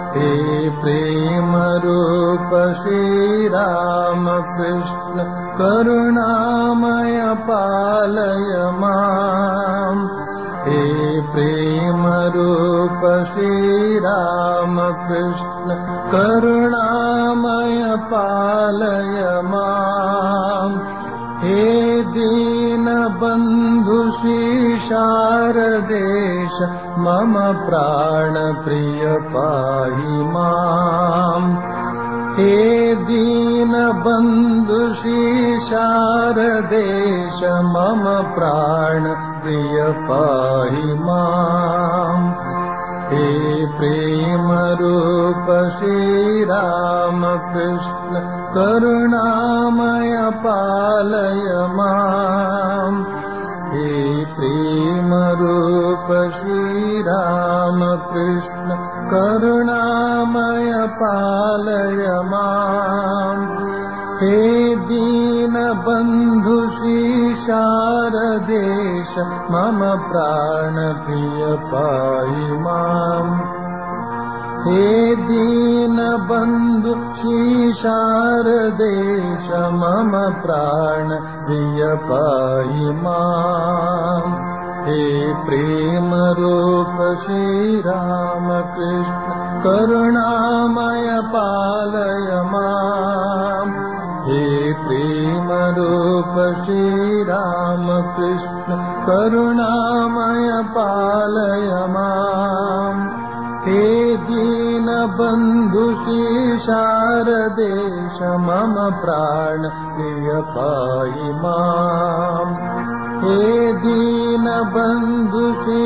हे प्रेम रूप श्रीराम कृष्ण करुणामय पालय माम् हे प्रेम रूप श्रीराम कृष्ण करुणामय पालय माम् हे दीनबन्धु शारदेश मम प्राणप्रिय पाहि माम् हे दीनबन्धु शारदेश मम प्राणप्रिय पाहि माम् हे प्रेमरूप श्रीरामकृष्ण करुणामय पालय माम् हे प्रेमरूप श्रीरामकृष्ण करुणामय पालय माम् हे दीनबन्धु शारदेश मम प्राणप्रिय पाहि माम् हे दीनबन्धु शारदेश मम प्राणप्रिय पाहि माम् हे प्रेमरूप श्रीरामकृष्ण करुणामय पालय माम् हे प्रेमरूप श्रीरामकृष्ण करुणामय पालय माम् हे दीनबन्धु शारदेश मम प्राण प्रिय पाहि माम् हे दीनबन्धु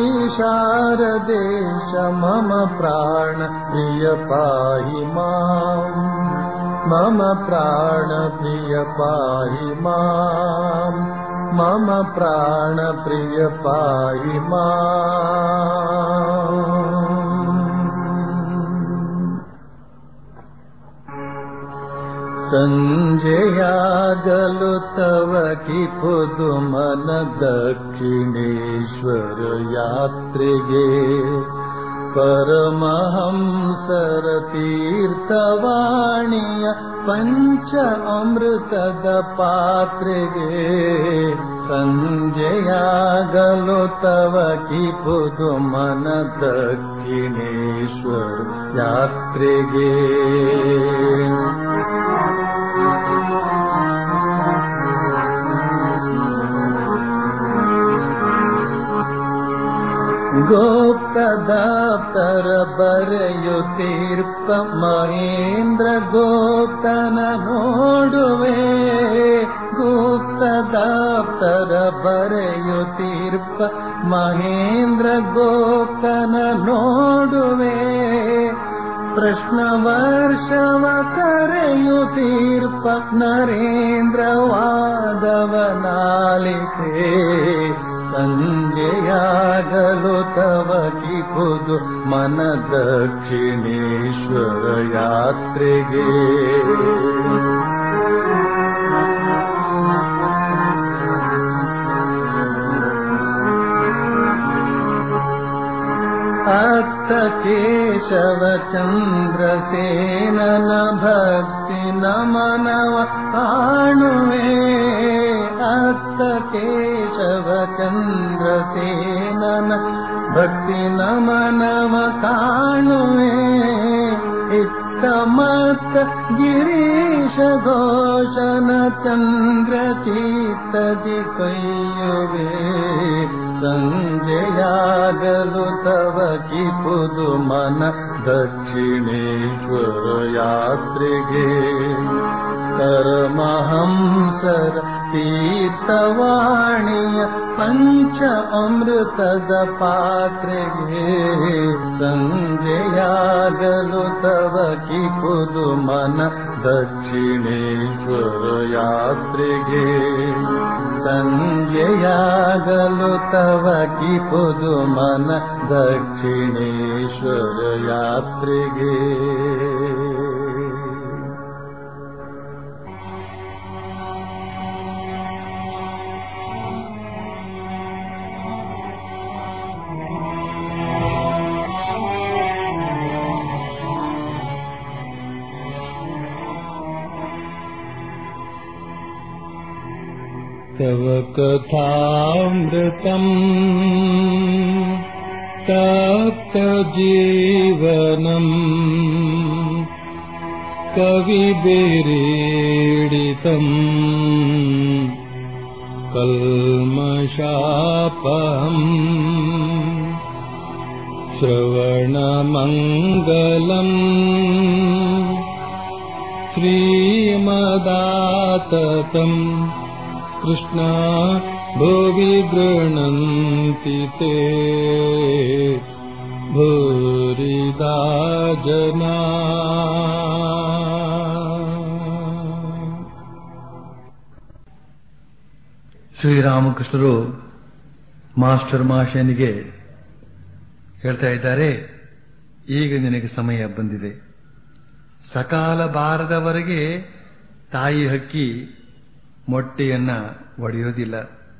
शारदेश मम प्राण प्रिय पाहि माम् मम प्राण प्रिय पाहि माम् मम प्राण प्रिय पाहि माम् सञ्जयागलु तव कि पुदुमन दक्षिणेश्वर यात्रिगे परमहंसर तीर्थवाणीय पञ्च अमृतद पात्रिगे सञ्जयागलो तव कि पुदुमन दक्षिणेश्वर यात्रिगे गोप्तदाप्तर बರೆಯುತ್ತೀರ್ಪ ಮಹೇಂದ್ರ ಗೋಪ್ತನ ನೋಡುವೆ ಗುಪ್ತದಾಪ್ತರ ಬರೆಯುತ್ತೀರ್ಪ ಮಹೇಂದ್ರ ಗೋಪ್ತನ ನೋಡುವೆ ಪ್ರಶ್ನ ವರ್ಷವ ಕರೆಯುತ್ತೀರ್ಪ ನರೇಂದ್ರ ವಾದವನಾಲಿತೆ ಸಂಜೆಯಾಗಲು ತವ ಕಿಪುದು ಮನ ದಕ್ಷಿಣೇಶ್ವರ ಯಾತ್ರೆಗೆ ಅತ್ತ ಕೇಶವ ಚಂದ್ರಸೇನನ ಭಕ್ತಿ ನಮನವ ಕಾಣುವೆ ಅತ್ತ ಕೇಶವ ಚಂದ್ರಸೇನನ ಭಕ್ತಿ ನಮನವ ಕಾಣುವೆ ಇತ್ತ ಮತ್ತ ಗಿರೀಶ ಘೋಷನ ಚಂದ್ರ ಚೀತದಿ ಕೈಯುವೆ ಸಂಜೆಯಾಗಲು ತವ ಕಿಪುದು ಮನ ದಕ್ಷಿಣೇಶ್ವರ ಯಾತ್ರೆಗೆ ಪರಮಹಂಸರ ತೀರ್ಥವಾಣಿಯ ಪಂಚ ಅಮೃತದ ಪಾತ್ರೆಗೆ ಸಂಜೆಯಾಗಲು ತವ ಕಿಪುದು ಮನ ದಕ್ಷಿಣೇಶ್ವರ ಯಾತ್ರೆಗೆ ಸಂಜೆಯಾಗಲು ತವ ಕಿಪುದು ಮನ ದಕ್ಷಿಣೇಶ್ವರ ಯಾತ್ರೆಗೆ तव कथामृतम् तप्तजीवनम् कविभिरीडितम् कल्मषापहम् श्रवणमङ्गलम् श्रीमदाततम् कृष्णा भुवि गृह्णन्ति ते भूरिदा जना ಶ್ರೀರಾಮಕೃಷ್ಣರು ಮಾಸ್ಟರ್ ಮಾಷನಿಗೆ ಹೇಳ್ತಾ ಇದ್ದಾರೆ ಈಗ ನಿನಗೆ ಸಮಯ ಬಂದಿದೆ ಸಕಾಲ ಬಾರದವರೆಗೆ ತಾಯಿ ಹಕ್ಕಿ ಮೊಟ್ಟೆಯನ್ನ ಒಡೆಯೋದಿಲ್ಲ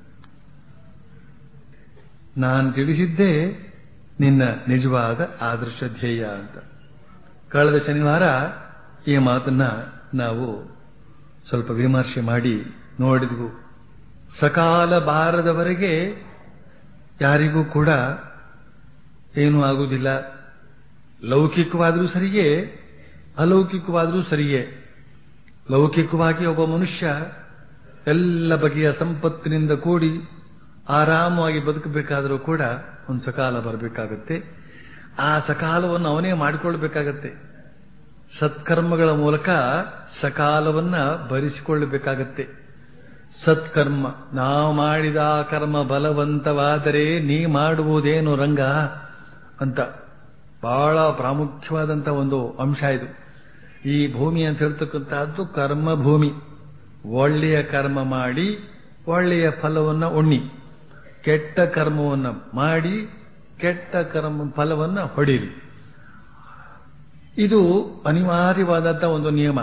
ನಾನು ತಿಳಿಸಿದ್ದೇ ನಿನ್ನ ನಿಜವಾದ ಆದರ್ಶ ಧ್ಯೇಯ ಅಂತ ಕಳೆದ ಶನಿವಾರ ಈ ಮಾತನ್ನ ನಾವು ಸ್ವಲ್ಪ ವಿಮರ್ಶೆ ಮಾಡಿ ನೋಡಿದ್ವು ಸಕಾಲ ಬಾರದವರೆಗೆ ಯಾರಿಗೂ ಕೂಡ ಏನೂ ಆಗುವುದಿಲ್ಲ ಲೌಕಿಕವಾದರೂ ಸರಿಯೇ ಅಲೌಕಿಕವಾದರೂ ಸರಿಯೇ ಲೌಕಿಕವಾಗಿ ಒಬ್ಬ ಮನುಷ್ಯ ಎಲ್ಲ ಬಗೆಯ ಸಂಪತ್ತಿನಿಂದ ಕೂಡಿ ಆರಾಮವಾಗಿ ಬದುಕಬೇಕಾದರೂ ಕೂಡ ಒಂದು ಸಕಾಲ ಬರಬೇಕಾಗತ್ತೆ ಆ ಸಕಾಲವನ್ನು ಅವನೇ ಮಾಡಿಕೊಳ್ಬೇಕಾಗತ್ತೆ ಸತ್ಕರ್ಮಗಳ ಮೂಲಕ ಸಕಾಲವನ್ನ ಭರಿಸಿಕೊಳ್ಳಬೇಕಾಗತ್ತೆ ಸತ್ಕರ್ಮ ನಾವು ಮಾಡಿದ ಕರ್ಮ ಬಲವಂತವಾದರೆ ನೀ ಮಾಡುವುದೇನು ರಂಗ ಅಂತ ಬಹಳ ಪ್ರಾಮುಖ್ಯವಾದಂಥ ಒಂದು ಅಂಶ ಇದು ಈ ಭೂಮಿ ಅಂತ ಹೇಳ್ತಕ್ಕಂಥದ್ದು ಕರ್ಮ ಭೂಮಿ ಒಳ್ಳೆಯ ಕರ್ಮ ಮಾಡಿ ಒಳ್ಳೆಯ ಫಲವನ್ನ ಉಣ್ಣಿ ಕೆಟ್ಟ ಕರ್ಮವನ್ನ ಮಾಡಿ ಕೆಟ್ಟ ಕರ್ಮ ಫಲವನ್ನ ಹೊಡೀರಿ ಇದು ಅನಿವಾರ್ಯವಾದಂಥ ಒಂದು ನಿಯಮ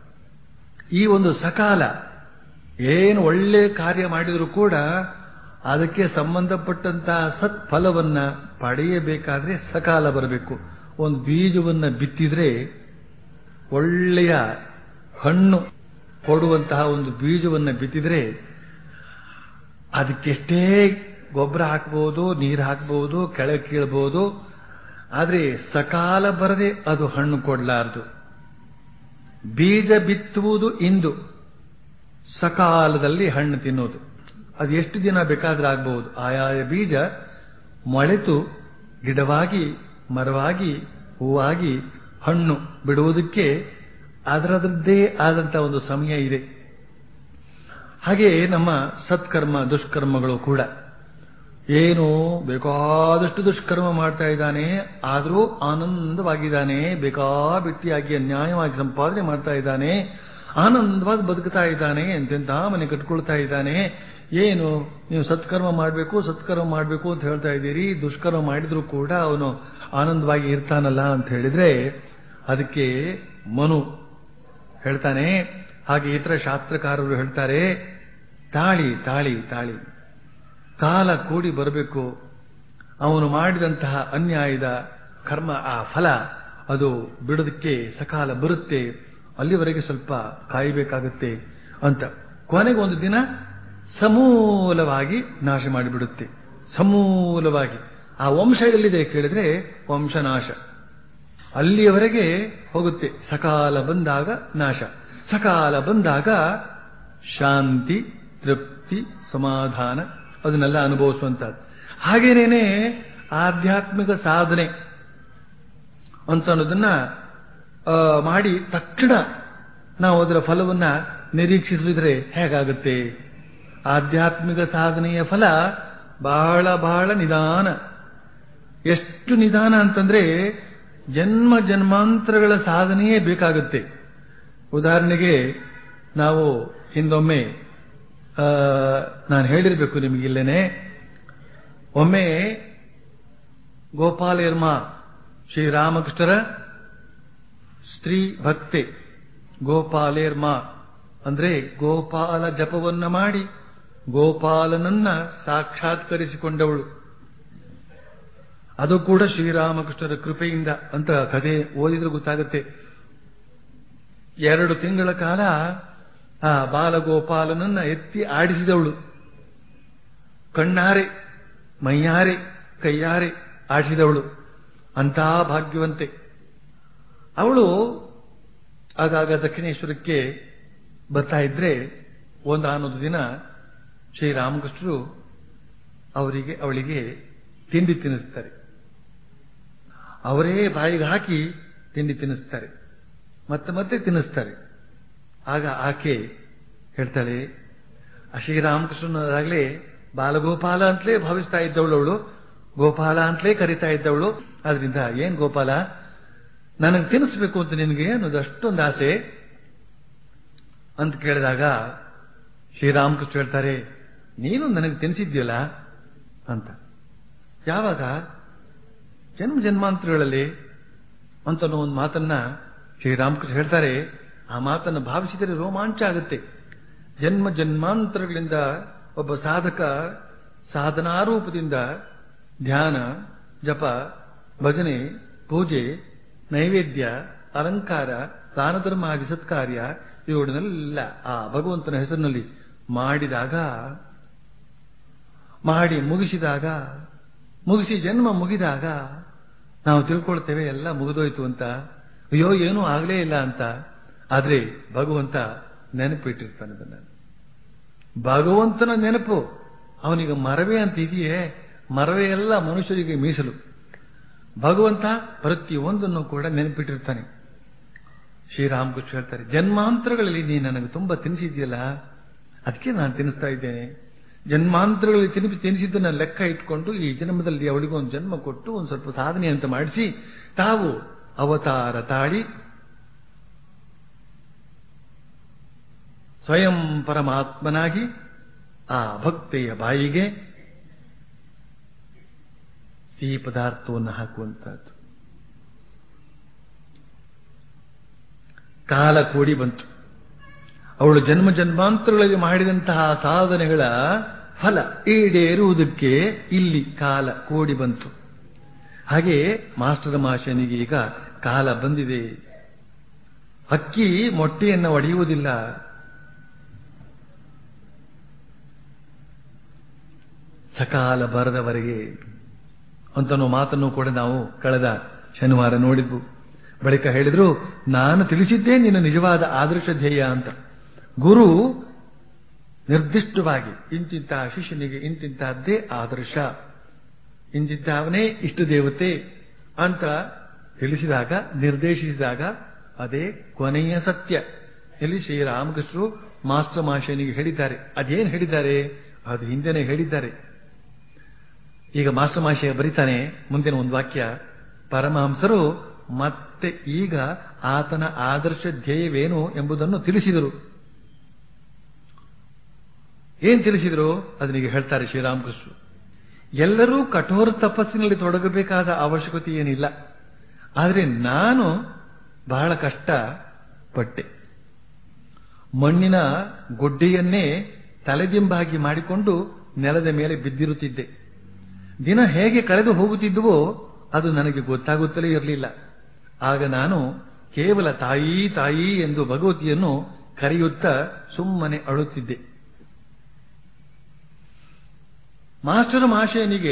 ಈ ಒಂದು ಸಕಾಲ ಏನು ಒಳ್ಳೆ ಕಾರ್ಯ ಮಾಡಿದರೂ ಕೂಡ ಅದಕ್ಕೆ ಸಂಬಂಧಪಟ್ಟಂತಹ ಸತ್ಫಲವನ್ನ ಪಡೆಯಬೇಕಾದ್ರೆ ಸಕಾಲ ಬರಬೇಕು ಒಂದು ಬೀಜವನ್ನ ಬಿತ್ತಿದ್ರೆ ಒಳ್ಳೆಯ ಹಣ್ಣು ಕೊಡುವಂತಹ ಒಂದು ಬೀಜವನ್ನ ಬಿತ್ತಿದ್ರೆ ಅದಕ್ಕೆಷ್ಟೇ ಗೊಬ್ಬರ ಹಾಕಬಹುದು ನೀರು ಹಾಕಬಹುದು ಕೆಳಗೆ ಕೀಳಬಹುದು ಆದರೆ ಸಕಾಲ ಬರದೆ ಅದು ಹಣ್ಣು ಕೊಡಲಾರದು ಬೀಜ ಬಿತ್ತುವುದು ಇಂದು ಸಕಾಲದಲ್ಲಿ ಹಣ್ಣು ತಿನ್ನೋದು ಅದು ಎಷ್ಟು ದಿನ ಬೇಕಾದ್ರೆ ಆಗಬಹುದು ಆಯಾಯ ಬೀಜ ಮೊಳೆತು ಗಿಡವಾಗಿ ಮರವಾಗಿ ಹೂವಾಗಿ ಹಣ್ಣು ಬಿಡುವುದಕ್ಕೆ ಅದರದ್ದೇ ಆದಂಥ ಒಂದು ಸಮಯ ಇದೆ ಹಾಗೆ ನಮ್ಮ ಸತ್ಕರ್ಮ ದುಷ್ಕರ್ಮಗಳು ಕೂಡ ಏನು ಬೇಕಾದಷ್ಟು ದುಷ್ಕರ್ಮ ಮಾಡ್ತಾ ಇದ್ದಾನೆ ಆದರೂ ಆನಂದವಾಗಿದ್ದಾನೆ ಬೇಕಾಬಿಟ್ಟಿಯಾಗಿ ಅನ್ಯಾಯವಾಗಿ ಸಂಪಾದನೆ ಮಾಡ್ತಾ ಇದ್ದಾನೆ ಆನಂದವಾಗಿ ಬದುಕ್ತಾ ಇದ್ದಾನೆ ಎಂತೆಂತ ಮನೆ ಕಟ್ಕೊಳ್ತಾ ಇದ್ದಾನೆ ಏನು ನೀವು ಸತ್ಕರ್ಮ ಮಾಡಬೇಕು ಸತ್ಕರ್ಮ ಮಾಡಬೇಕು ಅಂತ ಹೇಳ್ತಾ ಇದ್ದೀರಿ ದುಷ್ಕರ್ಮ ಮಾಡಿದ್ರು ಕೂಡ ಅವನು ಆನಂದವಾಗಿ ಇರ್ತಾನಲ್ಲ ಅಂತ ಹೇಳಿದ್ರೆ ಅದಕ್ಕೆ ಮನು ಹೇಳ್ತಾನೆ ಹಾಗೆ ಇತರ ಶಾಸ್ತ್ರಕಾರರು ಹೇಳ್ತಾರೆ ತಾಳಿ ತಾಳಿ ತಾಳಿ ಕಾಲ ಕೂಡಿ ಬರಬೇಕು ಅವನು ಮಾಡಿದಂತಹ ಅನ್ಯಾಯದ ಕರ್ಮ ಆ ಫಲ ಅದು ಬಿಡೋದಕ್ಕೆ ಸಕಾಲ ಬರುತ್ತೆ ಅಲ್ಲಿವರೆಗೆ ಸ್ವಲ್ಪ ಕಾಯಬೇಕಾಗುತ್ತೆ ಅಂತ ಕೊನೆಗೆ ಒಂದು ದಿನ ಸಮೂಲವಾಗಿ ನಾಶ ಮಾಡಿಬಿಡುತ್ತೆ ಸಮೂಲವಾಗಿ ಆ ವಂಶ ಎಲ್ಲಿದೆ ಕೇಳಿದ್ರೆ ವಂಶನಾಶ ಅಲ್ಲಿಯವರೆಗೆ ಹೋಗುತ್ತೆ ಸಕಾಲ ಬಂದಾಗ ನಾಶ ಸಕಾಲ ಬಂದಾಗ ಶಾಂತಿ ತೃಪ್ತಿ ಸಮಾಧಾನ ಅದನ್ನೆಲ್ಲ ಅನುಭವಿಸುವಂತಹದ್ದು ಹಾಗೇನೇನೆ ಆಧ್ಯಾತ್ಮಿಕ ಸಾಧನೆ ಅಂತ ಅನ್ನೋದನ್ನ ಮಾಡಿ ತಕ್ಷಣ ನಾವು ಅದರ ಫಲವನ್ನ ನಿರೀಕ್ಷಿಸಿದ್ರೆ ಹೇಗಾಗುತ್ತೆ ಆಧ್ಯಾತ್ಮಿಕ ಸಾಧನೆಯ ಫಲ ಬಹಳ ಬಹಳ ನಿಧಾನ ಎಷ್ಟು ನಿಧಾನ ಅಂತಂದ್ರೆ ಜನ್ಮ ಜನ್ಮಾಂತರಗಳ ಸಾಧನೆಯೇ ಬೇಕಾಗುತ್ತೆ ಉದಾಹರಣೆಗೆ ನಾವು ಹಿಂದೊಮ್ಮೆ ನಾನು ಹೇಳಿರ್ಬೇಕು ನಿಮಗಿಲ್ಲೇನೆ ಒಮ್ಮೆ ಗೋಪಾಲೇರ್ಮ ಶ್ರೀರಾಮಕೃಷ್ಣರ ಸ್ತ್ರೀ ಭಕ್ತೆ ಗೋಪಾಲೇರ್ಮ ಅಂದ್ರೆ ಗೋಪಾಲ ಜಪವನ್ನ ಮಾಡಿ ಗೋಪಾಲನನ್ನ ಸಾಕ್ಷಾತ್ಕರಿಸಿಕೊಂಡವಳು ಅದು ಕೂಡ ಶ್ರೀರಾಮಕೃಷ್ಣರ ಕೃಪೆಯಿಂದ ಅಂತ ಕಥೆ ಓದಿದ್ರೆ ಗೊತ್ತಾಗುತ್ತೆ ಎರಡು ತಿಂಗಳ ಕಾಲ ಆ ಬಾಲಗೋಪಾಲನನ್ನ ಎತ್ತಿ ಆಡಿಸಿದವಳು ಕಣ್ಣಾರೆ ಮೈಯಾರೆ ಕೈಯಾರೆ ಆಡಿಸಿದವಳು ಅಂತಹ ಭಾಗ್ಯವಂತೆ ಅವಳು ಆಗಾಗ ದಕ್ಷಿಣೇಶ್ವರಕ್ಕೆ ಬರ್ತಾ ಇದ್ರೆ ಒಂದಾನೊಂದು ದಿನ ಶ್ರೀರಾಮಕೃಷ್ಣರು ಅವರಿಗೆ ಅವಳಿಗೆ ತಿಂಡಿ ತಿನ್ನಿಸ್ತಾರೆ ಅವರೇ ಬಾಯಿಗೆ ಹಾಕಿ ತಿಂಡಿ ತಿನ್ನಿಸ್ತಾರೆ ಮತ್ತೆ ಮತ್ತೆ ತಿನ್ನಿಸ್ತಾರೆ ಆಗ ಆಕೆ ಹೇಳ್ತಾಳೆ ಆ ಶ್ರೀರಾಮಕೃಷ್ಣನಾಗಲೇ ಬಾಲಗೋಪಾಲ ಅಂತಲೇ ಭಾವಿಸ್ತಾ ಇದ್ದವಳು ಅವಳು ಗೋಪಾಲ ಅಂತಲೇ ಕರಿತಾ ಇದ್ದವಳು ಆದ್ರಿಂದ ಏನ್ ಗೋಪಾಲ ನನಗೆ ತಿನ್ನಿಸ್ಬೇಕು ಅಂತ ನಿನಗೆ ಅನ್ನೋದು ಅಷ್ಟೊಂದು ಆಸೆ ಅಂತ ಕೇಳಿದಾಗ ಶ್ರೀರಾಮಕೃಷ್ಣ ಹೇಳ್ತಾರೆ ನೀನು ನನಗೆ ತಿನ್ನಿಸಿದ್ಯಲ್ಲ ಅಂತ ಯಾವಾಗ ಜನ್ಮ ಜನ್ಮಾಂತರಗಳಲ್ಲಿ ಅಂತ ಒಂದು ಮಾತನ್ನ ಶ್ರೀರಾಮಕೃಷ್ಣ ಹೇಳ್ತಾರೆ ಆ ಮಾತನ್ನು ಭಾವಿಸಿದರೆ ರೋಮಾಂಚ ಆಗುತ್ತೆ ಜನ್ಮ ಜನ್ಮಾಂತರಗಳಿಂದ ಒಬ್ಬ ಸಾಧಕ ಸಾಧನಾರೂಪದಿಂದ ಧ್ಯಾನ ಜಪ ಭಜನೆ ಪೂಜೆ ನೈವೇದ್ಯ ಅಲಂಕಾರ ದಾನಧರ್ಮಾದಿ ಸತ್ಕಾರ್ಯ ಇವುಗಳನ್ನೆಲ್ಲ ಆ ಭಗವಂತನ ಹೆಸರಿನಲ್ಲಿ ಮಾಡಿದಾಗ ಮಾಡಿ ಮುಗಿಸಿದಾಗ ಮುಗಿಸಿ ಜನ್ಮ ಮುಗಿದಾಗ ನಾವು ತಿಳ್ಕೊಳ್ತೇವೆ ಎಲ್ಲ ಮುಗಿದೋಯ್ತು ಅಂತ ಅಯ್ಯೋ ಏನೂ ಆಗಲೇ ಇಲ್ಲ ಅಂತ ಆದ್ರೆ ಭಗವಂತ ನೆನಪಿಟ್ಟಿರ್ತಾನೆ ಅದನ್ನ ಭಗವಂತನ ನೆನಪು ಅವನಿಗೆ ಮರವೇ ಅಂತ ಇದೆಯೇ ಮರವೇ ಎಲ್ಲ ಮನುಷ್ಯರಿಗೆ ಮೀಸಲು ಭಗವಂತ ಪ್ರತಿಯೊಂದನ್ನು ಕೂಡ ನೆನಪಿಟ್ಟಿರ್ತಾನೆ ಶ್ರೀರಾಮಕೃಷ್ಣ ಹೇಳ್ತಾರೆ ಜನ್ಮಾಂತರಗಳಲ್ಲಿ ನೀ ನನಗೆ ತುಂಬಾ ತಿನ್ನಿಸಿದ್ಯಲ್ಲ ಅದಕ್ಕೆ ನಾನು ತಿನ್ನಿಸ್ತಾ ಇದ್ದೇನೆ ಜನ್ಮಾಂತರಗಳಲ್ಲಿ ತಿನ್ನಿಸಿ ತಿನ್ನಿಸಿದ್ದನ್ನ ಲೆಕ್ಕ ಇಟ್ಕೊಂಡು ಈ ಜನ್ಮದಲ್ಲಿ ಅವಳಿಗೆ ಒಂದು ಜನ್ಮ ಕೊಟ್ಟು ಒಂದು ಸ್ವಲ್ಪ ಸಾಧನೆ ಅಂತ ಮಾಡಿಸಿ ತಾವು ಅವತಾರ ತಾಳಿ ಸ್ವಯಂ ಪರಮಾತ್ಮನಾಗಿ ಆ ಭಕ್ತೆಯ ಬಾಯಿಗೆ ಸಿಹಿ ಪದಾರ್ಥವನ್ನು ಹಾಕುವಂತಹದ್ದು ಕಾಲ ಕೂಡಿ ಬಂತು ಅವಳು ಜನ್ಮ ಜನ್ಮಾಂತರಗಳಲ್ಲಿ ಮಾಡಿದಂತಹ ಸಾಧನೆಗಳ ಫಲ ಈಡೇರುವುದಕ್ಕೆ ಇಲ್ಲಿ ಕಾಲ ಕೂಡಿ ಬಂತು ಹಾಗೆ ಮಾಸ್ಟರ್ ಮಾಷನಿಗೆ ಈಗ ಕಾಲ ಬಂದಿದೆ ಹಕ್ಕಿ ಮೊಟ್ಟೆಯನ್ನು ಒಡೆಯುವುದಿಲ್ಲ ಸಕಾಲ ಬರದವರೆಗೆ ಅಂತನೋ ಮಾತನ್ನು ಕೂಡ ನಾವು ಕಳೆದ ಶನಿವಾರ ನೋಡಿದ್ವು ಬಳಿಕ ಹೇಳಿದ್ರು ನಾನು ತಿಳಿಸಿದ್ದೇ ನಿನ್ನ ನಿಜವಾದ ಆದರ್ಶ ಧ್ಯೇಯ ಅಂತ ಗುರು ನಿರ್ದಿಷ್ಟವಾಗಿ ಇಂತಿಂತ ಶಿಷ್ಯನಿಗೆ ಇಂತಿಂತಹದ್ದೇ ಆದರ್ಶ ಇಂತಿಂತಹವನೇ ಇಷ್ಟ ದೇವತೆ ಅಂತ ತಿಳಿಸಿದಾಗ ನಿರ್ದೇಶಿಸಿದಾಗ ಅದೇ ಕೊನೆಯ ಸತ್ಯ ಇಲ್ಲಿ ಶ್ರೀರಾಮಕೃಷ್ಣರು ಮಾಸ್ಟರ್ ಮಾಷನಿಗೆ ಹೇಳಿದ್ದಾರೆ ಅದೇನು ಹೇಳಿದ್ದಾರೆ ಅದು ಹಿಂದೆನೆ ಹೇಳಿದ್ದಾರೆ ಈಗ ಮಾಸ್ಟರ್ ಮಾಷೆ ಬರೀತಾನೆ ಮುಂದಿನ ಒಂದು ವಾಕ್ಯ ಪರಮಹಂಸರು ಮತ್ತೆ ಈಗ ಆತನ ಆದರ್ಶ ಧ್ಯೇಯವೇನು ಎಂಬುದನ್ನು ತಿಳಿಸಿದರು ಏನ್ ತಿಳಿಸಿದರು ಅದನಿಗೆ ಹೇಳ್ತಾರೆ ಶ್ರೀರಾಮಕೃಷ್ಣ ಎಲ್ಲರೂ ಕಠೋರ ತಪಸ್ಸಿನಲ್ಲಿ ತೊಡಗಬೇಕಾದ ಅವಶ್ಯಕತೆ ಏನಿಲ್ಲ ಆದರೆ ನಾನು ಬಹಳ ಕಷ್ಟ ಪಟ್ಟೆ ಮಣ್ಣಿನ ಗುಡ್ಡೆಯನ್ನೇ ತಲೆದಿಂಬಾಗಿ ಮಾಡಿಕೊಂಡು ನೆಲದ ಮೇಲೆ ಬಿದ್ದಿರುತ್ತಿದ್ದೆ ದಿನ ಹೇಗೆ ಕಳೆದು ಹೋಗುತ್ತಿದ್ದುವೋ ಅದು ನನಗೆ ಗೊತ್ತಾಗುತ್ತಲೇ ಇರಲಿಲ್ಲ ಆಗ ನಾನು ಕೇವಲ ತಾಯಿ ತಾಯಿ ಎಂದು ಭಗವತಿಯನ್ನು ಕರೆಯುತ್ತಾ ಸುಮ್ಮನೆ ಅಳುತ್ತಿದ್ದೆ ಮಾಸ್ಟರ್ ಮಾಷೇನಿಗೆ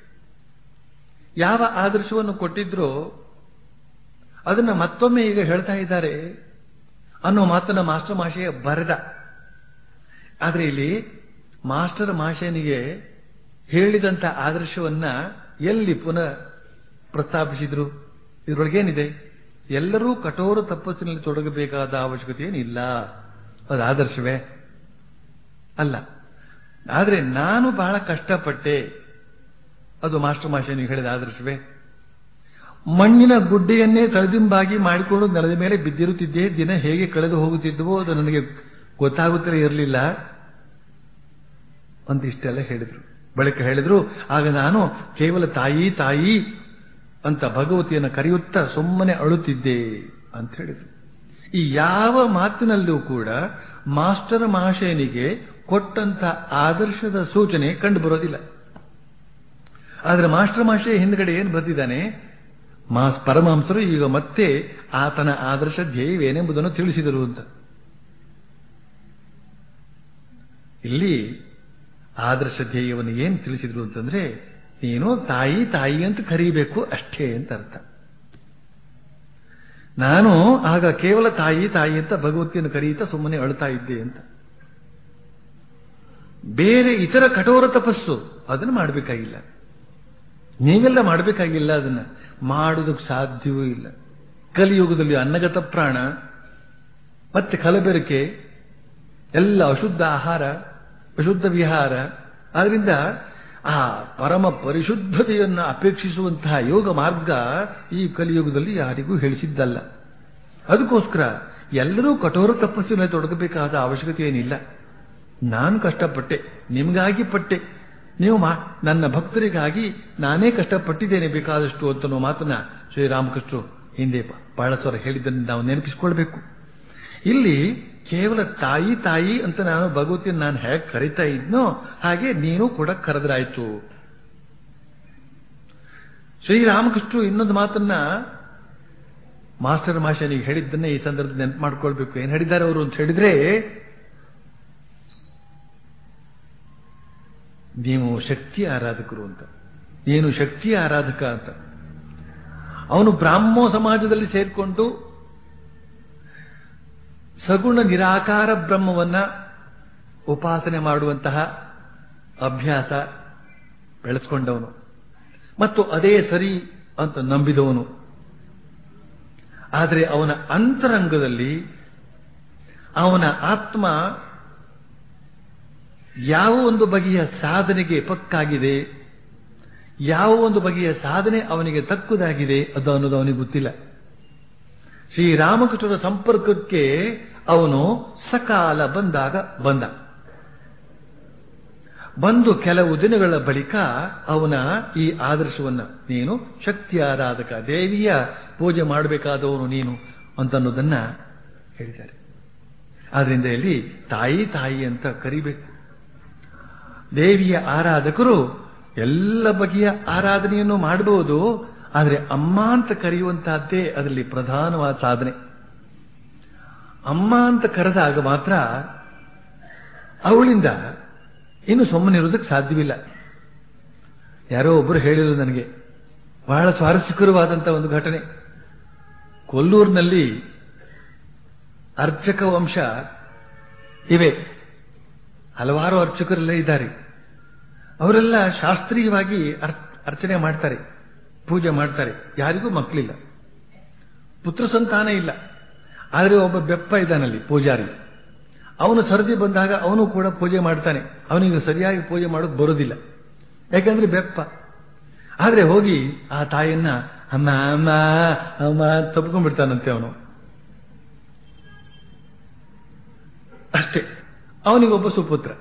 ಯಾವ ಆದರ್ಶವನ್ನು ಕೊಟ್ಟಿದ್ರೋ ಅದನ್ನ ಮತ್ತೊಮ್ಮೆ ಈಗ ಹೇಳ್ತಾ ಇದ್ದಾರೆ ಅನ್ನೋ ಮಾತನ್ನ ಮಾಸ್ಟರ್ ಮಾಷೆಯ ಬರೆದ ಆದ್ರೆ ಇಲ್ಲಿ ಮಾಸ್ಟರ್ ಮಾಷೇನಿಗೆ ಹೇಳಿದಂತ ಆದರ್ಶವನ್ನ ಎಲ್ಲಿ ಪುನಃ ಪ್ರಸ್ತಾಪಿಸಿದ್ರು ಇದರೊಳಗೇನಿದೆ ಎಲ್ಲರೂ ಕಠೋರ ತಪಸ್ಸಿನಲ್ಲಿ ತೊಡಗಬೇಕಾದ ಅವಶ್ಯಕತೆ ಏನಿಲ್ಲ ಅದು ಆದರ್ಶವೇ ಅಲ್ಲ ಆದ್ರೆ ನಾನು ಬಹಳ ಕಷ್ಟಪಟ್ಟೆ ಅದು ಮಾಸ್ಟರ್ ಮಾಷನಿಗೆ ಹೇಳಿದ ಆದರ್ಶವೇ ಮಣ್ಣಿನ ಗುಡ್ಡೆಯನ್ನೇ ತಲೆದಿಂಬಾಗಿ ಮಾಡಿಕೊಂಡು ನೆಲದ ಮೇಲೆ ಬಿದ್ದಿರುತ್ತಿದ್ದೆ ದಿನ ಹೇಗೆ ಕಳೆದು ಹೋಗುತ್ತಿದ್ದವೋ ಅದು ನನಗೆ ಗೊತ್ತಾಗುತ್ತಲೇ ಇರಲಿಲ್ಲ ಅಂತ ಇಷ್ಟೆಲ್ಲ ಹೇಳಿದ್ರು ಬಳಿಕ ಹೇಳಿದ್ರು ಆಗ ನಾನು ಕೇವಲ ತಾಯಿ ತಾಯಿ ಅಂತ ಭಗವತಿಯನ್ನು ಕರೆಯುತ್ತಾ ಸುಮ್ಮನೆ ಅಳುತ್ತಿದ್ದೆ ಅಂತ ಹೇಳಿದ್ರು ಈ ಯಾವ ಮಾತಿನಲ್ಲೂ ಕೂಡ ಮಾಸ್ಟರ್ ಮಹಾಶಯನಿಗೆ ಕೊಟ್ಟಂತ ಆದರ್ಶದ ಸೂಚನೆ ಕಂಡು ಬರೋದಿಲ್ಲ ಆದ್ರೆ ಮಾಸ್ಟರ್ ಮಹಾಶಯ ಹಿಂದ್ಗಡೆ ಏನು ಬರೆದಿದ್ದಾನೆ ಮಾಸ್ ಪರಮಹಂಸರು ಈಗ ಮತ್ತೆ ಆತನ ಆದರ್ಶ ಧ್ಯೇಯವೇನೆಂಬುದನ್ನು ತಿಳಿಸಿದರು ಅಂತ ಇಲ್ಲಿ ಆದರ್ಶ ಧ್ಯೇಯವನ್ನು ಏನು ತಿಳಿಸಿದ್ರು ಅಂತಂದ್ರೆ ನೀನು ತಾಯಿ ತಾಯಿ ಅಂತ ಕರೀಬೇಕು ಅಷ್ಟೇ ಅಂತ ಅರ್ಥ ನಾನು ಆಗ ಕೇವಲ ತಾಯಿ ತಾಯಿ ಅಂತ ಭಗವತಿಯನ್ನು ಕರೀತಾ ಸುಮ್ಮನೆ ಅಳ್ತಾ ಇದ್ದೆ ಅಂತ ಬೇರೆ ಇತರ ಕಠೋರ ತಪಸ್ಸು ಅದನ್ನು ಮಾಡಬೇಕಾಗಿಲ್ಲ ನೀವೆಲ್ಲ ಮಾಡಬೇಕಾಗಿಲ್ಲ ಅದನ್ನ ಮಾಡುವುದಕ್ಕೆ ಸಾಧ್ಯವೂ ಇಲ್ಲ ಕಲಿಯುಗದಲ್ಲಿ ಅನ್ನಗತ ಪ್ರಾಣ ಮತ್ತೆ ಕಲಬೆರಕೆ ಎಲ್ಲ ಅಶುದ್ಧ ಆಹಾರ ಅಶುದ್ಧ ವಿಹಾರ ಆದ್ರಿಂದ ಆ ಪರಮ ಪರಿಶುದ್ಧತೆಯನ್ನು ಅಪೇಕ್ಷಿಸುವಂತಹ ಯೋಗ ಮಾರ್ಗ ಈ ಕಲಿಯುಗದಲ್ಲಿ ಯಾರಿಗೂ ಹೇಳಿಸಿದ್ದಲ್ಲ ಅದಕ್ಕೋಸ್ಕರ ಎಲ್ಲರೂ ಕಠೋರ ತಪಸ್ಸಿನಲ್ಲಿ ತೊಡಗಬೇಕಾದ ಅವಶ್ಯಕತೆ ಏನಿಲ್ಲ ನಾನು ಕಷ್ಟಪಟ್ಟೆ ನಿಮಗಾಗಿ ಪಟ್ಟೆ ನೀವು ಮಾ ನನ್ನ ಭಕ್ತರಿಗಾಗಿ ನಾನೇ ಕಷ್ಟಪಟ್ಟಿದ್ದೇನೆ ಬೇಕಾದಷ್ಟು ಅಂತನೋ ಮಾತನ್ನ ಶ್ರೀರಾಮಕೃಷ್ಣರು ಹಿಂದೆ ಬಹಳ ಸ್ವರ ಹೇಳಿದ್ದನ್ನು ನಾವು ನೆನಪಿಸಿಕೊಳ್ಬೇಕು ಇಲ್ಲಿ ಕೇವಲ ತಾಯಿ ತಾಯಿ ಅಂತ ನಾನು ಭಗವತಿನ ನಾನು ಹೇಗೆ ಕರಿತಾ ಇದ್ನೋ ಹಾಗೆ ನೀನು ಕೂಡ ಕರೆದ್ರಾಯ್ತು ಶ್ರೀರಾಮಕೃಷ್ಣರು ಇನ್ನೊಂದು ಮಾತನ್ನ ಮಾಸ್ಟರ್ ಮಾಷನಿಗೆ ಹೇಳಿದ್ದನ್ನೇ ಈ ಸಂದರ್ಭದಲ್ಲಿ ನೆನಪು ಮಾಡ್ಕೊಳ್ಬೇಕು ಏನ್ ಹೇಳಿದ್ದಾರೆ ಅವರು ಅಂತ ಹೇಳಿದ್ರೆ ನೀವು ಶಕ್ತಿ ಆರಾಧಕರು ಅಂತ ನೀನು ಶಕ್ತಿ ಆರಾಧಕ ಅಂತ ಅವನು ಬ್ರಾಹ್ಮೋ ಸಮಾಜದಲ್ಲಿ ಸೇರ್ಕೊಂಡು ಸಗುಣ ನಿರಾಕಾರ ಬ್ರಹ್ಮವನ್ನ ಉಪಾಸನೆ ಮಾಡುವಂತಹ ಅಭ್ಯಾಸ ಬೆಳೆಸ್ಕೊಂಡವನು ಮತ್ತು ಅದೇ ಸರಿ ಅಂತ ನಂಬಿದವನು ಆದರೆ ಅವನ ಅಂತರಂಗದಲ್ಲಿ ಅವನ ಆತ್ಮ ಯಾವ ಒಂದು ಬಗೆಯ ಸಾಧನೆಗೆ ಪಕ್ಕಾಗಿದೆ ಯಾವ ಒಂದು ಬಗೆಯ ಸಾಧನೆ ಅವನಿಗೆ ತಕ್ಕುದಾಗಿದೆ ಅದು ಅನ್ನೋದು ಅವನಿಗೆ ಗೊತ್ತಿಲ್ಲ ಶ್ರೀರಾಮಕೃಷ್ಣರ ಸಂಪರ್ಕಕ್ಕೆ ಅವನು ಸಕಾಲ ಬಂದಾಗ ಬಂದ ಬಂದು ಕೆಲವು ದಿನಗಳ ಬಳಿಕ ಅವನ ಈ ಆದರ್ಶವನ್ನ ನೀನು ಶಕ್ತಿ ಆರಾಧಕ ದೇವಿಯ ಪೂಜೆ ಮಾಡಬೇಕಾದವನು ನೀನು ಅಂತನ್ನೋದನ್ನ ಹೇಳಿದ್ದಾರೆ ಆದ್ರಿಂದ ಇಲ್ಲಿ ತಾಯಿ ತಾಯಿ ಅಂತ ಕರಿಬೇಕು ದೇವಿಯ ಆರಾಧಕರು ಎಲ್ಲ ಬಗೆಯ ಆರಾಧನೆಯನ್ನು ಮಾಡಬಹುದು ಆದರೆ ಅಮ್ಮ ಅಂತ ಕರೆಯುವಂತಹದ್ದೇ ಅದರಲ್ಲಿ ಪ್ರಧಾನವಾದ ಸಾಧನೆ ಅಮ್ಮ ಅಂತ ಕರೆದಾಗ ಮಾತ್ರ ಅವಳಿಂದ ಇನ್ನು ಸುಮ್ಮನಿರೋದಕ್ಕೆ ಸಾಧ್ಯವಿಲ್ಲ ಯಾರೋ ಒಬ್ಬರು ಹೇಳಿದ್ರು ನನಗೆ ಬಹಳ ಸ್ವಾರಸ್ಯಕರವಾದಂಥ ಒಂದು ಘಟನೆ ಕೊಲ್ಲೂರಿನಲ್ಲಿ ಅರ್ಚಕ ವಂಶ ಇವೆ ಹಲವಾರು ಅರ್ಚಕರೆಲ್ಲ ಇದ್ದಾರೆ ಅವರೆಲ್ಲ ಶಾಸ್ತ್ರೀಯವಾಗಿ ಅರ್ಚನೆ ಮಾಡ್ತಾರೆ ಪೂಜೆ ಮಾಡ್ತಾರೆ ಯಾರಿಗೂ ಮಕ್ಕಳಿಲ್ಲ ಪುತ್ರ ಸಂತಾನ ಇಲ್ಲ ಆದರೆ ಒಬ್ಬ ಬೆಪ್ಪ ಇದ್ದಾನಲ್ಲಿ ಪೂಜಾರಿ ಅವನು ಸರದಿ ಬಂದಾಗ ಅವನು ಕೂಡ ಪೂಜೆ ಮಾಡ್ತಾನೆ ಅವನಿಗೆ ಸರಿಯಾಗಿ ಪೂಜೆ ಮಾಡೋಕೆ ಬರೋದಿಲ್ಲ ಯಾಕಂದ್ರೆ ಬೆಪ್ಪ ಆದ್ರೆ ಹೋಗಿ ಆ ತಾಯಿಯನ್ನ ಅಮ್ಮ ಅಮ್ಮ ಅಮ್ಮ ತಪ್ಕೊಂಡ್ಬಿಡ್ತಾನಂತೆ ಅವನು ಅಷ್ಟೇ ಅವನಿಗೊಬ್ಬ ಸುಪುತ್ರ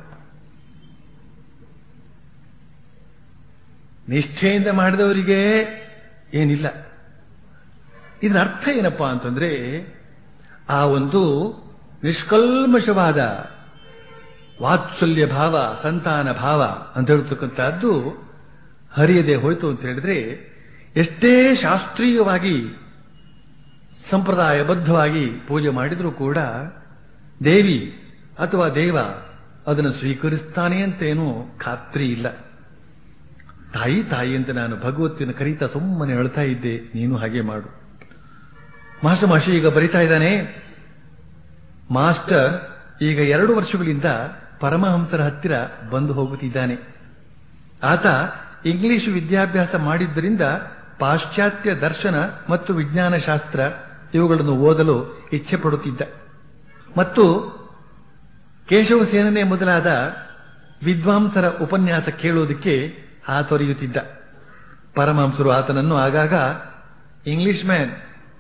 ನಿಷ್ಠೆಯಿಂದ ಮಾಡಿದವರಿಗೆ ಏನಿಲ್ಲ ಇದರ ಅರ್ಥ ಏನಪ್ಪಾ ಅಂತಂದ್ರೆ ಆ ಒಂದು ನಿಷ್ಕಲ್ಮಶವಾದ ವಾತ್ಸಲ್ಯ ಭಾವ ಸಂತಾನ ಭಾವ ಅಂತ ಹೇಳ್ತಕ್ಕಂಥದ್ದು ಹರಿಯದೆ ಹೋಯ್ತು ಅಂತ ಹೇಳಿದ್ರೆ ಎಷ್ಟೇ ಶಾಸ್ತ್ರೀಯವಾಗಿ ಸಂಪ್ರದಾಯಬದ್ಧವಾಗಿ ಪೂಜೆ ಮಾಡಿದರೂ ಕೂಡ ದೇವಿ ಅಥವಾ ದೇವ ಅದನ್ನು ಸ್ವೀಕರಿಸ್ತಾನೆ ಅಂತೇನೂ ಖಾತ್ರಿ ಇಲ್ಲ ತಾಯಿ ತಾಯಿ ಅಂತ ನಾನು ಭಗವತಿನ ಕರೀತಾ ಸುಮ್ಮನೆ ಅಳ್ತಾ ಇದ್ದೆ ನೀನು ಹಾಗೆ ಮಾಡು ಮಾಸ್ಟರ್ ಮಾಷಿ ಈಗ ಬರಿತಾ ಇದ್ದಾನೆ ಮಾಸ್ಟರ್ ಈಗ ಎರಡು ವರ್ಷಗಳಿಂದ ಪರಮಹಂಸರ ಹತ್ತಿರ ಬಂದು ಹೋಗುತ್ತಿದ್ದಾನೆ ಆತ ಇಂಗ್ಲಿಷ್ ವಿದ್ಯಾಭ್ಯಾಸ ಮಾಡಿದ್ದರಿಂದ ಪಾಶ್ಚಾತ್ಯ ದರ್ಶನ ಮತ್ತು ವಿಜ್ಞಾನ ಶಾಸ್ತ್ರ ಇವುಗಳನ್ನು ಓದಲು ಇಚ್ಛೆ ಪಡುತ್ತಿದ್ದ ಮತ್ತು ಕೇಶವ ಸೇನನೆ ಮೊದಲಾದ ವಿದ್ವಾಂಸರ ಉಪನ್ಯಾಸ ಕೇಳುವುದಕ್ಕೆ ಹಾತೊರೆಯುತ್ತಿದ್ದ ಪರಮಹಂಸರು ಆತನನ್ನು ಆಗಾಗ ಇಂಗ್ಲಿಷ್ ಮ್ಯಾನ್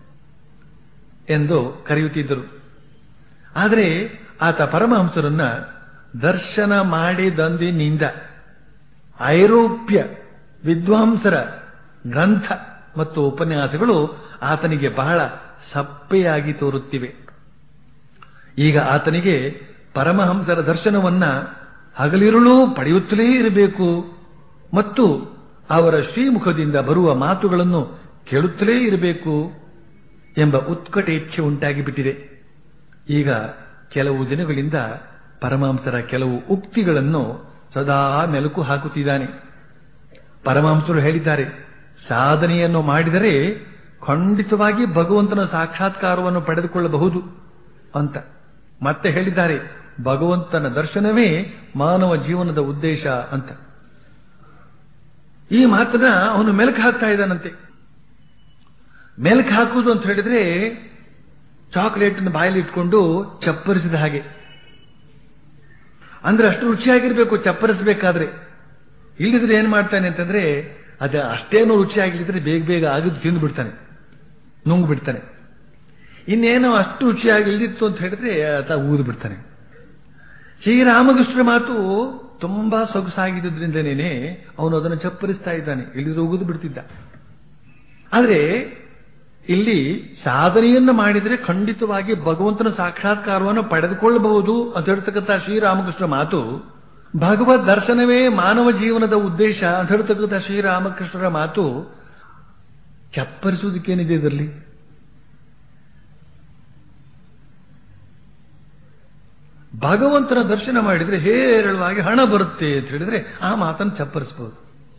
ಎಂದು ಕರೆಯುತ್ತಿದ್ದರು ಆದರೆ ಆತ ಪರಮಹಂಸರನ್ನ ದರ್ಶನ ಮಾಡಿದಂದಿನಿಂದ ಐರೋಪ್ಯ ವಿದ್ವಾಂಸರ ಗ್ರಂಥ ಮತ್ತು ಉಪನ್ಯಾಸಗಳು ಆತನಿಗೆ ಬಹಳ ಸಪ್ಪೆಯಾಗಿ ತೋರುತ್ತಿವೆ ಈಗ ಆತನಿಗೆ ಪರಮಹಂಸರ ದರ್ಶನವನ್ನ ಹಗಲಿರುಳು ಪಡೆಯುತ್ತಲೇ ಇರಬೇಕು ಮತ್ತು ಅವರ ಶ್ರೀಮುಖದಿಂದ ಬರುವ ಮಾತುಗಳನ್ನು ಕೇಳುತ್ತಲೇ ಇರಬೇಕು ಎಂಬ ಉತ್ಕಟ ಇಚ್ಛೆ ಉಂಟಾಗಿಬಿಟ್ಟಿದೆ ಈಗ ಕೆಲವು ದಿನಗಳಿಂದ ಪರಮಾಂಸರ ಕೆಲವು ಉಕ್ತಿಗಳನ್ನು ಸದಾ ಮೆಲುಕು ಹಾಕುತ್ತಿದ್ದಾನೆ ಪರಮಾಂಸರು ಹೇಳಿದ್ದಾರೆ ಸಾಧನೆಯನ್ನು ಮಾಡಿದರೆ ಖಂಡಿತವಾಗಿ ಭಗವಂತನ ಸಾಕ್ಷಾತ್ಕಾರವನ್ನು ಪಡೆದುಕೊಳ್ಳಬಹುದು ಅಂತ ಮತ್ತೆ ಹೇಳಿದ್ದಾರೆ ಭಗವಂತನ ದರ್ಶನವೇ ಮಾನವ ಜೀವನದ ಉದ್ದೇಶ ಅಂತ ಈ ಮಾತನ್ನ ಅವನು ಮೆಲುಕು ಹಾಕ್ತಾ ಇದ್ದಾನಂತೆ ಮೆಲುಕು ಹಾಕುವುದು ಅಂತ ಹೇಳಿದ್ರೆ ಚಾಕ್ಲೇಟ್ ಬಾಯಲ್ಲಿ ಇಟ್ಕೊಂಡು ಚಪ್ಪರಿಸಿದ ಹಾಗೆ ಅಂದ್ರೆ ಅಷ್ಟು ರುಚಿಯಾಗಿರ್ಬೇಕು ಚಪ್ಪರಿಸಬೇಕಾದ್ರೆ ಇಲ್ಲದಿದ್ರೆ ಏನ್ ಮಾಡ್ತಾನೆ ಅಂತಂದ್ರೆ ಅದ ಅಷ್ಟೇನೋ ರುಚಿಯಾಗಿಲ್ಲಿದ್ರೆ ಬೇಗ ಬೇಗ ಆಗಿದ್ದು ತಿಂದು ಬಿಡ್ತಾನೆ ನುಂಗು ಬಿಡ್ತಾನೆ ಇನ್ನೇನೋ ಅಷ್ಟು ರುಚಿಯಾಗಿ ಇಲ್ದಿತ್ತು ಅಂತ ಹೇಳಿದ್ರೆ ಆತ ಊದು ಬಿಡ್ತಾನೆ ಶ್ರೀರಾಮಕೃಷ್ಣರ ಮಾತು ತುಂಬಾ ಸೊಗಸಾಗಿದ್ದರಿಂದನೇ ಅವನು ಅದನ್ನು ಚಪ್ಪರಿಸ್ತಾ ಇದ್ದಾನೆ ಇಲ್ಲಿದ್ರೆ ಉಗಿದು ಬಿಡ್ತಿದ್ದ ಆದ್ರೆ ಇಲ್ಲಿ ಸಾಧನೆಯನ್ನು ಮಾಡಿದರೆ ಖಂಡಿತವಾಗಿ ಭಗವಂತನ ಸಾಕ್ಷಾತ್ಕಾರವನ್ನು ಪಡೆದುಕೊಳ್ಳಬಹುದು ಅಂತ ಹೇಳ್ತಕ್ಕಂಥ ಶ್ರೀರಾಮಕೃಷ್ಣ ಮಾತು ಭಗವದ್ ದರ್ಶನವೇ ಮಾನವ ಜೀವನದ ಉದ್ದೇಶ ಅಂತ ಹೇಳ್ತಕ್ಕಂಥ ಶ್ರೀರಾಮಕೃಷ್ಣರ ಮಾತು ಚಪ್ಪರಿಸುವುದಕ್ಕೇನಿದೆ ಇದರಲ್ಲಿ ಭಗವಂತನ ದರ್ಶನ ಮಾಡಿದ್ರೆ ಹೇರಳವಾಗಿ ಹಣ ಬರುತ್ತೆ ಅಂತ ಹೇಳಿದ್ರೆ ಆ ಮಾತನ್ನು ಚಪ್ಪರಿಸಬಹುದು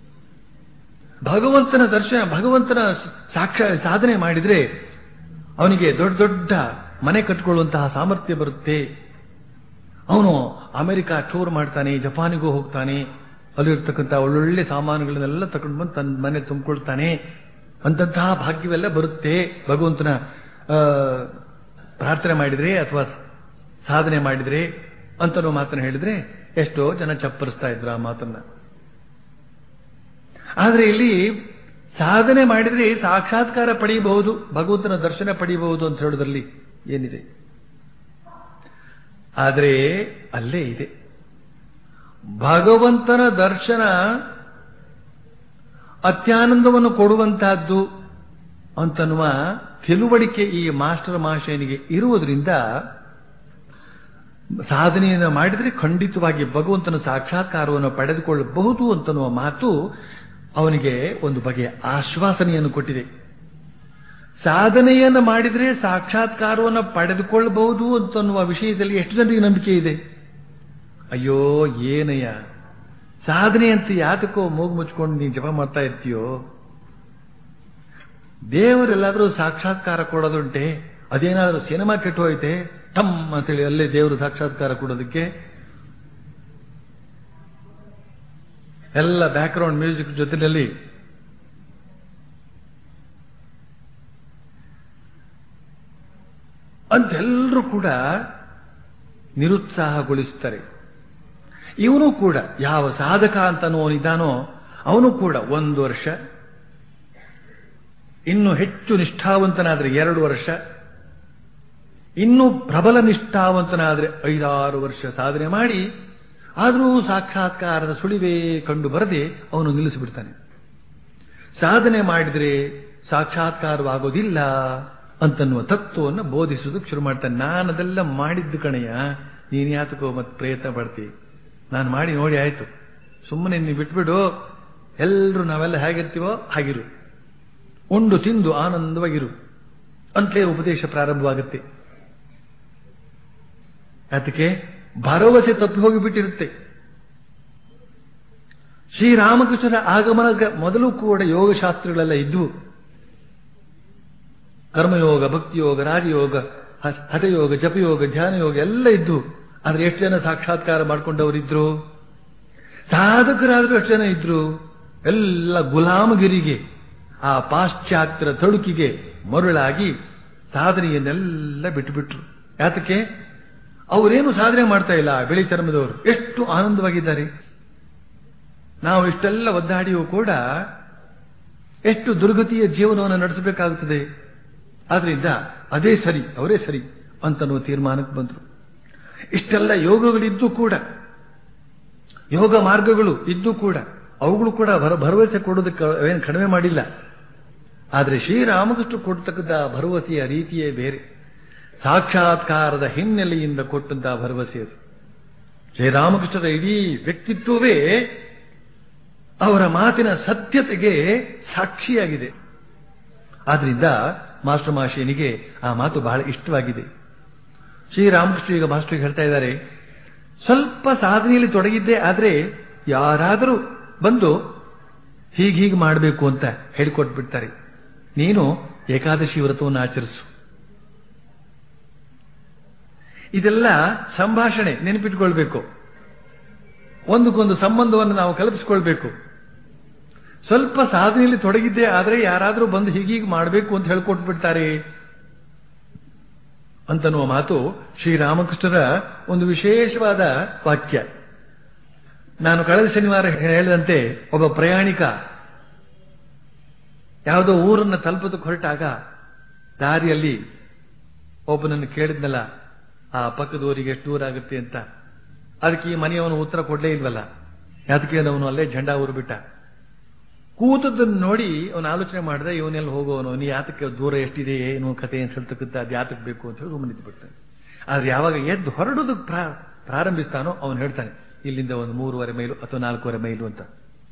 ಭಗವಂತನ ದರ್ಶನ ಭಗವಂತನ ಸಾಕ್ಷ ಸಾಧನೆ ಮಾಡಿದ್ರೆ ಅವನಿಗೆ ದೊಡ್ಡ ದೊಡ್ಡ ಮನೆ ಕಟ್ಟಿಕೊಳ್ಳುವಂತಹ ಸಾಮರ್ಥ್ಯ ಬರುತ್ತೆ ಅವನು ಅಮೆರಿಕ ಟೂರ್ ಮಾಡ್ತಾನೆ ಜಪಾನಿಗೂ ಹೋಗ್ತಾನೆ ಅಲ್ಲಿರ್ತಕ್ಕಂಥ ಒಳ್ಳೊಳ್ಳೆ ಸಾಮಾನುಗಳನ್ನೆಲ್ಲ ತಗೊಂಡು ಬಂದು ತನ್ನ ಮನೆ ತುಂಬಿಕೊಳ್ತಾನೆ ಅಂತಹ ಭಾಗ್ಯವೆಲ್ಲ ಬರುತ್ತೆ ಭಗವಂತನ ಪ್ರಾರ್ಥನೆ ಮಾಡಿದ್ರೆ ಅಥವಾ ಸಾಧನೆ ಮಾಡಿದ್ರೆ ಅಂತನೋ ಮಾತನ್ನು ಹೇಳಿದ್ರೆ ಎಷ್ಟೋ ಜನ ಚಪ್ಪರಿಸ್ತಾ ಇದ್ರು ಆ ಮಾತನ್ನ ಆದ್ರೆ ಇಲ್ಲಿ ಸಾಧನೆ ಮಾಡಿದ್ರೆ ಸಾಕ್ಷಾತ್ಕಾರ ಪಡೆಯಬಹುದು ಭಗವಂತನ ದರ್ಶನ ಪಡೆಯಬಹುದು ಅಂತ ಹೇಳೋದ್ರಲ್ಲಿ ಏನಿದೆ ಆದರೆ ಅಲ್ಲೇ ಇದೆ ಭಗವಂತನ ದರ್ಶನ ಅತ್ಯಾನಂದವನ್ನು ಕೊಡುವಂತಹದ್ದು ಅಂತನ್ನುವ ತಿಳುವಳಿಕೆ ಈ ಮಾಸ್ಟರ್ ಮಾಷನಿಗೆ ಇರುವುದರಿಂದ ಸಾಧನೆಯನ್ನು ಮಾಡಿದರೆ ಖಂಡಿತವಾಗಿ ಭಗವಂತನ ಸಾಕ್ಷಾತ್ಕಾರವನ್ನು ಪಡೆದುಕೊಳ್ಳಬಹುದು ಅಂತನ್ನುವ ಮಾತು ಅವನಿಗೆ ಒಂದು ಬಗೆಯ ಆಶ್ವಾಸನೆಯನ್ನು ಕೊಟ್ಟಿದೆ ಸಾಧನೆಯನ್ನು ಮಾಡಿದರೆ ಸಾಕ್ಷಾತ್ಕಾರವನ್ನು ಪಡೆದುಕೊಳ್ಳಬಹುದು ಅಂತನ್ನುವ ವಿಷಯದಲ್ಲಿ ಎಷ್ಟು ಜನರಿಗೆ ನಂಬಿಕೆ ಇದೆ ಅಯ್ಯೋ ಏನಯ್ಯ ಸಾಧನೆ ಅಂತ ಯಾತಕ್ಕೋ ಮೂಗು ಮುಚ್ಕೊಂಡು ನೀನು ಜಪ ಮಾಡ್ತಾ ಇರ್ತೀಯೋ ದೇವರೆಲ್ಲಾದರೂ ಸಾಕ್ಷಾತ್ಕಾರ ಕೊಡೋದುಂಟೆ ಅದೇನಾದರೂ ಸಿನಿಮಾ ಕೆಟ್ಟು ಹೋಯ್ತೆ ಟಮ್ ಅಂತೇಳಿ ಅಲ್ಲೇ ದೇವರು ಸಾಕ್ಷಾತ್ಕಾರ ಕೊಡೋದಕ್ಕೆ ಎಲ್ಲ ಬ್ಯಾಕ್ಗ್ರೌಂಡ್ ಮ್ಯೂಸಿಕ್ ಜೊತೆಯಲ್ಲಿ ಅಂತೆಲ್ಲರೂ ಕೂಡ ನಿರುತ್ಸಾಹಗೊಳಿಸ್ತಾರೆ ಇವನು ಕೂಡ ಯಾವ ಸಾಧಕ ಅಂತನೋನಿದ್ದಾನೋ ಅವನು ಕೂಡ ಒಂದು ವರ್ಷ ಇನ್ನು ಹೆಚ್ಚು ನಿಷ್ಠಾವಂತನಾದರೆ ಎರಡು ವರ್ಷ ಇನ್ನೂ ಪ್ರಬಲ ನಿಷ್ಠಾವಂತನಾದರೆ ಐದಾರು ವರ್ಷ ಸಾಧನೆ ಮಾಡಿ ಆದರೂ ಸಾಕ್ಷಾತ್ಕಾರದ ಸುಳಿವೇ ಕಂಡು ಬರದೆ ಅವನು ನಿಲ್ಲಿಸಿಬಿಡ್ತಾನೆ ಸಾಧನೆ ಮಾಡಿದರೆ ಸಾಕ್ಷಾತ್ಕಾರವಾಗೋದಿಲ್ಲ ಅಂತನ್ನುವ ತತ್ವವನ್ನು ಬೋಧಿಸುವುದಕ್ಕೆ ಶುರು ಮಾಡ್ತಾನೆ ನಾನದೆಲ್ಲ ಮಾಡಿದ್ದು ಕಣಯ್ಯ ನೀನು ಯಾತಕೋ ಮತ್ತೆ ಪ್ರಯತ್ನ ಪಡ್ತಿ ನಾನು ಮಾಡಿ ನೋಡಿ ಆಯ್ತು ಸುಮ್ಮನೆ ನೀವು ಬಿಟ್ಬಿಡು ಎಲ್ಲರೂ ನಾವೆಲ್ಲ ಹೇಗಿರ್ತೀವೋ ಹಾಗಿರು ಉಂಡು ತಿಂದು ಆನಂದವಾಗಿರು ಅಂತಲೇ ಉಪದೇಶ ಪ್ರಾರಂಭವಾಗುತ್ತೆ ಅದಕ್ಕೆ ಭರವಸೆ ತಪ್ಪಿ ಹೋಗಿಬಿಟ್ಟಿರುತ್ತೆ ಶ್ರೀರಾಮಕೃಷ್ಣರ ಆಗಮನದ ಮೊದಲು ಕೂಡ ಯೋಗಶಾಸ್ತ್ರಗಳೆಲ್ಲ ಇದ್ವು ಕರ್ಮಯೋಗ ಭಕ್ತಿಯೋಗ ರಾಜಯೋಗ ಹಠಯೋಗ ಜಪಯೋಗ ಧ್ಯಾನಯೋಗ ಎಲ್ಲ ಇದ್ದು ಆದ್ರೆ ಎಷ್ಟು ಜನ ಸಾಕ್ಷಾತ್ಕಾರ ಮಾಡ್ಕೊಂಡವರಿದ್ರು ಸಾಧಕರಾದ್ರೂ ಎಷ್ಟು ಜನ ಇದ್ರು ಎಲ್ಲ ಗುಲಾಮಗಿರಿಗೆ ಆ ಪಾಶ್ಚಾತ್ಯರ ತಳುಕಿಗೆ ಮರುಳಾಗಿ ಸಾಧನೆಯನ್ನೆಲ್ಲ ಬಿಟ್ಟುಬಿಟ್ರು ಯಾತಕ್ಕೆ ಅವರೇನು ಸಾಧನೆ ಮಾಡ್ತಾ ಇಲ್ಲ ಬಿಳಿ ಚರ್ಮದವರು ಎಷ್ಟು ಆನಂದವಾಗಿದ್ದಾರೆ ನಾವು ಇಷ್ಟೆಲ್ಲ ಒದ್ದಾಡಿಯೂ ಕೂಡ ಎಷ್ಟು ದುರ್ಗತಿಯ ಜೀವನವನ್ನು ನಡೆಸಬೇಕಾಗುತ್ತದೆ ಆದ್ರಿಂದ ಅದೇ ಸರಿ ಅವರೇ ಸರಿ ಅಂತನ್ನುವ ತೀರ್ಮಾನಕ್ಕೆ ಬಂದರು ಇಷ್ಟೆಲ್ಲ ಯೋಗಗಳಿದ್ದು ಕೂಡ ಯೋಗ ಮಾರ್ಗಗಳು ಇದ್ದು ಕೂಡ ಅವುಗಳು ಕೂಡ ಭರವಸೆ ಕೊಡೋದಕ್ಕೆ ಏನು ಕಡಿಮೆ ಮಾಡಿಲ್ಲ ಆದರೆ ಶ್ರೀರಾಮಕೃಷ್ಣ ಕೊಡ್ತಕ್ಕಂಥ ಭರವಸೆಯ ರೀತಿಯೇ ಬೇರೆ ಸಾಕ್ಷಾತ್ಕಾರದ ಹಿನ್ನೆಲೆಯಿಂದ ಕೊಟ್ಟಂತಹ ಭರವಸೆ ಅದು ಶ್ರೀರಾಮಕೃಷ್ಣರ ಇಡೀ ವ್ಯಕ್ತಿತ್ವವೇ ಅವರ ಮಾತಿನ ಸತ್ಯತೆಗೆ ಸಾಕ್ಷಿಯಾಗಿದೆ ಆದ್ರಿಂದ ಮಾಸ್ಟರ್ ಮಾಷಿನಿಗೆ ಆ ಮಾತು ಬಹಳ ಇಷ್ಟವಾಗಿದೆ ಶ್ರೀರಾಮಕೃಷ್ಣ ಈಗ ಮಾಸ್ಟರ್ಗೆ ಹೇಳ್ತಾ ಇದ್ದಾರೆ ಸ್ವಲ್ಪ ಸಾಧನೆಯಲ್ಲಿ ತೊಡಗಿದ್ದೆ ಆದ್ರೆ ಯಾರಾದರೂ ಬಂದು ಹೀಗೆ ಹೀಗೆ ಮಾಡಬೇಕು ಅಂತ ಹೇಳಿಕೊಟ್ಬಿಡ್ತಾರೆ ನೀನು ಏಕಾದಶಿ ವ್ರತವನ್ನು ಆಚರಿಸು ಇದೆಲ್ಲ ಸಂಭಾಷಣೆ ನೆನಪಿಟ್ಕೊಳ್ಬೇಕು ಒಂದಕ್ಕೊಂದು ಸಂಬಂಧವನ್ನು ನಾವು ಕಲ್ಪಿಸಿಕೊಳ್ಬೇಕು ಸ್ವಲ್ಪ ಸಾಧನೆಯಲ್ಲಿ ತೊಡಗಿದ್ದೆ ಆದರೆ ಯಾರಾದರೂ ಬಂದು ಹೀಗೀಗೆ ಮಾಡಬೇಕು ಅಂತ ಹೇಳ್ಕೊಟ್ಬಿಡ್ತಾರೆ ಅಂತನ್ನುವ ಮಾತು ಶ್ರೀರಾಮಕೃಷ್ಣರ ಒಂದು ವಿಶೇಷವಾದ ವಾಕ್ಯ ನಾನು ಕಳೆದ ಶನಿವಾರ ಹೇಳಿದಂತೆ ಒಬ್ಬ ಪ್ರಯಾಣಿಕ ಯಾವುದೋ ಊರನ್ನು ತಲುಪೋದಕ್ಕೆ ಹೊರಟಾಗ ದಾರಿಯಲ್ಲಿ ಒಬ್ಬನನ್ನು ಕೇಳಿದ್ನಲ್ಲ ಆ ಪಕ್ಕದ ಊರಿಗೆ ಎಷ್ಟು ದೂರ ಆಗುತ್ತೆ ಅಂತ ಅದಕ್ಕೆ ಈ ಮನೆಯವನು ಉತ್ತರ ಕೊಡ್ಲೇ ಇಲ್ವಲ್ಲ ಅದಕ್ಕೆ ಅವನು ಅಲ್ಲೇ ಜೆಂಡಾ ಊರ್ಬಿಟ್ಟ ಕೂತದ್ದನ್ನು ನೋಡಿ ಅವನು ಆಲೋಚನೆ ಮಾಡಿದ ಇವನೆಲ್ಲ ಹೋಗೋವನು ನೀ ಯಾತಕ್ಕೆ ದೂರ ಎಷ್ಟಿದೆ ಏನು ಕತೆ ಏನು ಹೇಳ್ತಕ್ಕಂಥ ಅದು ಯಾತಕ್ಕೆ ಬೇಕು ಅಂತ ಹೇಳಿ ಸುಮ್ಮನಿದ್ದು ಬಿಡ್ತಾನೆ ಆದ್ರೆ ಯಾವಾಗ ಎದ್ದು ಹೊರಡೋದಕ್ಕೆ ಪ್ರಾ- ಪ್ರಾರಂಭಿಸ್ತಾನೋ ಅವನು ಹೇಳ್ತಾನೆ ಇಲ್ಲಿಂದ ಒಂದು ಮೂರುವರೆ ಮೈಲು ಅಥವಾ ನಾಲ್ಕೂವರೆ ಮೈಲು ಅಂತ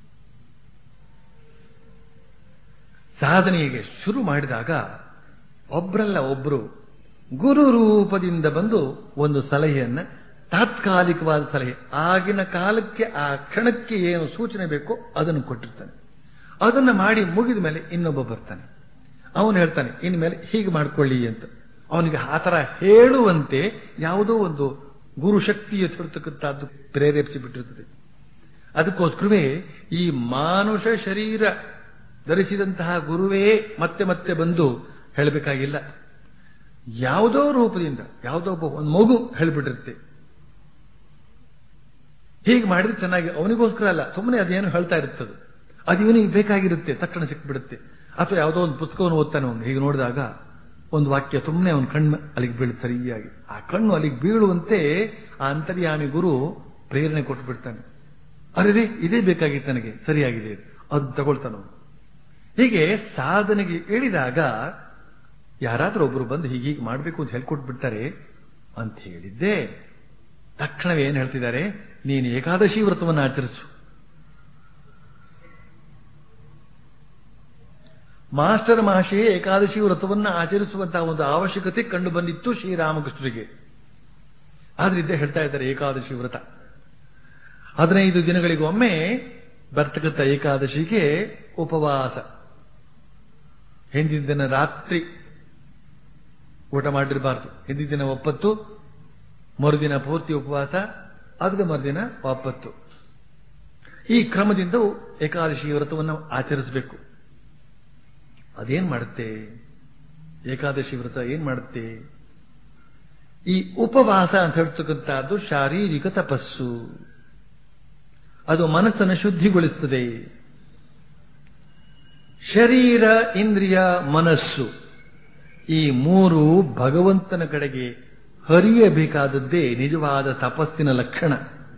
ಸಾಧನೆಗೆ ಶುರು ಮಾಡಿದಾಗ ಒಬ್ರಲ್ಲ ಒಬ್ರು ಗುರು ರೂಪದಿಂದ ಬಂದು ಒಂದು ಸಲಹೆಯನ್ನ ತಾತ್ಕಾಲಿಕವಾದ ಸಲಹೆ ಆಗಿನ ಕಾಲಕ್ಕೆ ಆ ಕ್ಷಣಕ್ಕೆ ಏನು ಸೂಚನೆ ಬೇಕೋ ಅದನ್ನು ಕೊಟ್ಟಿರ್ತಾನೆ ಅದನ್ನ ಮಾಡಿ ಮುಗಿದ ಮೇಲೆ ಇನ್ನೊಬ್ಬ ಬರ್ತಾನೆ ಅವನು ಹೇಳ್ತಾನೆ ಇನ್ಮೇಲೆ ಹೀಗೆ ಮಾಡ್ಕೊಳ್ಳಿ ಅಂತ ಅವನಿಗೆ ಆ ತರ ಹೇಳುವಂತೆ ಯಾವುದೋ ಒಂದು ಗುರು ಶಕ್ತಿಯ ತಿಳ್ತಕ್ಕಂಥದ್ದು ಪ್ರೇರೇಪಿಸಿ ಬಿಟ್ಟಿರ್ತದೆ ಅದಕ್ಕೋಸ್ಕರವೇ ಈ ಮಾನುಷ ಶರೀರ ಧರಿಸಿದಂತಹ ಗುರುವೇ ಮತ್ತೆ ಮತ್ತೆ ಬಂದು ಹೇಳಬೇಕಾಗಿಲ್ಲ ಯಾವುದೋ ರೂಪದಿಂದ ಯಾವುದೋ ಒಬ್ಬ ಒಂದು ಮಗು ಹೇಳ್ಬಿಟ್ಟಿರುತ್ತೆ ಹೀಗೆ ಮಾಡಿದ್ರೆ ಚೆನ್ನಾಗಿ ಅವನಿಗೋಸ್ಕರ ಅಲ್ಲ ಸುಮ್ಮನೆ ಅದೇನು ಹೇಳ್ತಾ ಇರುತ್ತದೆ ಅದು ಇವನಿಗೆ ಬೇಕಾಗಿರುತ್ತೆ ತಕ್ಷಣ ಸಿಕ್ಬಿಡುತ್ತೆ ಅಥವಾ ಯಾವುದೋ ಒಂದು ಪುಸ್ತಕವನ್ನು ಓದ್ತಾನೆ ಅವನು ಹೀಗೆ ನೋಡಿದಾಗ ಒಂದು ವಾಕ್ಯ ಸುಮ್ಮನೆ ಅವನ ಕಣ್ಣು ಅಲ್ಲಿಗೆ ಬೀಳುತ್ತೆ ಸರಿಯಾಗಿ ಆ ಕಣ್ಣು ಅಲ್ಲಿಗೆ ಬೀಳುವಂತೆ ಆ ಅಂತರ್ಯಾಮಿ ಗುರು ಪ್ರೇರಣೆ ಕೊಟ್ಟು ಬಿಡ್ತಾನೆ ಅರೆ ಇದೇ ಬೇಕಾಗಿತ್ತು ನನಗೆ ಸರಿಯಾಗಿದೆ ಅದು ತಗೊಳ್ತಾನ ಅವನು ಹೀಗೆ ಸಾಧನೆಗೆ ಇಳಿದಾಗ ಯಾರಾದ್ರೂ ಒಬ್ರು ಬಂದು ಹೀಗೆ ಹೀಗೆ ಮಾಡಬೇಕು ಅಂತ ಹೇಳ್ಕೊಟ್ಬಿಡ್ತಾರೆ ಅಂತ ಹೇಳಿದ್ದೆ ತಕ್ಷಣವೇ ಏನು ಹೇಳ್ತಿದ್ದಾರೆ ನೀನು ಏಕಾದಶಿ ವ್ರತವನ್ನು ಆಚರಿಸು ಮಾಸ್ಟರ್ ಮಹಾಶಯ ಏಕಾದಶಿ ವ್ರತವನ್ನು ಆಚರಿಸುವಂತಹ ಒಂದು ಅವಶ್ಯಕತೆ ಕಂಡು ಬಂದಿತ್ತು ಶ್ರೀರಾಮಕೃಷ್ಣರಿಗೆ ಆದ್ರಿಂದ ಹೇಳ್ತಾ ಇದ್ದಾರೆ ಏಕಾದಶಿ ವ್ರತ ಹದಿನೈದು ದಿನಗಳಿಗೊಮ್ಮೆ ಬರ್ತಕ್ಕಂಥ ಏಕಾದಶಿಗೆ ಉಪವಾಸ ಹಿಂದಿನ ದಿನ ರಾತ್ರಿ ಊಟ ಮಾಡಿರಬಾರ್ದು ಹಿಂದಿನ ದಿನ ಒಪ್ಪತ್ತು ಮರುದಿನ ಪೂರ್ತಿ ಉಪವಾಸ ಅದ್ರ ಮರುದಿನ ಒಪ್ಪತ್ತು ಈ ಕ್ರಮದಿಂದ ಏಕಾದಶಿ ವ್ರತವನ್ನು ಆಚರಿಸಬೇಕು ಅದೇನ್ ಮಾಡುತ್ತೆ ಏಕಾದಶಿ ವ್ರತ ಏನ್ ಮಾಡುತ್ತೆ ಈ ಉಪವಾಸ ಅಂತ ಹೇಳ್ತಕ್ಕಂಥದ್ದು ಶಾರೀರಿಕ ತಪಸ್ಸು ಅದು ಮನಸ್ಸನ್ನು ಶುದ್ಧಿಗೊಳಿಸುತ್ತದೆ ಶರೀರ ಇಂದ್ರಿಯ ಮನಸ್ಸು ಈ ಮೂರು ಭಗವಂತನ ಕಡೆಗೆ ಹರಿಯಬೇಕಾದದ್ದೇ ನಿಜವಾದ ತಪಸ್ಸಿನ ಲಕ್ಷಣ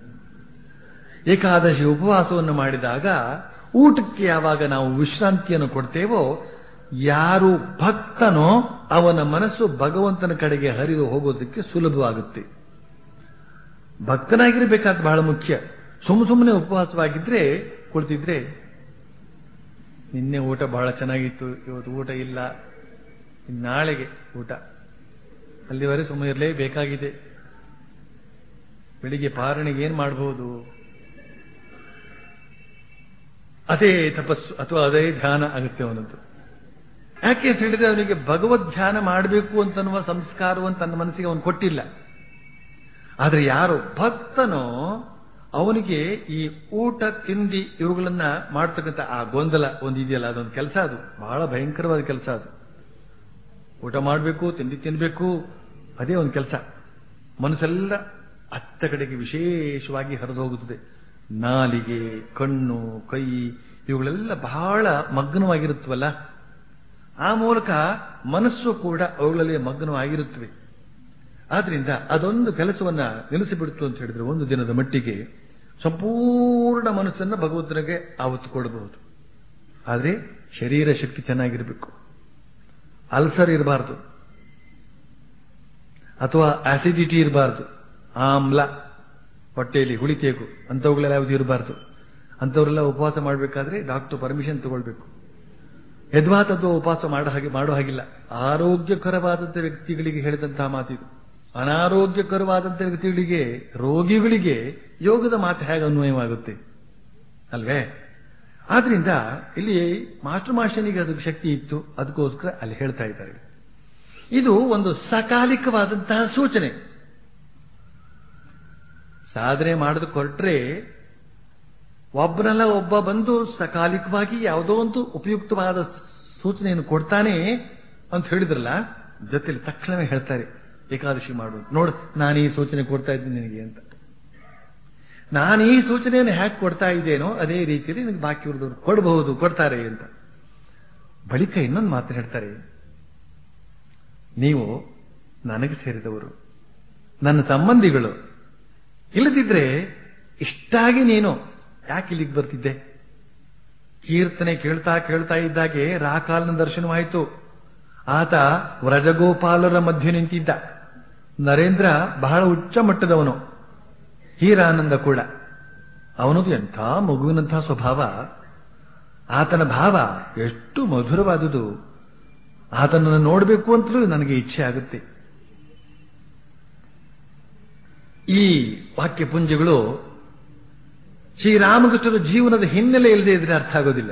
ಏಕಾದಶಿ ಉಪವಾಸವನ್ನು ಮಾಡಿದಾಗ ಊಟಕ್ಕೆ ಯಾವಾಗ ನಾವು ವಿಶ್ರಾಂತಿಯನ್ನು ಕೊಡ್ತೇವೋ ಯಾರು ಭಕ್ತನೋ ಅವನ ಮನಸ್ಸು ಭಗವಂತನ ಕಡೆಗೆ ಹರಿದು ಹೋಗೋದಕ್ಕೆ ಸುಲಭವಾಗುತ್ತೆ ಭಕ್ತನಾಗಿರ್ಬೇಕಾದ ಬಹಳ ಮುಖ್ಯ ಸುಮ್ಮ ಸುಮ್ಮನೆ ಉಪವಾಸವಾಗಿದ್ರೆ ಕುಳಿತಿದ್ರೆ ನಿನ್ನೆ ಊಟ ಬಹಳ ಚೆನ್ನಾಗಿತ್ತು ಇವತ್ತು ಊಟ ಇಲ್ಲ ನಾಳೆಗೆ ಊಟ ಅಲ್ಲಿವರೆ ಸುಮ್ಮನೆ ಇರಲೇಬೇಕಾಗಿದೆ ಬೆಳಿಗ್ಗೆ ಪಾರಣೆಗೆ ಏನ್ ಮಾಡಬಹುದು ಅದೇ ತಪಸ್ಸು ಅಥವಾ ಅದೇ ಧ್ಯಾನ ಆಗುತ್ತೆ ಅವನದ್ದು ಯಾಕೆ ಅಂತ ಹೇಳಿದ್ರೆ ಅವನಿಗೆ ಭಗವದ್ ಧ್ಯಾನ ಮಾಡಬೇಕು ಅಂತನ್ನುವ ಸಂಸ್ಕಾರವನ್ನು ತನ್ನ ಮನಸ್ಸಿಗೆ ಅವನು ಕೊಟ್ಟಿಲ್ಲ ಆದ್ರೆ ಯಾರು ಭಕ್ತನೋ ಅವನಿಗೆ ಈ ಊಟ ತಿಂಡಿ ಇವುಗಳನ್ನ ಮಾಡ್ತಕ್ಕಂಥ ಆ ಗೊಂದಲ ಒಂದು ಇದೆಯಲ್ಲ ಅದೊಂದು ಕೆಲಸ ಅದು ಬಹಳ ಭಯಂಕರವಾದ ಕೆಲಸ ಅದು ಊಟ ಮಾಡಬೇಕು ತಿಂಡಿ ತಿನ್ಬೇಕು ಅದೇ ಒಂದು ಕೆಲಸ ಮನಸ್ಸೆಲ್ಲ ಅತ್ತ ಕಡೆಗೆ ವಿಶೇಷವಾಗಿ ಹರಿದು ಹೋಗುತ್ತದೆ ನಾಲಿಗೆ ಕಣ್ಣು ಕೈ ಇವುಗಳೆಲ್ಲ ಬಹಳ ಮಗ್ನವಾಗಿರುತ್ತವಲ್ಲ ಆ ಮೂಲಕ ಮನಸ್ಸು ಕೂಡ ಅವುಗಳಲ್ಲಿ ಮಗ್ನವಾಗಿರುತ್ತವೆ ಆದ್ರಿಂದ ಅದೊಂದು ಕೆಲಸವನ್ನ ನಿಲ್ಲಿಸಿಬಿಡ್ತು ಅಂತ ಹೇಳಿದ್ರೆ ಒಂದು ದಿನದ ಮಟ್ಟಿಗೆ ಸಂಪೂರ್ಣ ಮನಸ್ಸನ್ನು ಭಗವಂತನಿಗೆ ಆವತ್ತು ಕೊಡಬಹುದು ಆದ್ರೆ ಶರೀರ ಶಕ್ತಿ ಚೆನ್ನಾಗಿರಬೇಕು ಅಲ್ಸರ್ ಇರಬಾರ್ದು ಅಥವಾ ಆಸಿಡಿಟಿ ಇರಬಾರ್ದು ಆಮ್ಲ ಹೊಟ್ಟೆಯಲ್ಲಿ ಹುಳಿತೇಕು ಅಂಥವುಗಳೆಲ್ಲ ಯಾವುದು ಇರಬಾರ್ದು ಅಂಥವರೆಲ್ಲ ಉಪವಾಸ ಮಾಡಬೇಕಾದ್ರೆ ಡಾಕ್ಟರ್ ಪರ್ಮಿಷನ್ ತಗೊಳ್ಬೇಕು ಯದ್ವಾ ತದ್ವಾ ಉಪವಾಸ ಮಾಡೋ ಹಾಗೆ ಮಾಡೋ ಹಾಗಿಲ್ಲ ಆರೋಗ್ಯಕರವಾದಂಥ ವ್ಯಕ್ತಿಗಳಿಗೆ ಹೇಳಿದಂತಹ ಮಾತಿದು ಅನಾರೋಗ್ಯಕರವಾದಂಥ ವ್ಯಕ್ತಿಗಳಿಗೆ ರೋಗಿಗಳಿಗೆ ಯೋಗದ ಮಾತು ಹೇಗೆ ಅನ್ವಯವಾಗುತ್ತೆ ಅಲ್ವೇ ಆದ್ರಿಂದ ಇಲ್ಲಿ ಮಾಸ್ಟರ್ ಮಾಸ್ಟರ್ನಿಗೆ ಅದಕ್ಕೆ ಶಕ್ತಿ ಇತ್ತು ಅದಕ್ಕೋಸ್ಕರ ಅಲ್ಲಿ ಹೇಳ್ತಾ ಇದ್ದಾರೆ ಇದು ಒಂದು ಸಕಾಲಿಕವಾದಂತಹ ಸೂಚನೆ ಸಾಧನೆ ಮಾಡೋದು ಕೊರಟ್ರೆ ಒಬ್ಬನಲ್ಲ ಒಬ್ಬ ಬಂದು ಸಕಾಲಿಕವಾಗಿ ಯಾವುದೋ ಒಂದು ಉಪಯುಕ್ತವಾದ ಸೂಚನೆಯನ್ನು ಕೊಡ್ತಾನೆ ಅಂತ ಹೇಳಿದ್ರಲ್ಲ ಜೊತೆಲಿ ತಕ್ಷಣವೇ ಹೇಳ್ತಾರೆ ಏಕಾದಶಿ ಮಾಡುವುದು ನೋಡು ನಾನು ಈ ಸೂಚನೆ ಕೊಡ್ತಾ ಇದ್ದೀನಿ ನಿನಗೆ ಅಂತ ನಾನು ಈ ಸೂಚನೆಯನ್ನು ಹ್ಯಾಕ್ ಕೊಡ್ತಾ ಇದ್ದೇನೋ ಅದೇ ರೀತಿಯಲ್ಲಿ ನಿನಗೆ ಬಾಕಿ ಉಳಿದವರು ಕೊಡಬಹುದು ಕೊಡ್ತಾರೆ ಅಂತ ಬಳಿಕ ಇನ್ನೊಂದು ಮಾತು ಹೇಳ್ತಾರೆ ನೀವು ನನಗೆ ಸೇರಿದವರು ನನ್ನ ಸಂಬಂಧಿಗಳು ಇಲ್ಲದಿದ್ರೆ ಇಷ್ಟಾಗಿ ನೀನು ಯಾಕೆ ಇಲ್ಲಿಗೆ ಬರ್ತಿದ್ದೆ ಕೀರ್ತನೆ ಕೇಳ್ತಾ ಕೇಳ್ತಾ ಇದ್ದಾಗೆ ರಾಕಾಲನ ದರ್ಶನವಾಯಿತು ಆತ ವ್ರಜಗೋಪಾಲರ ಮಧ್ಯೆ ನಿಂತಿದ್ದ ನರೇಂದ್ರ ಬಹಳ ಉಚ್ಚ ಮಟ್ಟದವನು ಹೀರಾನಂದ ಕೂಡ ಅವನದು ಎಂಥ ಮಗುವಿನಂತಹ ಸ್ವಭಾವ ಆತನ ಭಾವ ಎಷ್ಟು ಮಧುರವಾದುದು ಆತನನ್ನು ನೋಡಬೇಕು ಅಂತಲೂ ನನಗೆ ಇಚ್ಛೆ ಆಗುತ್ತೆ ಈ ವಾಕ್ಯ ಪುಂಜಗಳು ಶ್ರೀರಾಮಕೃಷ್ಣರ ಜೀವನದ ಹಿನ್ನೆಲೆ ಇಲ್ಲದೆ ಇದ್ರೆ ಅರ್ಥ ಆಗೋದಿಲ್ಲ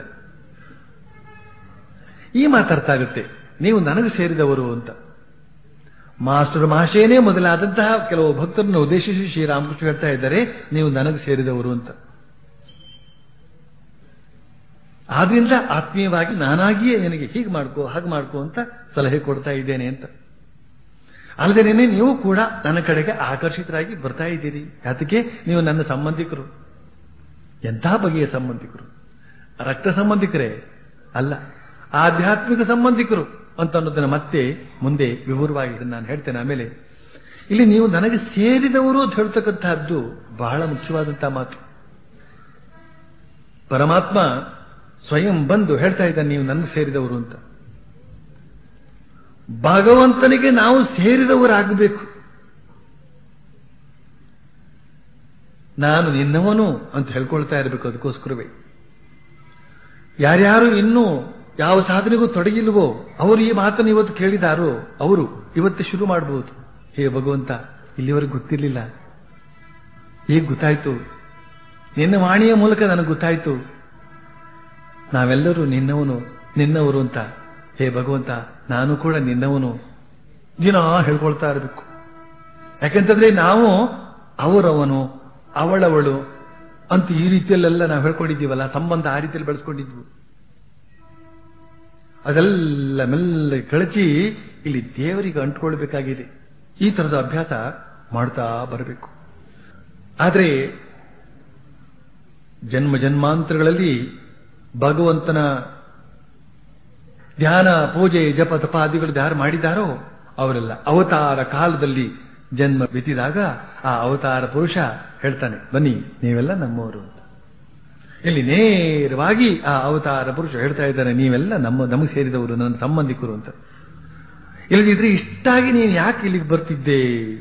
ಈ ಮಾತರ್ಥ ಆಗುತ್ತೆ ನೀವು ನನಗೆ ಸೇರಿದವರು ಅಂತ ಮಾಸ್ಟರ್ ಮಾಶೇನೇ ಮೊದಲಾದಂತಹ ಕೆಲವು ಭಕ್ತರನ್ನು ಉದ್ದೇಶಿಸಿ ಶ್ರೀರಾಮಕೃಷ್ಣ ಹೇಳ್ತಾ ಇದ್ದಾರೆ ನೀವು ನನಗೆ ಸೇರಿದವರು ಅಂತ ಆದ್ರಿಂದ ಆತ್ಮೀಯವಾಗಿ ನಾನಾಗಿಯೇ ನಿನಗೆ ಹೀಗೆ ಮಾಡ್ಕೋ ಹಾಗೆ ಮಾಡ್ಕೋ ಅಂತ ಸಲಹೆ ಕೊಡ್ತಾ ಇದ್ದೇನೆ ಅಂತ ಅಲ್ಲದೇನೆ ನೀವು ಕೂಡ ನನ್ನ ಕಡೆಗೆ ಆಕರ್ಷಿತರಾಗಿ ಬರ್ತಾ ಇದ್ದೀರಿ ಯಾತಕ್ಕೆ ನೀವು ನನ್ನ ಸಂಬಂಧಿಕರು ಎಂಥ ಬಗೆಯ ಸಂಬಂಧಿಕರು ರಕ್ತ ಸಂಬಂಧಿಕರೇ ಅಲ್ಲ ಆಧ್ಯಾತ್ಮಿಕ ಸಂಬಂಧಿಕರು ಅಂತ ಅನ್ನೋದನ್ನ ಮತ್ತೆ ಮುಂದೆ ವಿವರವಾಗಿ ನಾನು ಹೇಳ್ತೇನೆ ಆಮೇಲೆ ಇಲ್ಲಿ ನೀವು ನನಗೆ ಸೇರಿದವರು ಅಂತ ಹೇಳ್ತಕ್ಕಂತಹದ್ದು ಬಹಳ ಮುಖ್ಯವಾದಂತಹ ಮಾತು ಪರಮಾತ್ಮ ಸ್ವಯಂ ಬಂದು ಹೇಳ್ತಾ ಇದ್ದಾನೆ ನೀವು ನನಗೆ ಸೇರಿದವರು ಅಂತ ಭಗವಂತನಿಗೆ ನಾವು ಸೇರಿದವರಾಗಬೇಕು ನಾನು ನಿನ್ನವನು ಅಂತ ಹೇಳ್ಕೊಳ್ತಾ ಇರಬೇಕು ಅದಕ್ಕೋಸ್ಕರವೇ ಯಾರ್ಯಾರು ಇನ್ನೂ ಯಾವ ಸಾಧನೆಗೂ ತೊಡಗಿಲ್ವೋ ಅವರು ಈ ಮಾತನ್ನು ಇವತ್ತು ಕೇಳಿದಾರೋ ಅವರು ಇವತ್ತೇ ಶುರು ಮಾಡಬಹುದು ಹೇ ಭಗವಂತ ಇಲ್ಲಿವರೆಗೆ ಗೊತ್ತಿರಲಿಲ್ಲ ಈಗ ಗೊತ್ತಾಯ್ತು ನಿನ್ನ ವಾಣಿಯ ಮೂಲಕ ನನಗೆ ಗೊತ್ತಾಯ್ತು ನಾವೆಲ್ಲರೂ ನಿನ್ನವನು ನಿನ್ನವರು ಅಂತ ಹೇ ಭಗವಂತ ನಾನು ಕೂಡ ನಿನ್ನವನು ದಿನ ಹೇಳ್ಕೊಳ್ತಾ ಇರಬೇಕು ಯಾಕೆಂತಂದ್ರೆ ನಾವು ಅವರವನು ಅವಳವಳು ಅಂತ ಈ ರೀತಿಯಲ್ಲೆಲ್ಲ ನಾವು ಹೇಳ್ಕೊಂಡಿದ್ದೀವಲ್ಲ ಸಂಬಂಧ ಆ ರೀತಿಯಲ್ಲಿ ಬೆಳೆಸ್ಕೊಂಡಿದ್ವು ಅದೆಲ್ಲ ಮೆಲ್ಲ ಕಳಚಿ ಇಲ್ಲಿ ದೇವರಿಗೆ ಅಂಟ್ಕೊಳ್ಬೇಕಾಗಿದೆ ಈ ತರದ ಅಭ್ಯಾಸ ಮಾಡ್ತಾ ಬರಬೇಕು ಆದರೆ ಜನ್ಮ ಜನ್ಮಾಂತರಗಳಲ್ಲಿ ಭಗವಂತನ ಧ್ಯಾನ ಪೂಜೆ ಜಪ ತಪಾದಿಗಳು ಯಾರು ಮಾಡಿದಾರೋ ಅವರೆಲ್ಲ ಅವತಾರ ಕಾಲದಲ್ಲಿ ಜನ್ಮ ಬಿತ್ತಿದಾಗ ಆ ಅವತಾರ ಪುರುಷ ಹೇಳ್ತಾನೆ ಬನ್ನಿ ನೀವೆಲ್ಲ ನಮ್ಮವರು ಅಂತ ಇಲ್ಲಿ ನೇರವಾಗಿ ಆ ಅವತಾರ ಪುರುಷ ಹೇಳ್ತಾ ಇದ್ದಾನೆ ನೀವೆಲ್ಲ ನಮ್ಮ ನಮಗೆ ಸೇರಿದವರು ನನ್ನ ಸಂಬಂಧಿಕರು ಅಂತ ಇಲ್ಲದಿದ್ರೆ ಇಷ್ಟಾಗಿ ನೀನು ಯಾಕೆ ಇಲ್ಲಿಗೆ ಬರ್ತಿದ್ದೆ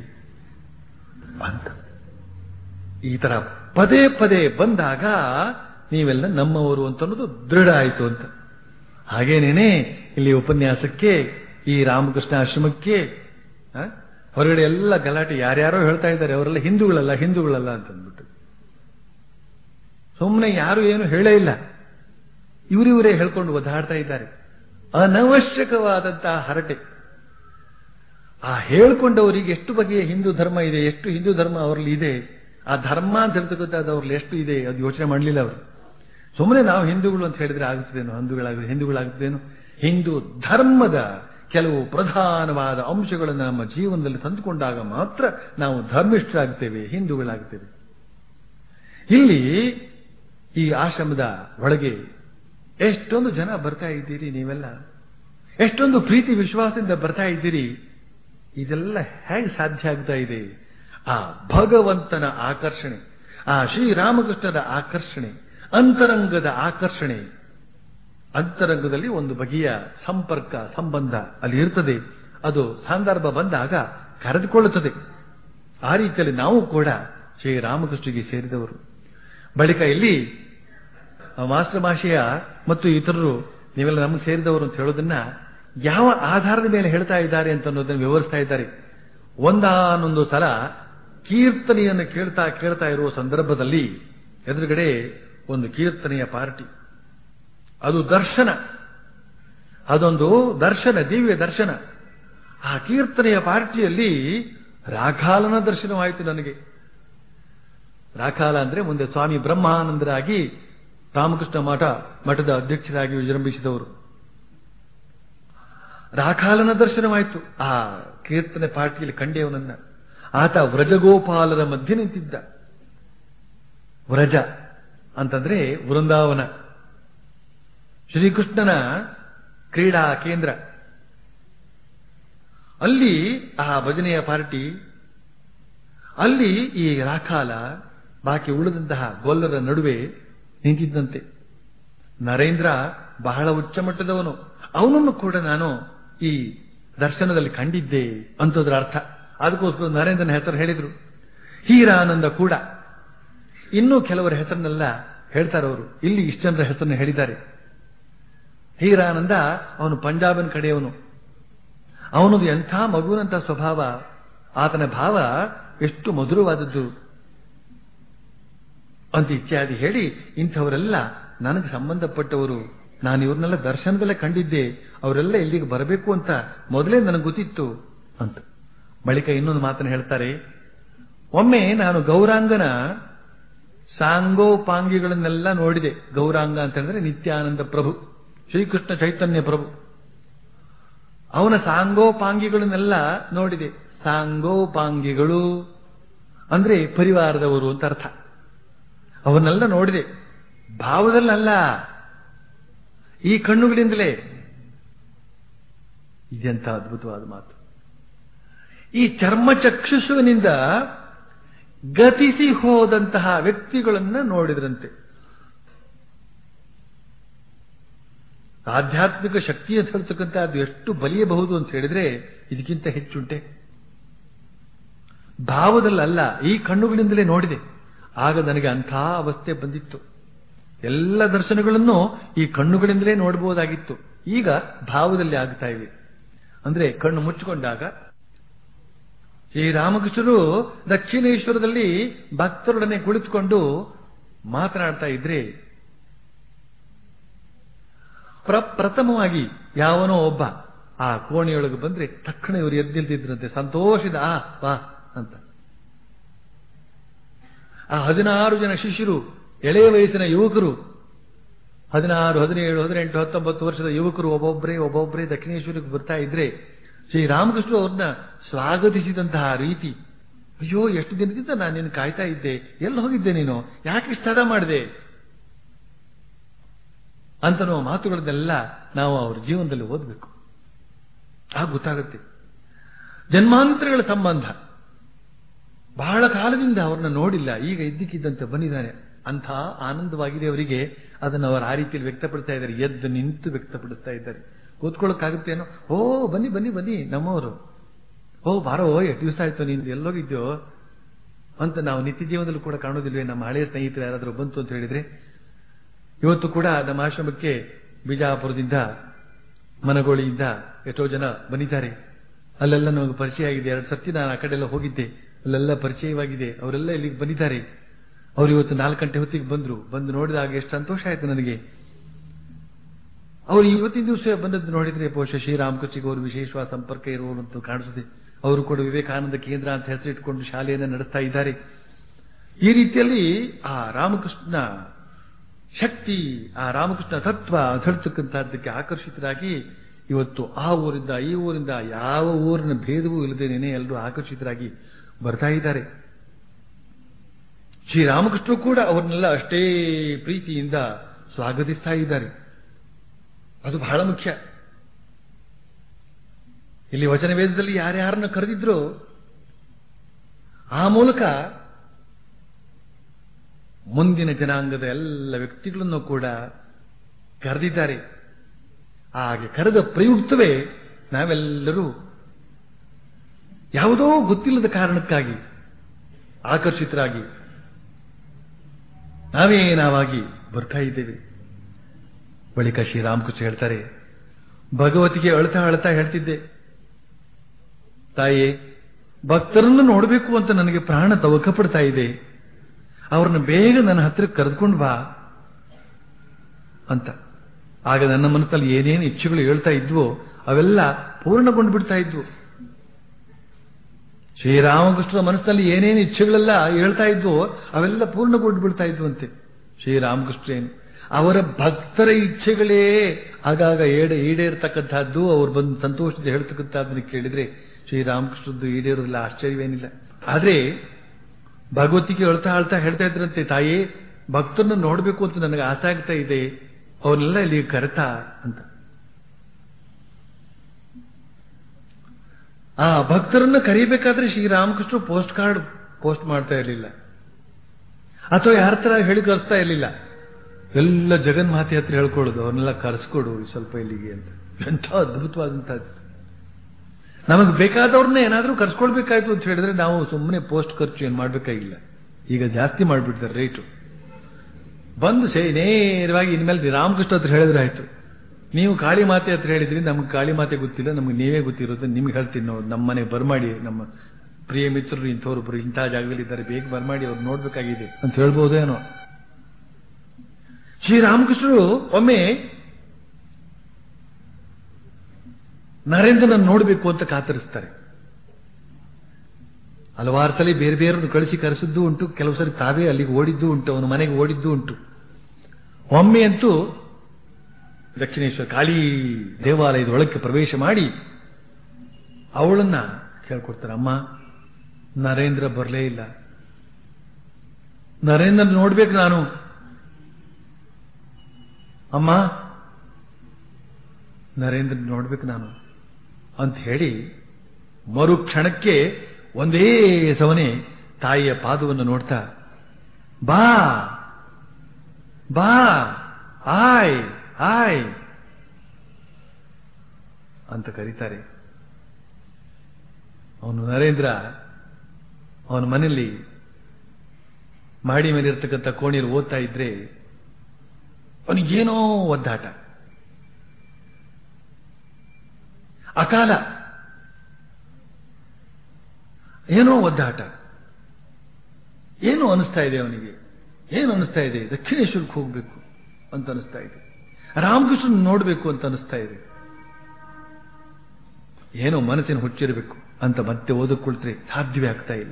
ಅಂತ ಈ ತರ ಪದೇ ಪದೇ ಬಂದಾಗ ನೀವೆಲ್ಲ ನಮ್ಮವರು ಅಂತ ಅನ್ನೋದು ದೃಢ ಆಯಿತು ಅಂತ ಹಾಗೇನೇನೆ ಇಲ್ಲಿ ಉಪನ್ಯಾಸಕ್ಕೆ ಈ ರಾಮಕೃಷ್ಣ ಆಶ್ರಮಕ್ಕೆ ಆ, ಹೊರಗಡೆ ಎಲ್ಲ ಗಲಾಟೆ ಯಾರ್ಯಾರೋ ಹೇಳ್ತಾ ಇದ್ದಾರೆ ಅವರೆಲ್ಲ ಹಿಂದೂಗಳಲ್ಲ ಹಿಂದೂಗಳಲ್ಲ ಅಂತ ಅಂದ್ಬಿಟ್ಟು ಸುಮ್ಮನೆ ಯಾರು ಏನು ಹೇಳೇ ಇಲ್ಲ ಇವರಿವರೇ ಹೇಳ್ಕೊಂಡು ಒದ್ದಾಡ್ತಾ ಇದ್ದಾರೆ ಅನವಶ್ಯಕವಾದಂತಹ ಹರಟೆ ಆ ಹೇಳ್ಕೊಂಡವರಿಗೆ ಎಷ್ಟು ಬಗೆಯ ಹಿಂದೂ ಧರ್ಮ ಇದೆ ಎಷ್ಟು ಹಿಂದೂ ಧರ್ಮ ಅವರಲ್ಲಿ ಇದೆ ಆ ಧರ್ಮ ಅಂತ ಹೇಳ್ತಕ್ಕಂಥದ್ದು ಅವ್ರಲ್ಲಿ ಎಷ್ಟು ಇದೆ ಅದು ಯೋಚನೆ ಮಾಡಲಿಲ್ಲ ಅವರು ಸುಮ್ಮನೆ ನಾವು ಹಿಂದೂಗಳು ಅಂತ ಹೇಳಿದ್ರೆ ಆಗುತ್ತದೇನೋ ಹಿಂದೂಗಳಾಗುತ್ತೆ ಹಿಂದೂಗಳಾಗುತ್ತದೇನೋ ಹಿಂದೂ ಧರ್ಮದ ಕೆಲವು ಪ್ರಧಾನವಾದ ಅಂಶಗಳನ್ನು ನಮ್ಮ ಜೀವನದಲ್ಲಿ ತಂದುಕೊಂಡಾಗ ಮಾತ್ರ ನಾವು ಧರ್ಮಿಷ್ಠರಾಗ್ತೇವೆ ಹಿಂದೂಗಳಾಗ್ತೇವೆ ಇಲ್ಲಿ ಈ ಆಶ್ರಮದ ಒಳಗೆ ಎಷ್ಟೊಂದು ಜನ ಬರ್ತಾ ಇದ್ದೀರಿ ನೀವೆಲ್ಲ ಎಷ್ಟೊಂದು ಪ್ರೀತಿ ವಿಶ್ವಾಸದಿಂದ ಬರ್ತಾ ಇದ್ದೀರಿ ಇದೆಲ್ಲ ಹೇಗೆ ಸಾಧ್ಯ ಆಗ್ತಾ ಇದೆ ಆ ಭಗವಂತನ ಆಕರ್ಷಣೆ ಆ ಶ್ರೀರಾಮಕೃಷ್ಣರ ಆಕರ್ಷಣೆ ಅಂತರಂಗದ ಆಕರ್ಷಣೆ ಅಂತರಂಗದಲ್ಲಿ ಒಂದು ಬಗೆಯ ಸಂಪರ್ಕ ಸಂಬಂಧ ಅಲ್ಲಿ ಇರ್ತದೆ ಅದು ಸಂದರ್ಭ ಬಂದಾಗ ಕರೆದುಕೊಳ್ಳುತ್ತದೆ ಆ ರೀತಿಯಲ್ಲಿ ನಾವು ಕೂಡ ಶ್ರೀರಾಮಕೃಷ್ಣಗೆ ಸೇರಿದವರು ಬಳಿಕ ಇಲ್ಲಿ ಆ ಮಾಸ್ಟರ್ ಭಾಷೆಯ ಮತ್ತು ಇತರರು ನೀವೆಲ್ಲ ನಮಗೆ ಸೇರಿದವರು ಅಂತ ಹೇಳೋದನ್ನ ಯಾವ ಆಧಾರದ ಮೇಲೆ ಹೇಳ್ತಾ ಇದ್ದಾರೆ ಅಂತ ಅನ್ನೋದನ್ನು ವಿವರಿಸ್ತಾ ಇದ್ದಾರೆ ಒಂದಾನೊಂದು ಸಲ ಕೀರ್ತನೆಯನ್ನು ಕೇಳ್ತಾ ಕೇಳ್ತಾ ಇರುವ ಸಂದರ್ಭದಲ್ಲಿ ಎದುರುಗಡೆ ಒಂದು ಕೀರ್ತನೆಯ ಪಾರ್ಟಿ ಅದು ದರ್ಶನ ಅದೊಂದು ದರ್ಶನ ದಿವ್ಯ ದರ್ಶನ ಆ ಕೀರ್ತನೆಯ ಪಾರ್ಟಿಯಲ್ಲಿ ರಾಖಾಲನ ದರ್ಶನವಾಯಿತು ನನಗೆ ರಾಖಾಲ ಅಂದ್ರೆ ಮುಂದೆ ಸ್ವಾಮಿ ಬ್ರಹ್ಮಾನಂದರಾಗಿ ರಾಮಕೃಷ್ಣ ಮಠ ಮಠದ ಅಧ್ಯಕ್ಷರಾಗಿ ವಿಜೃಂಭಿಸಿದವರು ರಾಖಾಲನ ದರ್ಶನವಾಯಿತು ಆ ಕೀರ್ತನೆ ಪಾರ್ಟಿಯಲ್ಲಿ ಕಂಡೆಯವನನ್ನ ಆತ ವ್ರಜಗೋಪಾಲರ ಮಧ್ಯೆ ನಿಂತಿದ್ದ ವ್ರಜ ಅಂತಂದ್ರೆ ವೃಂದಾವನ ಶ್ರೀಕೃಷ್ಣನ ಕ್ರೀಡಾ ಕೇಂದ್ರ ಅಲ್ಲಿ ಆ ಭಜನೆಯ ಪಾರ್ಟಿ ಅಲ್ಲಿ ಈ ರಾಖಾಲ ಬಾಕಿ ಉಳಿದಂತಹ ಗೊಲ್ಲರ ನಡುವೆ ನಿಂತಿದ್ದಂತೆ ನರೇಂದ್ರ ಬಹಳ ಉಚ್ಚ ಮಟ್ಟದವನು ಅವನನ್ನು ಕೂಡ ನಾನು ಈ ದರ್ಶನದಲ್ಲಿ ಕಂಡಿದ್ದೆ ಅಂತದ್ರ ಅರ್ಥ ಅದಕ್ಕೋಸ್ಕರ ನರೇಂದ್ರನ ಹೆಸರು ಹೇಳಿದ್ರು ಹೀರಾನಂದ ಕೂಡ ಇನ್ನೂ ಕೆಲವರ ಹೆಸರನ್ನೆಲ್ಲ ಹೇಳ್ತಾರೆ ಅವರು ಇಲ್ಲಿ ಇಷ್ಟಂದ್ರ ಹೆಸರನ್ನ ಹೇಳಿದ್ದಾರೆ ಹೀರಾನಂದ ಅವನು ಪಂಜಾಬಿನ ಕಡೆಯವನು ಅವನದು ಎಂಥ ಮಗುವಿನಂತ ಸ್ವಭಾವ ಆತನ ಭಾವ ಎಷ್ಟು ಮಧುರವಾದದ್ದು ಅಂತ ಇತ್ಯಾದಿ ಹೇಳಿ ಇಂಥವರೆಲ್ಲ ನನಗೆ ಸಂಬಂಧಪಟ್ಟವರು ನಾನು ಇವ್ರನ್ನೆಲ್ಲ ದರ್ಶನದಲ್ಲೇ ಕಂಡಿದ್ದೆ ಅವರೆಲ್ಲ ಇಲ್ಲಿಗೆ ಬರಬೇಕು ಅಂತ ಮೊದಲೇ ನನಗೆ ಗೊತ್ತಿತ್ತು ಅಂತ ಬಳಿಕ ಇನ್ನೊಂದು ಮಾತನ್ನು ಹೇಳ್ತಾರೆ ಒಮ್ಮೆ ನಾನು ಗೌರಾಂಗನ ಸಾಂಗೋಪಾಂಗಿಗಳನ್ನೆಲ್ಲ ನೋಡಿದೆ ಗೌರಾಂಗ ಅಂತ ಹೇಳಿದ್ರೆ ನಿತ್ಯಾನಂದ ಪ್ರಭು ಶ್ರೀಕೃಷ್ಣ ಚೈತನ್ಯ ಪ್ರಭು ಅವನ ಸಾಂಗೋಪಾಂಗಿಗಳನ್ನೆಲ್ಲ ನೋಡಿದೆ ಸಾಂಗೋಪಾಂಗಿಗಳು ಅಂದ್ರೆ ಪರಿವಾರದವರು ಅಂತ ಅರ್ಥ ಅವನ್ನೆಲ್ಲ ನೋಡಿದೆ ಭಾವದಲ್ಲಲ್ಲ ಈ ಕಣ್ಣುಗಳಿಂದಲೇ ಇದೆಂತ ಅದ್ಭುತವಾದ ಮಾತು ಈ ಚರ್ಮಚಕ್ಷುಷುವಿನಿಂದ ಗತಿಸಿ ಹೋದಂತಹ ವ್ಯಕ್ತಿಗಳನ್ನ ನೋಡಿದ್ರಂತೆ ಆಧ್ಯಾತ್ಮಿಕ ಶಕ್ತಿಯ ಸಲ್ಲಿಸಕ್ಕಂತ ಅದು ಎಷ್ಟು ಬಲಿಯಬಹುದು ಅಂತ ಹೇಳಿದ್ರೆ ಇದಕ್ಕಿಂತ ಹೆಚ್ಚುಂಟೆ ಭಾವದಲ್ಲಲ್ಲ ಈ ಕಣ್ಣುಗಳಿಂದಲೇ ನೋಡಿದೆ ಆಗ ನನಗೆ ಅಂಥ ಅವಸ್ಥೆ ಬಂದಿತ್ತು ಎಲ್ಲ ದರ್ಶನಗಳನ್ನು ಈ ಕಣ್ಣುಗಳಿಂದಲೇ ನೋಡಬಹುದಾಗಿತ್ತು ಈಗ ಭಾವದಲ್ಲಿ ಆಗ್ತಾ ಇವೆ ಅಂದ್ರೆ ಕಣ್ಣು ಮುಚ್ಚಿಕೊಂಡಾಗ ಶ್ರೀರಾಮಕೃಷ್ಣರು ದಕ್ಷಿಣೇಶ್ವರದಲ್ಲಿ ಭಕ್ತರೊಡನೆ ಕುಳಿತುಕೊಂಡು ಮಾತನಾಡ್ತಾ ಇದ್ರೆ ಪ್ರಪ್ರಥಮವಾಗಿ ಯಾವನೋ ಒಬ್ಬ ಆ ಕೋಣೆಯೊಳಗೆ ಬಂದ್ರೆ ತಕ್ಷಣ ಇವರು ಎದ್ದು ನಿಲ್ತಿದ್ರಂತೆ ಸಂತೋಷದ ಆ ಬಾ ಅಂತ ಆ ಹದಿನಾರು ಜನ ಶಿಷ್ಯರು ಎಳೆಯ ವಯಸ್ಸಿನ ಯುವಕರು ಹದಿನಾರು ಹದಿನೇಳು ಹದಿನೆಂಟು ಹತ್ತೊಂಬತ್ತು ವರ್ಷದ ಯುವಕರು ಒಬ್ಬೊಬ್ಬರೇ ಒಬ್ಬೊಬ್ಬರೇ ದಕ್ಷಿಣೇಶ್ವರಕ್ಕೆ ಬರ್ತಾ ಇದ್ರೆ ಶ್ರೀರಾಮಕೃಷ್ಣ ಅವ್ರನ್ನ ಸ್ವಾಗತಿಸಿದಂತಹ ರೀತಿ ಅಯ್ಯೋ ಎಷ್ಟು ದಿನದಿಂದ ನಾನು ನಿನ್ನ ಕಾಯ್ತಾ ಇದ್ದೆ ಎಲ್ಲಿ ಹೋಗಿದ್ದೆ ನೀನು ಯಾಕೆ ಇಷ್ಟ ತಡ ಮಾಡಿದೆ ಅಂತನೋ ಮಾತುಗಳನ್ನೆಲ್ಲ ನಾವು ಅವ್ರ ಜೀವನದಲ್ಲಿ ಓದಬೇಕು ಆಗ ಗೊತ್ತಾಗುತ್ತೆ ಜನ್ಮಾಂತರಗಳ ಸಂಬಂಧ ಬಹಳ ಕಾಲದಿಂದ ಅವ್ರನ್ನ ನೋಡಿಲ್ಲ ಈಗ ಇದ್ದಕ್ಕಿದ್ದಂತೆ ಬಂದಿದ್ದಾನೆ ಅಂಥ ಆನಂದವಾಗಿದೆ ಅವರಿಗೆ ಅದನ್ನು ಅವರು ಆ ರೀತಿಯಲ್ಲಿ ವ್ಯಕ್ತಪಡಿಸ್ತಾ ಇದ್ದಾರೆ ಎದ್ದು ನಿಂತು ವ್ಯಕ್ತಪಡಿಸ್ತಾ ಇದ್ದಾರೆ ಕೂತ್ಕೊಳ್ಳೋಕ್ಕಾಗುತ್ತೇನೋ ಓ ಬನ್ನಿ ಬನ್ನಿ ಬನ್ನಿ ನಮ್ಮವರು ಓ ಬಾರೋ ಎಷ್ಟು ದಿವಸ ಆಯ್ತು ನೀನು ಎಲ್ಲೋಗಿದ್ಯೋ ಅಂತ ನಾವು ನಿತ್ಯ ಜೀವನದಲ್ಲಿ ಕೂಡ ಕಾಣೋದಿಲ್ವೇ ನಮ್ಮ ಹಳೆಯ ಸ್ನೇಹಿತರು ಯಾರಾದರೂ ಬಂತು ಅಂತ ಹೇಳಿದ್ರೆ ಇವತ್ತು ಕೂಡ ನಮ್ಮ ಆಶ್ರಮಕ್ಕೆ ಬಿಜಾಪುರದಿಂದ ಮನಗೋಳಿಯಿಂದ ಎಷ್ಟೋ ಜನ ಬಂದಿದ್ದಾರೆ ಅಲ್ಲೆಲ್ಲ ನಮಗೆ ಪರಿಚಯ ಆಗಿದೆ ಎರಡು ಸರ್ತಿ ನಾನು ಆ ಕಡೆ ಎಲ್ಲ ಹೋಗಿದ್ದೆ ಅಲ್ಲೆಲ್ಲ ಪರಿಚಯವಾಗಿದೆ ಅವರೆಲ್ಲ ಇಲ್ಲಿಗೆ ಬಂದಿದ್ದಾರೆ ಅವ್ರು ಇವತ್ತು ನಾಲ್ಕು ಗಂಟೆ ಹೊತ್ತಿಗೆ ಬಂದ್ರು ಬಂದು ನೋಡಿದಾಗ ಎಷ್ಟು ಸಂತೋಷ ಆಯ್ತು ನನಗೆ ಅವರು ಇವತ್ತಿನ ದಿವಸ ಬಂದದ್ದು ನೋಡಿದ್ರೆ ಬಹುಶಃ ಶ್ರೀರಾಮಕೃಷ್ಣಿಗೆ ಅವರು ವಿಶೇಷವಾದ ಸಂಪರ್ಕ ಇರುವಂತ ಕಾಣಿಸುತ್ತೆ ಅವರು ಕೂಡ ವಿವೇಕಾನಂದ ಕೇಂದ್ರ ಅಂತ ಹೆಸರಿಟ್ಕೊಂಡು ಶಾಲೆಯನ್ನು ನಡೆಸ್ತಾ ಇದ್ದಾರೆ ಈ ರೀತಿಯಲ್ಲಿ ಆ ರಾಮಕೃಷ್ಣ ಶಕ್ತಿ ಆ ರಾಮಕೃಷ್ಣ ತತ್ವ ತಿಳಿಸತಕ್ಕಂತಹದ್ದಕ್ಕೆ ಆಕರ್ಷಿತರಾಗಿ ಇವತ್ತು ಆ ಊರಿಂದ ಈ ಊರಿಂದ ಯಾವ ಊರಿನ ಭೇದವೂ ಇಲ್ಲದೇನೆ ಎಲ್ಲರೂ ಆಕರ್ಷಿತರಾಗಿ ಬರ್ತಾ ಇದ್ದಾರೆ ಶ್ರೀರಾಮಕೃಷ್ಣ ಕೂಡ ಅವ್ರನ್ನೆಲ್ಲ ಅಷ್ಟೇ ಪ್ರೀತಿಯಿಂದ ಸ್ವಾಗತಿಸ್ತಾ ಇದ್ದಾರೆ ಅದು ಬಹಳ ಮುಖ್ಯ ಇಲ್ಲಿ ವಚನ ವೇದದಲ್ಲಿ ಯಾರ್ಯಾರನ್ನು ಕರೆದಿದ್ರು ಆ ಮೂಲಕ ಮುಂದಿನ ಜನಾಂಗದ ಎಲ್ಲ ವ್ಯಕ್ತಿಗಳನ್ನು ಕೂಡ ಕರೆದಿದ್ದಾರೆ ಹಾಗೆ ಕರೆದ ಪ್ರಯುಕ್ತವೇ ನಾವೆಲ್ಲರೂ ಯಾವುದೋ ಗೊತ್ತಿಲ್ಲದ ಕಾರಣಕ್ಕಾಗಿ ಆಕರ್ಷಿತರಾಗಿ ನಾವೇ ನಾವಾಗಿ ಬರ್ತಾ ಇದ್ದೇವೆ ಬಳಿಕ ಶ್ರೀರಾಮಕೃಷ್ಣ ಹೇಳ್ತಾರೆ ಭಗವತಿಗೆ ಅಳ್ತಾ ಅಳ್ತಾ ಹೇಳ್ತಿದ್ದೆ ತಾಯೇ ಭಕ್ತರನ್ನು ನೋಡಬೇಕು ಅಂತ ನನಗೆ ಪ್ರಾಣ ತವಕ ಪಡ್ತಾ ಇದೆ ಅವ್ರನ್ನ ಬೇಗ ನನ್ನ ಹತ್ರ ಕರೆದುಕೊಂಡು ಬಾ ಅಂತ ಆಗ ನನ್ನ ಮನಸ್ಸಲ್ಲಿ ಏನೇನು ಇಚ್ಛೆಗಳು ಹೇಳ್ತಾ ಇದ್ವೋ ಅವೆಲ್ಲ ಪೂರ್ಣಗೊಂಡು ಬಿಡ್ತಾ ಇದ್ವು ಶ್ರೀರಾಮಕೃಷ್ಣನ ಮನಸ್ಸಲ್ಲಿ ಏನೇನು ಇಚ್ಛೆಗಳೆಲ್ಲ ಹೇಳ್ತಾ ಇದ್ವೋ ಅವೆಲ್ಲ ಪೂರ್ಣಗೊಂಡು ಬಿಡ್ತಾ ಇದ್ವಂತೆ ಶ್ರೀರಾಮಕೃಷ್ಣೇನು ಅವರ ಭಕ್ತರ ಇಚ್ಛೆಗಳೇ ಆಗಾಗ ಏಡ ಈಡೇರ್ತಕ್ಕಂಥದ್ದು ಅವ್ರು ಬಂದು ಸಂತೋಷದಿಂದ ಹೇಳ್ತಕ್ಕಂಥದ್ದನ್ನು ಕೇಳಿದ್ರೆ ಶ್ರೀರಾಮಕೃಷ್ಣದ್ದು ಈಡೇರೋದಿಲ್ಲ ಆಶ್ಚರ್ಯವೇನಿಲ್ಲ ಆದ್ರೆ ಭಗವತಿಗೆ ಹೇಳ್ತಾ ಹೇಳ್ತಾ ಹೇಳ್ತಾ ಇದ್ರಂತೆ ತಾಯಿ ಭಕ್ತರನ್ನ ನೋಡ್ಬೇಕು ಅಂತ ನನಗೆ ಆಸೆ ಆಗ್ತಾ ಇದೆ ಅವನ್ನೆಲ್ಲ ಇಲ್ಲಿ ಕರೆತಾ ಅಂತ ಆ ಭಕ್ತರನ್ನ ಕರೀಬೇಕಾದ್ರೆ ಶ್ರೀರಾಮಕೃಷ್ಣ ಪೋಸ್ಟ್ ಕಾರ್ಡ್ ಪೋಸ್ಟ್ ಮಾಡ್ತಾ ಇರಲಿಲ್ಲ ಅಥವಾ ಯಾರ ತರ ಹೇಳಿ ಕಳಿಸ್ತಾ ಇರಲಿಲ್ಲ ಎಲ್ಲ ಜಗನ್ಮಾತೆ ಹತ್ರ ಹೇಳ್ಕೊಳ್ಳೋದು ಅವ್ರನ್ನೆಲ್ಲ ಕರೆಸ್ಕೊಡು ಸ್ವಲ್ಪ ಇಲ್ಲಿಗೆ ಅಂತ ಎಂಥ ಅದ್ಭುತವಾದಂತಹದ್ದು ನಮಗೆ ಬೇಕಾದವ್ರನ್ನ ಏನಾದ್ರೂ ಕರ್ಸ್ಕೊಳ್ಬೇಕಾಯ್ತು ಅಂತ ಹೇಳಿದ್ರೆ ನಾವು ಸುಮ್ಮನೆ ಪೋಸ್ಟ್ ಖರ್ಚು ಏನ್ ಮಾಡ್ಬೇಕಾಗಿಲ್ಲ ಈಗ ಜಾಸ್ತಿ ಮಾಡ್ಬಿಡ್ತಾರೆ ರೇಟು ಬಂದು ಸೇ ನೇರವಾಗಿ ಇನ್ಮೇಲೆ ರಾಮಕೃಷ್ಣ ಹತ್ರ ಹೇಳಿದ್ರೆ ಆಯ್ತು ನೀವು ಕಾಳಿ ಮಾತೆ ಹತ್ರ ಹೇಳಿದ್ರಿ ನಮ್ಗೆ ಕಾಳಿ ಮಾತೆ ಗೊತ್ತಿಲ್ಲ ನಮ್ಗೆ ನೀವೇ ಗೊತ್ತಿರೋದು ನಿಮ್ಗೆ ಹೇಳ್ತೀನಿ ನಾವು ನಮ್ಮ ಮನೆ ಬರ್ಮಾಡಿ ನಮ್ಮ ಪ್ರಿಯ ಮಿತ್ರರು ಇಂಥವ್ರೊಬ್ರು ಇಂಥ ಜಾಗದಲ್ಲಿ ಇದ್ದಾರೆ ಬೇಗ ಬರ್ಮಾಡಿ ಅವ್ರು ನೋಡ್ಬೇಕಾಗಿದೆ ಅಂತ ಹೇಳ್ಬೋದೇನೋ ಶ್ರೀರಾಮಕೃಷ್ಣರು ಒಮ್ಮೆ ನರೇಂದ್ರನ ನೋಡಬೇಕು ಅಂತ ಕಾತರಿಸ್ತಾರೆ ಹಲವಾರು ಸಲ ಬೇರೆ ಬೇರೆಯವ್ರನ್ನು ಕಳಿಸಿ ಕರೆಸಿದ್ದು ಉಂಟು ಕೆಲವು ಸರಿ ತಾವೇ ಅಲ್ಲಿಗೆ ಓಡಿದ್ದು ಉಂಟು ಅವನ ಮನೆಗೆ ಓಡಿದ್ದು ಉಂಟು ಒಮ್ಮೆ ಅಂತೂ ದಕ್ಷಿಣೇಶ್ವರ ಕಾಳಿ ದೇವಾಲಯದ ಒಳಕ್ಕೆ ಪ್ರವೇಶ ಮಾಡಿ ಅವಳನ್ನ ಕೇಳ್ಕೊಡ್ತಾರೆ ಅಮ್ಮ ನರೇಂದ್ರ ಬರಲೇ ಇಲ್ಲ ನರೇಂದ್ರ ನೋಡ್ಬೇಕು ನಾನು ಅಮ್ಮ ನರೇಂದ್ರ ನೋಡ್ಬೇಕು ನಾನು ಅಂತ ಹೇಳಿ ಮರು ಕ್ಷಣಕ್ಕೆ ಒಂದೇ ಸವನೆ ತಾಯಿಯ ಪಾದವನ್ನು ನೋಡ್ತಾ ಬಾ ಬಾ ಆಯ್ ಆಯ್ ಅಂತ ಕರೀತಾರೆ ಅವನು ನರೇಂದ್ರ ಅವನ ಮನೆಯಲ್ಲಿ ಮಾಡಿ ಮೇಲೆ ಇರ್ತಕ್ಕಂಥ ಕೋಣಿಯಲ್ಲಿ ಓದ್ತಾ ಇದ್ರೆ ಅವನಿಗೇನೋ ಒದ್ದಾಟ ಅಕಾಲ ಏನೋ ಒದ್ದಾಟ ಏನು ಅನಿಸ್ತಾ ಇದೆ ಅವನಿಗೆ ಏನು ಅನಿಸ್ತಾ ಇದೆ ದಕ್ಷಿಣೇಶ್ವರಕ್ಕೆ ಹೋಗ್ಬೇಕು ಅಂತ ಅನಿಸ್ತಾ ಇದೆ ರಾಮಕೃಷ್ಣನ್ ನೋಡಬೇಕು ಅಂತ ಅನಿಸ್ತಾ ಇದೆ ಏನೋ ಮನಸ್ಸಿನ ಹುಚ್ಚಿರಬೇಕು ಅಂತ ಮತ್ತೆ ಓದಿಕೊಳ್ತ್ರೆ ಸಾಧ್ಯವೇ ಆಗ್ತಾ ಇಲ್ಲ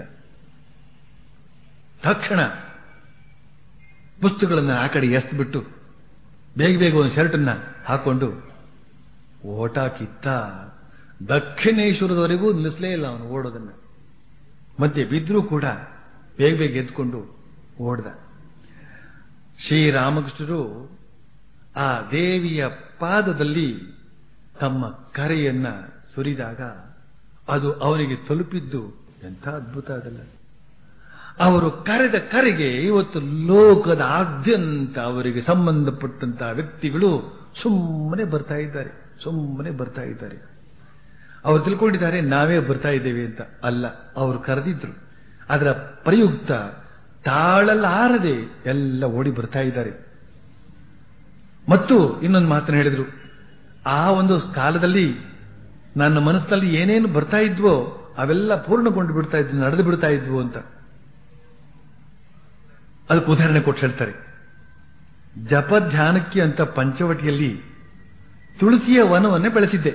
ತಕ್ಷಣ ಪುಸ್ತಕಗಳನ್ನ ಆ ಕಡೆ ಎಸ್ಬಿಟ್ಟು ಬೇಗ ಬೇಗ ಒಂದು ಶರ್ಟನ್ನ ಹಾಕೊಂಡು ಓಟ ಕಿತ್ತ ದಕ್ಷಿಣೇಶ್ವರದವರೆಗೂ ನಿಲ್ಲಿಸಲೇ ಇಲ್ಲ ಅವನು ಓಡೋದನ್ನ ಮತ್ತೆ ಬಿದ್ರೂ ಕೂಡ ಬೇಗ ಬೇಗ ಎದ್ಕೊಂಡು ಓಡ್ದ ಶ್ರೀರಾಮಕೃಷ್ಣರು ಆ ದೇವಿಯ ಪಾದದಲ್ಲಿ ತಮ್ಮ ಕರೆಯನ್ನ ಸುರಿದಾಗ ಅದು ಅವರಿಗೆ ತಲುಪಿದ್ದು ಎಂಥ ಅದ್ಭುತ ಅದಲ್ಲ ಅವರು ಕರೆದ ಕರೆಗೆ ಇವತ್ತು ಲೋಕದ ಆದ್ಯಂತ ಅವರಿಗೆ ಸಂಬಂಧಪಟ್ಟಂತಹ ವ್ಯಕ್ತಿಗಳು ಸುಮ್ಮನೆ ಬರ್ತಾ ಇದ್ದಾರೆ ಸುಮ್ಮನೆ ಬರ್ತಾ ಇದ್ದಾರೆ ಅವರು ತಿಳ್ಕೊಂಡಿದ್ದಾರೆ ನಾವೇ ಬರ್ತಾ ಇದ್ದೇವೆ ಅಂತ ಅಲ್ಲ ಅವರು ಕರೆದಿದ್ರು ಅದರ ಪ್ರಯುಕ್ತ ತಾಳಲಾರದೆ ಎಲ್ಲ ಓಡಿ ಬರ್ತಾ ಇದ್ದಾರೆ ಮತ್ತು ಇನ್ನೊಂದು ಮಾತನ್ನು ಹೇಳಿದ್ರು ಆ ಒಂದು ಕಾಲದಲ್ಲಿ ನನ್ನ ಮನಸ್ಸಲ್ಲಿ ಏನೇನು ಬರ್ತಾ ಇದ್ವೋ ಅವೆಲ್ಲ ಪೂರ್ಣಗೊಂಡು ಬಿಡ್ತಾ ಇದ್ವು ನಡೆದು ಬಿಡ್ತಾ ಇದ್ವು ಅಂತ ಅದಕ್ಕೆ ಉದಾಹರಣೆ ಕೊಟ್ಟು ಹೇಳ್ತಾರೆ ಜಪ ಧ್ಯಾನಕ್ಕೆ ಅಂತ ಪಂಚವಟಿಯಲ್ಲಿ ತುಳಸಿಯ ವನವನ್ನೇ ಬೆಳೆಸಿದ್ದೆ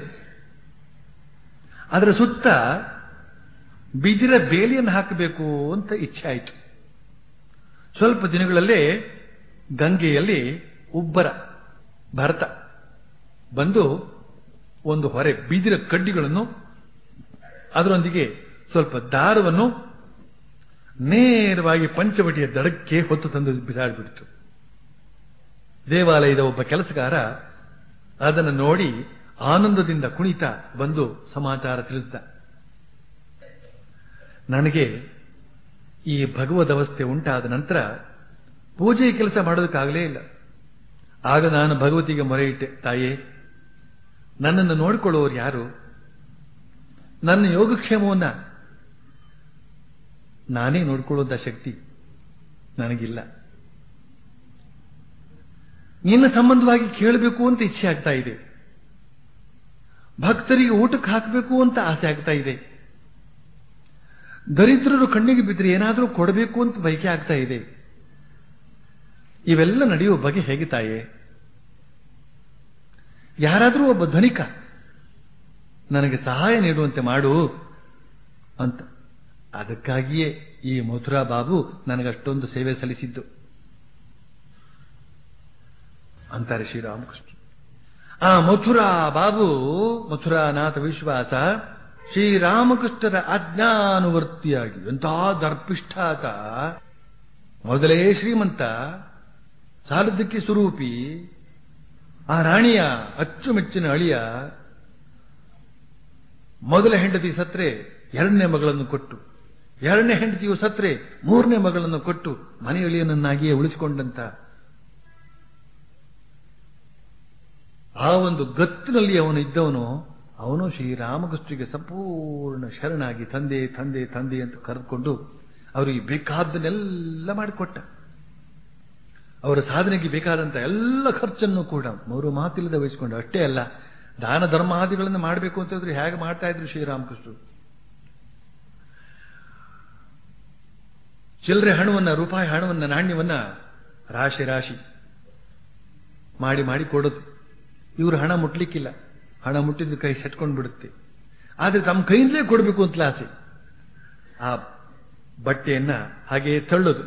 ಅದರ ಸುತ್ತ ಬಿದಿರ ಬೇಲಿಯನ್ನು ಹಾಕಬೇಕು ಅಂತ ಇಚ್ಛೆ ಆಯಿತು ಸ್ವಲ್ಪ ದಿನಗಳಲ್ಲೇ ಗಂಗೆಯಲ್ಲಿ ಉಬ್ಬರ ಭರತ ಬಂದು ಒಂದು ಹೊರೆ ಬಿದಿರ ಕಡ್ಡಿಗಳನ್ನು ಅದರೊಂದಿಗೆ ಸ್ವಲ್ಪ ದಾರವನ್ನು ನೇರವಾಗಿ ಪಂಚವಟಿಯ ದಡಕ್ಕೆ ಹೊತ್ತು ತಂದು ಬಿಸಾಡಿಬಿಡ್ತು ದೇವಾಲಯದ ಒಬ್ಬ ಕೆಲಸಗಾರ ಅದನ್ನು ನೋಡಿ ಆನಂದದಿಂದ ಕುಣಿತ ಬಂದು ಸಮಾಚಾರ ತಿಳಿಸಿದ ನನಗೆ ಈ ಭಗವದ್ ಅವಸ್ಥೆ ಉಂಟಾದ ನಂತರ ಪೂಜೆ ಕೆಲಸ ಮಾಡೋದಕ್ಕಾಗಲೇ ಇಲ್ಲ ಆಗ ನಾನು ಭಗವತಿಗೆ ಮೊರೆ ಇಟ್ಟೆ ತಾಯೇ ನನ್ನನ್ನು ನೋಡಿಕೊಳ್ಳುವವರು ಯಾರು ನನ್ನ ಯೋಗಕ್ಷೇಮವನ್ನ ನಾನೇ ನೋಡ್ಕೊಳ್ಳುವಂತ ಶಕ್ತಿ ನನಗಿಲ್ಲ ನಿನ್ನ ಸಂಬಂಧವಾಗಿ ಕೇಳಬೇಕು ಅಂತ ಇಚ್ಛೆ ಆಗ್ತಾ ಇದೆ ಭಕ್ತರಿಗೆ ಊಟಕ್ಕೆ ಹಾಕಬೇಕು ಅಂತ ಆಸೆ ಆಗ್ತಾ ಇದೆ ದರಿದ್ರರು ಕಣ್ಣಿಗೆ ಬಿದ್ದರೆ ಏನಾದರೂ ಕೊಡಬೇಕು ಅಂತ ಬಯಕೆ ಆಗ್ತಾ ಇದೆ ಇವೆಲ್ಲ ನಡೆಯುವ ಬಗೆ ಹೇಗೆ ತಾಯೇ ಯಾರಾದರೂ ಒಬ್ಬ ಧನಿಕ ನನಗೆ ಸಹಾಯ ನೀಡುವಂತೆ ಮಾಡು ಅಂತ ಅದಕ್ಕಾಗಿಯೇ ಈ ಮಥುರಾ ಬಾಬು ನನಗಷ್ಟೊಂದು ಸೇವೆ ಸಲ್ಲಿಸಿದ್ದು ಅಂತಾರೆ ಶ್ರೀರಾಮಕೃಷ್ಣ ಆ ಮಥುರಾ ಬಾಬು ಮಥುರಾನಾಥ ವಿಶ್ವಾಸ ಶ್ರೀರಾಮಕೃಷ್ಣರ ಅಜ್ಞಾನುವರ್ತಿಯಾಗಿ ಎಂತಹ ದರ್ಪಿಷ್ಠಾತ ಮೊದಲೇ ಶ್ರೀಮಂತ ಸಾಲದ್ದಕ್ಕೆ ಸ್ವರೂಪಿ ಆ ರಾಣಿಯ ಅಚ್ಚುಮೆಚ್ಚಿನ ಅಳಿಯ ಮೊದಲ ಹೆಂಡತಿ ಸತ್ರೆ ಎರಡನೇ ಮಗಳನ್ನು ಕೊಟ್ಟು ಎರಡನೇ ಹೆಂಡತಿಯು ಸತ್ರೆ ಮೂರನೇ ಮಗಳನ್ನು ಕೊಟ್ಟು ಮನೆಯಳಿಯನನ್ನಾಗಿಯೇ ಉಳಿಸಿಕೊಂಡಂತ ಆ ಒಂದು ಗತ್ತಿನಲ್ಲಿ ಅವನು ಇದ್ದವನು ಅವನು ಶ್ರೀರಾಮಕೃಷ್ಣರಿಗೆ ಸಂಪೂರ್ಣ ಶರಣಾಗಿ ತಂದೆ ತಂದೆ ತಂದೆ ಅಂತ ಕರೆದುಕೊಂಡು ಅವರಿಗೆ ಬೇಕಾದ್ದನ್ನೆಲ್ಲ ಮಾಡಿಕೊಟ್ಟ ಅವರ ಸಾಧನೆಗೆ ಬೇಕಾದಂತ ಎಲ್ಲ ಖರ್ಚನ್ನು ಕೂಡ ಮೂರು ಮಾತಿಲ್ಲದೆ ವಹಿಸಿಕೊಂಡು ಅಷ್ಟೇ ಅಲ್ಲ ದಾನ ಧರ್ಮಾದಿಗಳನ್ನು ಮಾಡಬೇಕು ಅಂತ ಹೇಳಿದ್ರೆ ಹೇಗೆ ಮಾಡ್ತಾ ಇದ್ರು ಶ್ರೀರಾಮಕೃಷ್ಣರು ಚಿಲ್ಲರೆ ಹಣವನ್ನ ರೂಪಾಯಿ ಹಣವನ್ನ ನಾಣ್ಯವನ್ನ ರಾಶಿ ರಾಶಿ ಮಾಡಿ ಮಾಡಿ ಕೊಡೋದು ಇವರು ಹಣ ಮುಟ್ಲಿಕ್ಕಿಲ್ಲ ಹಣ ಮುಟ್ಟಿದ್ದು ಕೈ ಸೆಟ್ಕೊಂಡು ಬಿಡುತ್ತೆ ಆದ್ರೆ ತಮ್ಮ ಕೈಯಿಂದಲೇ ಕೊಡಬೇಕು ಅಂತ ಆಸೆ ಆ ಬಟ್ಟೆಯನ್ನ ಹಾಗೆ ತಳ್ಳೋದು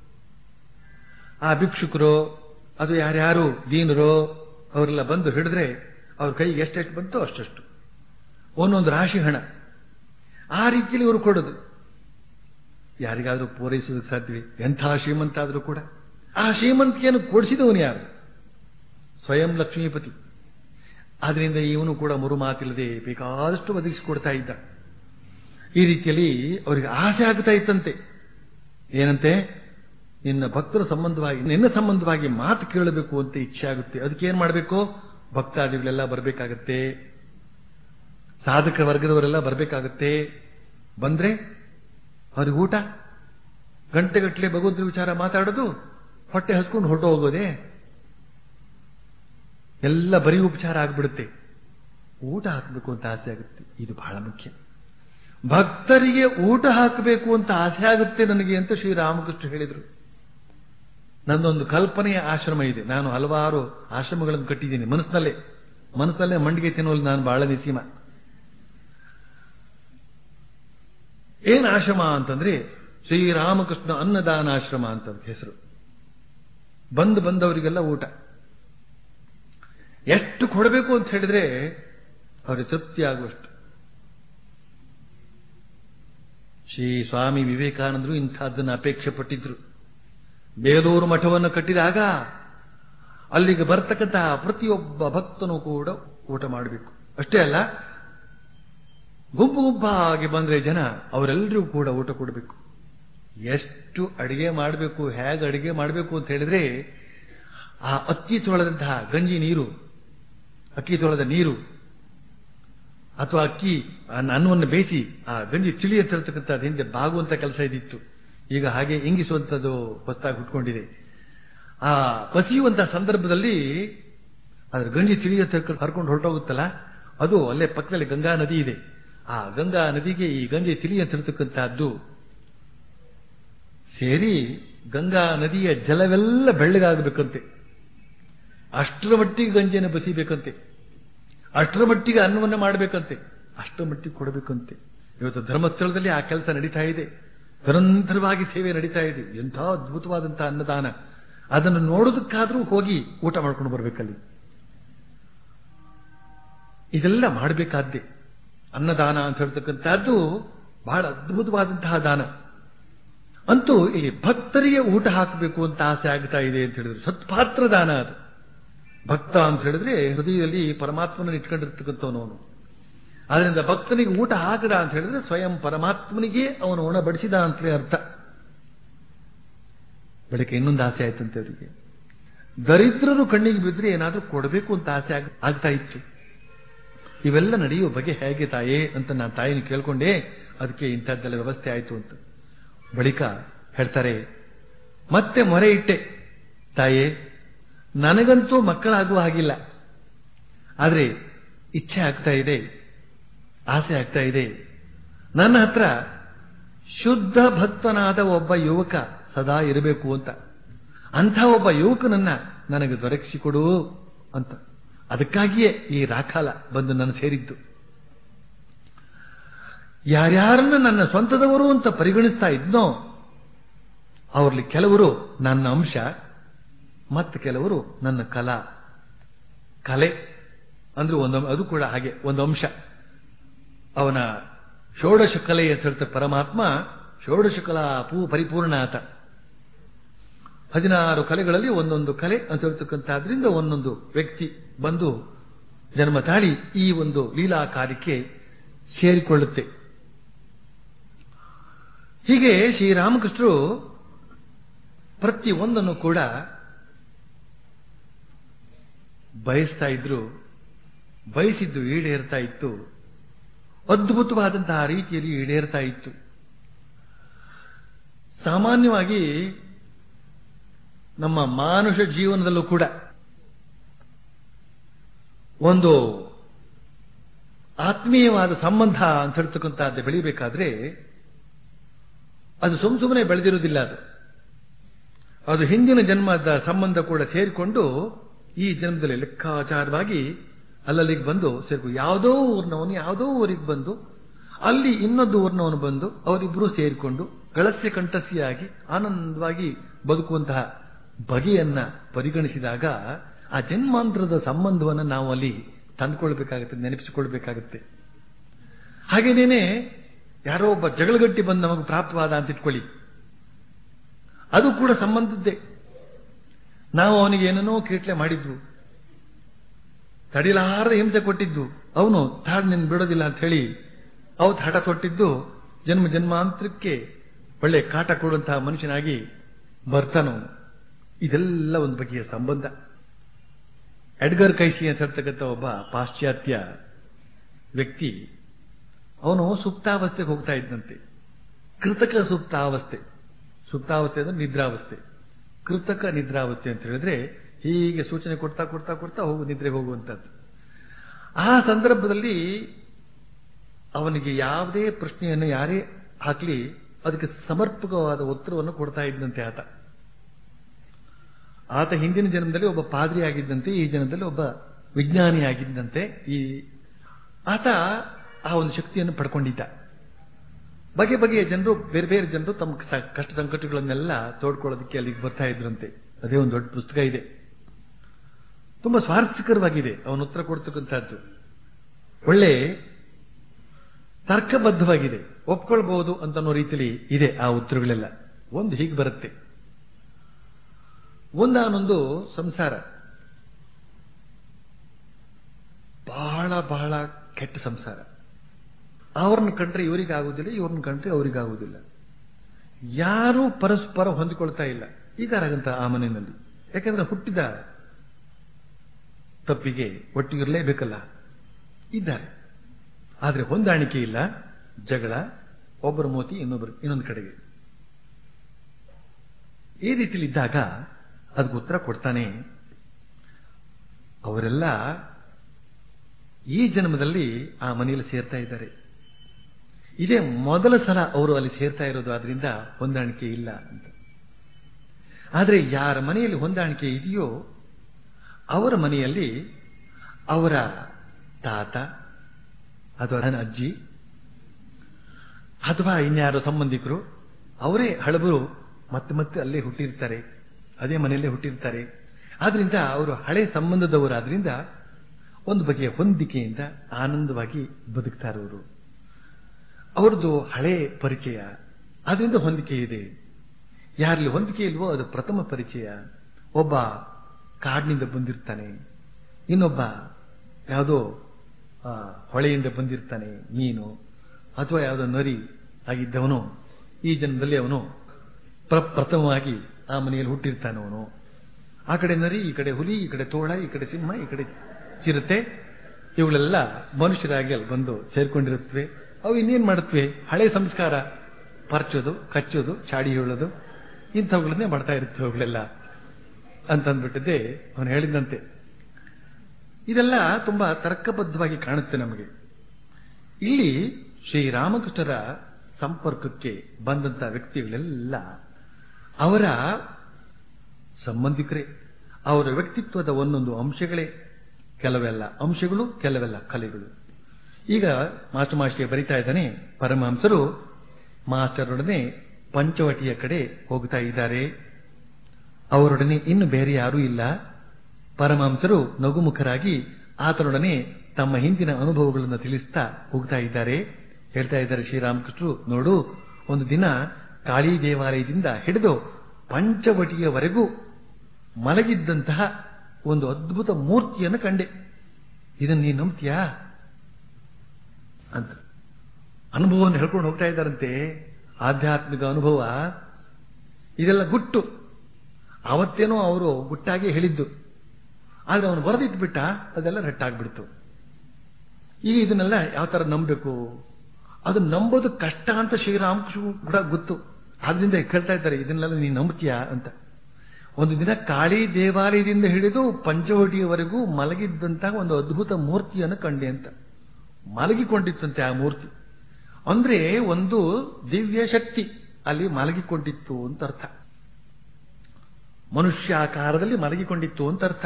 ಆ ಭಿಕ್ಷುಕರು ಅದು ಯಾರ್ಯಾರು ದೀನರೋ ಅವರೆಲ್ಲ ಬಂದು ಹಿಡಿದ್ರೆ ಅವ್ರ ಕೈಗೆ ಎಷ್ಟೆಷ್ಟು ಬಂತೋ ಅಷ್ಟಷ್ಟು ಒಂದೊಂದು ರಾಶಿ ಹಣ ಆ ರೀತಿಯಲ್ಲಿ ಇವರು ಕೊಡೋದು ಯಾರಿಗಾದ್ರೂ ಪೂರೈಸೋದಕ್ಕೆ ಸಾಧ್ಯವೇ ಎಂಥ ಶ್ರೀಮಂತ ಆದರೂ ಕೂಡ ಆ ಶ್ರೀಮಂತಿಕೆಯನ್ನು ಕೊಡಿಸಿದವನು ಯಾರು ಸ್ವಯಂ ಲಕ್ಷ್ಮೀಪತಿ ಆದ್ರಿಂದ ಇವನು ಕೂಡ ಮುರು ಮಾತಿಲ್ಲದೆ ಬೇಕಾದಷ್ಟು ಒದಗಿಸಿಕೊಡ್ತಾ ಇದ್ದ ಈ ರೀತಿಯಲ್ಲಿ ಅವರಿಗೆ ಆಸೆ ಆಗ್ತಾ ಇತ್ತಂತೆ ಏನಂತೆ ನಿನ್ನ ಭಕ್ತರ ಸಂಬಂಧವಾಗಿ ನಿನ್ನ ಸಂಬಂಧವಾಗಿ ಮಾತು ಕೇಳಬೇಕು ಅಂತ ಇಚ್ಛೆ ಆಗುತ್ತೆ ಅದಕ್ಕೆ ಏನ್ ಮಾಡಬೇಕು ಭಕ್ತಾದಿಗಳೆಲ್ಲ ಬರಬೇಕಾಗತ್ತೆ ಸಾಧಕ ವರ್ಗದವರೆಲ್ಲ ಬರಬೇಕಾಗತ್ತೆ ಬಂದ್ರೆ ಅವ್ರಿಗೆ ಊಟ ಗಂಟೆಗಟ್ಟಲೆ ಭಗವಂತನ ವಿಚಾರ ಮಾತಾಡೋದು ಹೊಟ್ಟೆ ಹಸ್ಕೊಂಡು ಹೊರಟು ಹೋಗೋದೇ ಎಲ್ಲ ಬರೀ ಉಪಚಾರ ಆಗ್ಬಿಡುತ್ತೆ ಊಟ ಹಾಕಬೇಕು ಅಂತ ಆಸೆ ಆಗುತ್ತೆ ಇದು ಬಹಳ ಮುಖ್ಯ ಭಕ್ತರಿಗೆ ಊಟ ಹಾಕಬೇಕು ಅಂತ ಆಸೆ ಆಗುತ್ತೆ ನನಗೆ ಅಂತ ಶ್ರೀರಾಮಕೃಷ್ಣ ಹೇಳಿದರು ನನ್ನೊಂದು ಕಲ್ಪನೆಯ ಆಶ್ರಮ ಇದೆ ನಾನು ಹಲವಾರು ಆಶ್ರಮಗಳನ್ನು ಕಟ್ಟಿದ್ದೀನಿ ಮನಸ್ಸಿನಲ್ಲೇ ಮನಸ್ಸಲ್ಲೇ ಮಂಡಿಗೆ ತಿನ್ನುವಲ್ಲಿ ನಾನು ಬಹಳ ನಿಸೀಮ ಏನ್ ಆಶ್ರಮ ಅಂತಂದ್ರೆ ಶ್ರೀರಾಮಕೃಷ್ಣ ಅನ್ನದಾನಾಶ್ರಮ ಅಂತ ಹೆಸರು ಬಂದು ಬಂದವರಿಗೆಲ್ಲ ಊಟ ಎಷ್ಟು ಕೊಡಬೇಕು ಅಂತ ಹೇಳಿದ್ರೆ ಅವರಿಗೆ ತೃಪ್ತಿ ಆಗುವಷ್ಟು ಶ್ರೀ ಸ್ವಾಮಿ ವಿವೇಕಾನಂದರು ಇಂಥದ್ದನ್ನು ಅಪೇಕ್ಷೆ ಪಟ್ಟಿದ್ರು ಬೇಲೂರು ಮಠವನ್ನು ಕಟ್ಟಿದಾಗ ಅಲ್ಲಿಗೆ ಬರ್ತಕ್ಕಂತಹ ಪ್ರತಿಯೊಬ್ಬ ಭಕ್ತನೂ ಕೂಡ ಊಟ ಮಾಡಬೇಕು ಅಷ್ಟೇ ಅಲ್ಲ ಗುಂಪು ಗುಂಪಾಗಿ ಬಂದ್ರೆ ಜನ ಅವರೆಲ್ಲರೂ ಕೂಡ ಊಟ ಕೊಡಬೇಕು ಎಷ್ಟು ಅಡಿಗೆ ಮಾಡಬೇಕು ಹೇಗೆ ಅಡಿಗೆ ಮಾಡಬೇಕು ಅಂತ ಹೇಳಿದ್ರೆ ಆ ಅಕ್ಕಿ ತೊಳೆದಂತಹ ಗಂಜಿ ನೀರು ಅಕ್ಕಿ ತೊಳೆದ ನೀರು ಅಥವಾ ಅಕ್ಕಿ ಅನ್ನವನ್ನು ಬೇಯಿಸಿ ಆ ಗಂಜಿ ತಿಳಿ ಅಂತ ಹೇಳ್ತಕ್ಕಂಥದ್ದು ಹಿಂದೆ ಬಾಗುವಂತ ಕೆಲಸ ಇದಿತ್ತು ಈಗ ಹಾಗೆ ಇಂಗಿಸುವಂಥದ್ದು ಹೊಸದಾಗಿ ಹುಟ್ಕೊಂಡಿದೆ ಆ ಬಸಿಯುವಂತಹ ಸಂದರ್ಭದಲ್ಲಿ ಅದ್ರ ಗಂಜಿ ತಿಳಿ ಅಂತ ಹರ್ಕೊಂಡು ಹೊರಟೋಗುತ್ತಲ್ಲ ಅದು ಅಲ್ಲೇ ಪಕ್ಕದಲ್ಲಿ ಗಂಗಾ ನದಿ ಇದೆ ಆ ಗಂಗಾ ನದಿಗೆ ಈ ಗಂಜಿ ತಿಳಿ ಅಂತ ಹೇಳ್ತಕ್ಕಂತಹದ್ದು ಸೇರಿ ಗಂಗಾ ನದಿಯ ಜಲವೆಲ್ಲ ಬೆಳ್ಳಗಾಗಬೇಕಂತೆ ಅಷ್ಟರ ಮಟ್ಟಿಗೆ ಗಂಜಿಯನ್ನು ಬಸಿಬೇಕಂತೆ ಅಷ್ಟರ ಮಟ್ಟಿಗೆ ಅನ್ನವನ್ನು ಮಾಡಬೇಕಂತೆ ಅಷ್ಟರ ಮಟ್ಟಿಗೆ ಕೊಡಬೇಕಂತೆ ಇವತ್ತು ಧರ್ಮಸ್ಥಳದಲ್ಲಿ ಆ ಕೆಲಸ ನಡೀತಾ ಇದೆ ನಿರಂತರವಾಗಿ ಸೇವೆ ನಡೀತಾ ಇದೆ ಎಂಥ ಅದ್ಭುತವಾದಂತಹ ಅನ್ನದಾನ ಅದನ್ನು ನೋಡೋದಕ್ಕಾದ್ರೂ ಹೋಗಿ ಊಟ ಮಾಡ್ಕೊಂಡು ಬರ್ಬೇಕಲ್ಲಿ ಇದೆಲ್ಲ ಮಾಡಬೇಕಾದ್ದೆ ಅನ್ನದಾನ ಅಂತ ಹೇಳ್ತಕ್ಕಂಥದ್ದು ಬಹಳ ಅದ್ಭುತವಾದಂತಹ ದಾನ ಅಂತೂ ಇಲ್ಲಿ ಭಕ್ತರಿಗೆ ಊಟ ಹಾಕಬೇಕು ಅಂತ ಆಸೆ ಆಗ್ತಾ ಇದೆ ಅಂತ ಹೇಳಿದ್ರು ಸತ್ಪಾತ್ರ ದಾನ ಅದು ಭಕ್ತ ಅಂತ ಹೇಳಿದ್ರೆ ಹೃದಯದಲ್ಲಿ ಪರಮಾತ್ಮನ ಇಟ್ಕೊಂಡಿರ್ತಕ್ಕಂಥವನು ಅವನು ಆದ್ರಿಂದ ಭಕ್ತನಿಗೆ ಊಟ ಹಾಕದ ಅಂತ ಹೇಳಿದ್ರೆ ಸ್ವಯಂ ಪರಮಾತ್ಮನಿಗೆ ಅವನು ಒಣ ಬಡಿಸಿದ ಅಂತಲೇ ಅರ್ಥ ಬೆಳಗ್ಗೆ ಇನ್ನೊಂದು ಆಸೆ ಆಯ್ತಂತೆ ಅವರಿಗೆ ದರಿದ್ರರು ಕಣ್ಣಿಗೆ ಬಿದ್ದರೆ ಏನಾದರೂ ಕೊಡಬೇಕು ಅಂತ ಆಸೆ ಆಗ್ತಾ ಇತ್ತು ಇವೆಲ್ಲ ನಡೆಯುವ ಬಗೆ ಹೇಗೆ ತಾಯೇ ಅಂತ ನಾನು ತಾಯಿನ ಕೇಳ್ಕೊಂಡೆ ಅದಕ್ಕೆ ಇಂಥದ್ದೆಲ್ಲ ವ್ಯವಸ್ಥೆ ಆಯಿತು ಅಂತ ಬಳಿಕ ಹೇಳ್ತಾರೆ ಮತ್ತೆ ಮೊರೆ ಇಟ್ಟೆ ತಾಯೇ ನನಗಂತೂ ಮಕ್ಕಳಾಗುವ ಹಾಗಿಲ್ಲ ಆದರೆ ಇಚ್ಛೆ ಆಗ್ತಾ ಇದೆ ಆಸೆ ಆಗ್ತಾ ಇದೆ ನನ್ನ ಹತ್ರ ಶುದ್ಧ ಭಕ್ತನಾದ ಒಬ್ಬ ಯುವಕ ಸದಾ ಇರಬೇಕು ಅಂತ ಅಂಥ ಒಬ್ಬ ಯುವಕನನ್ನ ನನಗೆ ದೊರಕಿಸಿಕೊಡು ಅಂತ ಅದಕ್ಕಾಗಿಯೇ ಈ ರಾಖಾಲ ಬಂದು ನನ್ನ ಸೇರಿದ್ದು ಯಾರ್ಯಾರನ್ನ ನನ್ನ ಸ್ವಂತದವರು ಅಂತ ಪರಿಗಣಿಸ್ತಾ ಇದ್ನೋ ಅವರಲ್ಲಿ ಕೆಲವರು ನನ್ನ ಅಂಶ ಮತ್ತು ಕೆಲವರು ನನ್ನ ಕಲಾ ಕಲೆ ಅಂದ್ರೆ ಒಂದು ಅದು ಕೂಡ ಹಾಗೆ ಒಂದು ಅಂಶ ಅವನ ಷೋಡಶ ಕಲೆ ಅಂತ ಹೇಳ್ತಾರೆ ಪರಮಾತ್ಮ ಷೋಡಶ ಕಲಾ ಪೂ ಪರಿಪೂರ್ಣ ಆತ ಹದಿನಾರು ಕಲೆಗಳಲ್ಲಿ ಒಂದೊಂದು ಕಲೆ ಅಂತ ಹೇಳ್ತಕ್ಕಂಥದ್ರಿಂದ ಒಂದೊಂದು ವ್ಯಕ್ತಿ ಬಂದು ಜನ್ಮ ತಾಳಿ ಈ ಒಂದು ಲೀಲಾ ಕಾರ್ಯಕ್ಕೆ ಸೇರಿಕೊಳ್ಳುತ್ತೆ ಹೀಗೆ ಶ್ರೀರಾಮಕೃಷ್ಣರು ಪ್ರತಿ ಒಂದನ್ನು ಕೂಡ ಬಯಸ್ತಾ ಇದ್ರು ಬಯಸಿದ್ದು ಈಡೇರ್ತಾ ಇತ್ತು ಅದ್ಭುತವಾದಂತಹ ರೀತಿಯಲ್ಲಿ ಈಡೇರ್ತಾ ಇತ್ತು ಸಾಮಾನ್ಯವಾಗಿ ನಮ್ಮ ಮಾನುಷ ಜೀವನದಲ್ಲೂ ಕೂಡ ಒಂದು ಆತ್ಮೀಯವಾದ ಸಂಬಂಧ ಅಂತ ಹೇಳ್ತಕ್ಕಂಥದ್ದು ಬೆಳಿಬೇಕಾದ್ರೆ ಅದು ಸುಮ್ ಸುಮ್ಮನೆ ಬೆಳೆದಿರುವುದಿಲ್ಲ ಅದು ಅದು ಹಿಂದಿನ ಜನ್ಮದ ಸಂಬಂಧ ಕೂಡ ಸೇರಿಕೊಂಡು ಈ ಜನ್ಮದಲ್ಲಿ ಲೆಕ್ಕಾಚಾರವಾಗಿ ಅಲ್ಲಲ್ಲಿಗೆ ಬಂದು ಸೇರ್ಕೊ ಯಾವುದೋ ಊರಿನವನು ಯಾವುದೋ ಊರಿಗೆ ಬಂದು ಅಲ್ಲಿ ಇನ್ನೊಂದು ಊರಿನವನು ಬಂದು ಅವರಿಬ್ಬರು ಸೇರಿಕೊಂಡು ಗಳಸ್ಯ ಕಂಠಸಿಯಾಗಿ ಆನಂದವಾಗಿ ಬದುಕುವಂತಹ ಬಗೆಯನ್ನ ಪರಿಗಣಿಸಿದಾಗ ಆ ಜನ್ಮಾಂತರದ ಸಂಬಂಧವನ್ನು ನಾವು ಅಲ್ಲಿ ತಂದುಕೊಳ್ಬೇಕಾಗುತ್ತೆ ನೆನಪಿಸಿಕೊಳ್ಬೇಕಾಗುತ್ತೆ ಹಾಗೇನೇನೆ ಯಾರೋ ಒಬ್ಬ ಜಗಳಗಟ್ಟಿ ಬಂದು ನಮಗೆ ಪ್ರಾಪ್ತವಾದ ಅಂತ ಇಟ್ಕೊಳ್ಳಿ ಅದು ಕೂಡ ಸಂಬಂಧದ್ದೇ ನಾವು ಅವನಿಗೆ ಏನೇನೋ ಕೀಟ್ಲೆ ಮಾಡಿದ್ವು ತಡಿಲಾರದ ಹಿಂಸೆ ಕೊಟ್ಟಿದ್ದು ಅವನು ತಾಡ್ ನಿನ್ ಬಿಡೋದಿಲ್ಲ ಅಂತ ಹೇಳಿ ಅವತ್ತು ಹಠ ತೊಟ್ಟಿದ್ದು ಜನ್ಮ ಜನ್ಮಾಂತರಕ್ಕೆ ಒಳ್ಳೆ ಕಾಟ ಕೊಡುವಂತಹ ಮನುಷ್ಯನಾಗಿ ಬರ್ತಾನು ಇದೆಲ್ಲ ಒಂದು ಬಗೆಯ ಸಂಬಂಧ ಎಡ್ಗರ್ ಕೈಸಿ ಅಂತ ಹೇಳ್ತಕ್ಕಂಥ ಒಬ್ಬ ಪಾಶ್ಚಾತ್ಯ ವ್ಯಕ್ತಿ ಅವನು ಸುಪ್ತಾವಸ್ಥೆಗೆ ಹೋಗ್ತಾ ಇದ್ದಂತೆ ಕೃತಕ ಸುಪ್ತಾವಸ್ಥೆ ಸುಪ್ತಾವಸ್ಥೆ ಅಂದ್ರೆ ನಿದ್ರಾವಸ್ಥೆ ಕೃತಕ ನಿದ್ರಾವಸ್ಥೆ ಅಂತ ಹೇಳಿದ್ರೆ ಹೀಗೆ ಸೂಚನೆ ಕೊಡ್ತಾ ಕೊಡ್ತಾ ಕೊಡ್ತಾ ಹೋಗು ನಿದ್ರೆಗೆ ಹೋಗುವಂಥದ್ದು ಆ ಸಂದರ್ಭದಲ್ಲಿ ಅವನಿಗೆ ಯಾವುದೇ ಪ್ರಶ್ನೆಯನ್ನು ಯಾರೇ ಹಾಕಲಿ ಅದಕ್ಕೆ ಸಮರ್ಪಕವಾದ ಉತ್ತರವನ್ನು ಕೊಡ್ತಾ ಇದ್ದಂತೆ ಆತ ಆತ ಹಿಂದಿನ ಜನ್ಮದಲ್ಲಿ ಒಬ್ಬ ಪಾದ್ರಿ ಆಗಿದ್ದಂತೆ ಈ ಜನ್ಮದಲ್ಲಿ ಒಬ್ಬ ವಿಜ್ಞಾನಿ ಆಗಿದ್ದಂತೆ ಈ ಆತ ಆ ಒಂದು ಶಕ್ತಿಯನ್ನು ಪಡ್ಕೊಂಡಿದ್ದ ಬಗೆ ಬಗೆಯ ಜನರು ಬೇರೆ ಬೇರೆ ಜನರು ತಮ್ಮ ಸ- ಕಷ್ಟ ಸಂಕಟಗಳನ್ನೆಲ್ಲ ತೋಡ್ಕೊಳ್ಳೋದಕ್ಕೆ ಅಲ್ಲಿಗೆ ಬರ್ತಾ ಇದ್ರಂತೆ ಅದೇ ಒಂದು ದೊಡ್ಡ ಪುಸ್ತಕ ಇದೆ ತುಂಬಾ ಸ್ವಾರಸ್ಯಕರವಾಗಿದೆ ಅವನ ಉತ್ತರ ಕೊಡ್ತಕ್ಕಂಥದ್ದು ಒಳ್ಳೆ ತರ್ಕಬದ್ಧವಾಗಿದೆ ಒಪ್ಕೊಳ್ಬಹುದು ಅಂತನ್ನೋ ರೀತಿಯಲ್ಲಿ ಇದೆ ಆ ಉತ್ತರಗಳೆಲ್ಲ ಒಂದು ಹೀಗೆ ಬರುತ್ತೆ ಒಂದಾನೊಂದು ಸಂಸಾರ ಬಹಳ ಬಹಳ ಕೆಟ್ಟ ಸಂಸಾರ ಅವ್ರನ್ನ ಕಂಡ್ರೆ ಇವರಿಗಾಗುವುದಿಲ್ಲ ಇವ್ರನ್ನ ಕಂಡ್ರೆ ಅವರಿಗಾಗುವುದಿಲ್ಲ ಯಾರೂ ಪರಸ್ಪರ ಹೊಂದಿಕೊಳ್ತಾ ಇಲ್ಲ ಇದಾರಾಗಂತ ಆ ಮನೆಯಲ್ಲಿ ಯಾಕಂದ್ರೆ ಹುಟ್ಟಿದ ತಪ್ಪಿಗೆ ಒಟ್ಟಿಗಿರಲೇಬೇಕಲ್ಲ ಇದ್ದಾರೆ ಆದ್ರೆ ಹೊಂದಾಣಿಕೆ ಇಲ್ಲ ಜಗಳ ಒಬ್ಬರ ಮೋತಿ ಇನ್ನೊಬ್ಬರು ಇನ್ನೊಂದು ಕಡೆಗೆ ಈ ರೀತಿಲಿ ಇದ್ದಾಗ ಅದಕ್ಕೆ ಉತ್ತರ ಕೊಡ್ತಾನೆ ಅವರೆಲ್ಲ ಈ ಜನ್ಮದಲ್ಲಿ ಆ ಮನೆಯಲ್ಲಿ ಸೇರ್ತಾ ಇದ್ದಾರೆ ಇದೇ ಮೊದಲ ಸಲ ಅವರು ಅಲ್ಲಿ ಸೇರ್ತಾ ಇರೋದು ಆದ್ರಿಂದ ಹೊಂದಾಣಿಕೆ ಇಲ್ಲ ಅಂತ ಆದರೆ ಯಾರ ಮನೆಯಲ್ಲಿ ಹೊಂದಾಣಿಕೆ ಇದೆಯೋ ಅವರ ಮನೆಯಲ್ಲಿ ಅವರ ತಾತ ಅಥವಾ ನನ್ನ ಅಜ್ಜಿ ಅಥವಾ ಇನ್ಯಾರೋ ಸಂಬಂಧಿಕರು ಅವರೇ ಹಳಬರು ಮತ್ತೆ ಮತ್ತೆ ಅಲ್ಲೇ ಹುಟ್ಟಿರ್ತಾರೆ ಅದೇ ಮನೆಯಲ್ಲೇ ಹುಟ್ಟಿರ್ತಾರೆ ಆದ್ರಿಂದ ಅವರು ಹಳೆ ಸಂಬಂಧದವರಾದ್ರಿಂದ ಒಂದು ಬಗೆಯ ಹೊಂದಿಕೆಯಿಂದ ಆನಂದವಾಗಿ ಬದುಕ್ತಾರೆ ಅವರು ಅವ್ರದ್ದು ಹಳೆ ಪರಿಚಯ ಅದರಿಂದ ಹೊಂದಿಕೆ ಇದೆ ಯಾರಲ್ಲಿ ಹೊಂದಿಕೆ ಇಲ್ವೋ ಅದು ಪ್ರಥಮ ಪರಿಚಯ ಒಬ್ಬ ಕಾಡಿನಿಂದ ಬಂದಿರ್ತಾನೆ ಇನ್ನೊಬ್ಬ ಯಾವುದೋ ಆ, ಹೊಳೆಯಿಂದ ಬಂದಿರ್ತಾನೆ ಮೀನು ಅಥವಾ ಯಾವುದೋ ನರಿ ಆಗಿದ್ದವನು ಈ ಜನ್ಮದಲ್ಲಿ ಅವನು ಪ್ರ- ಪ್ರಥಮವಾಗಿ ಆ ಮನೆಯಲ್ಲಿ ಹುಟ್ಟಿರ್ತಾನೆ ಅವನು ಆ ಕಡೆ ನರಿ ಈ ಕಡೆ ಹುಲಿ ಈ ಕಡೆ ತೋಳ ಈ ಕಡೆ ಸಿಂಹ ಈ ಕಡೆ ಚಿರತೆ ಇವುಗಳೆಲ್ಲ ಮನುಷ್ಯರಾಗಿ ಅಲ್ಲಿ ಬಂದು ಸೇರ್ಕೊಂಡಿರುತ್ತವೆ ಅವು ಇನ್ನೇನ್ ಮಾಡುತ್ತವೆ ಹಳೆ ಸಂಸ್ಕಾರ ಪರ್ಚೋದು ಕಚ್ಚೋದು ಚಾಡಿ ಹೇಳೋದು ಇಂಥವುಗಳನ್ನೇ ಮಾಡ್ತಾ ಇರುತ್ತವೆ ಅವುಗಳೆಲ್ಲ ಅಂತಂದ್ಬಿಟ್ಟಿದ್ದೆ ಅವನು ಹೇಳಿದಂತೆ ಇದೆಲ್ಲ ತುಂಬಾ ತರ್ಕಬದ್ಧವಾಗಿ ಕಾಣುತ್ತೆ ನಮಗೆ ಇಲ್ಲಿ ಶ್ರೀರಾಮಕೃಷ್ಣರ ಸಂಪರ್ಕಕ್ಕೆ ಬಂದಂತ ವ್ಯಕ್ತಿಗಳೆಲ್ಲ ಅವರ ಸಂಬಂಧಿಕರೇ ಅವರ ವ್ಯಕ್ತಿತ್ವದ ಒಂದೊಂದು ಅಂಶಗಳೇ ಕೆಲವೆಲ್ಲ ಅಂಶಗಳು ಕೆಲವೆಲ್ಲ ಕಲೆಗಳು ಈಗ ಮಾಸ್ಟರ್ ಮಾಸ್ಟರ್ ಬರಿತಾ ಇದ್ದಾನೆ ಪರಮಹಂಸರು ಮಾಸ್ಟರೊಡನೆ ಪಂಚವಟಿಯ ಕಡೆ ಹೋಗ್ತಾ ಇದ್ದಾರೆ ಅವರೊಡನೆ ಇನ್ನು ಬೇರೆ ಯಾರೂ ಇಲ್ಲ ಪರಮಹಂಸರು ನಗುಮುಖರಾಗಿ ಆತನೊಡನೆ ತಮ್ಮ ಹಿಂದಿನ ಅನುಭವಗಳನ್ನು ತಿಳಿಸ್ತಾ ಹೋಗ್ತಾ ಇದ್ದಾರೆ ಹೇಳ್ತಾ ಇದ್ದಾರೆ ಶ್ರೀರಾಮಕೃಷ್ಣರು ನೋಡು ಒಂದು ದಿನ ಕಾಳಿ ದೇವಾಲಯದಿಂದ ಹಿಡಿದು ಪಂಚವಟಿಯವರೆಗೂ ಮಲಗಿದ್ದಂತಹ ಒಂದು ಅದ್ಭುತ ಮೂರ್ತಿಯನ್ನು ಕಂಡೆ ಇದನ್ನು ನೀನು ನಂಬ್ತೀಯಾ ಅಂತ ಅನುಭವವನ್ನು ಹೇಳ್ಕೊಂಡು ಹೋಗ್ತಾ ಇದ್ದಾರಂತೆ ಆಧ್ಯಾತ್ಮಿಕ ಅನುಭವ ಇದೆಲ್ಲ ಗುಟ್ಟು ಅವತ್ತೇನೋ ಅವರು ಗುಟ್ಟಾಗಿ ಹೇಳಿದ್ದು ಆದ್ರೆ ಅವನು ಬರೆದಿಟ್ಬಿಟ್ಟ ಅದೆಲ್ಲ ರಟ್ಟಾಗ್ಬಿಡ್ತು ಈಗ ಇದನ್ನೆಲ್ಲ ಯಾವ ತರ ನಂಬಬೇಕು ಅದು ನಂಬೋದು ಕಷ್ಟ ಅಂತ ಶ್ರೀರಾಮಕೃಷ್ಣ ಕೂಡ ಗೊತ್ತು ಆದ್ರಿಂದ ಕೇಳ್ತಾ ಇದ್ದಾರೆ ಇದನ್ನೆಲ್ಲ ನೀನು ನಂಬ್ತೀಯಾ ಅಂತ ಒಂದು ದಿನ ಕಾಳಿ ದೇವಾಲಯದಿಂದ ಹಿಡಿದು ಪಂಚವಟಿಯವರೆಗೂ ಮಲಗಿದ್ದಂತಹ ಒಂದು ಅದ್ಭುತ ಮೂರ್ತಿಯನ್ನು ಕಂಡೆ ಅಂತ ಮಲಗಿಕೊಂಡಿತ್ತಂತೆ ಆ ಮೂರ್ತಿ ಅಂದ್ರೆ ಒಂದು ದಿವ್ಯ ಶಕ್ತಿ ಅಲ್ಲಿ ಮಲಗಿಕೊಂಡಿತ್ತು ಅಂತ ಅರ್ಥ ಮನುಷ್ಯಾಕಾರದಲ್ಲಿ ಮಲಗಿಕೊಂಡಿತ್ತು ಅಂತ ಅರ್ಥ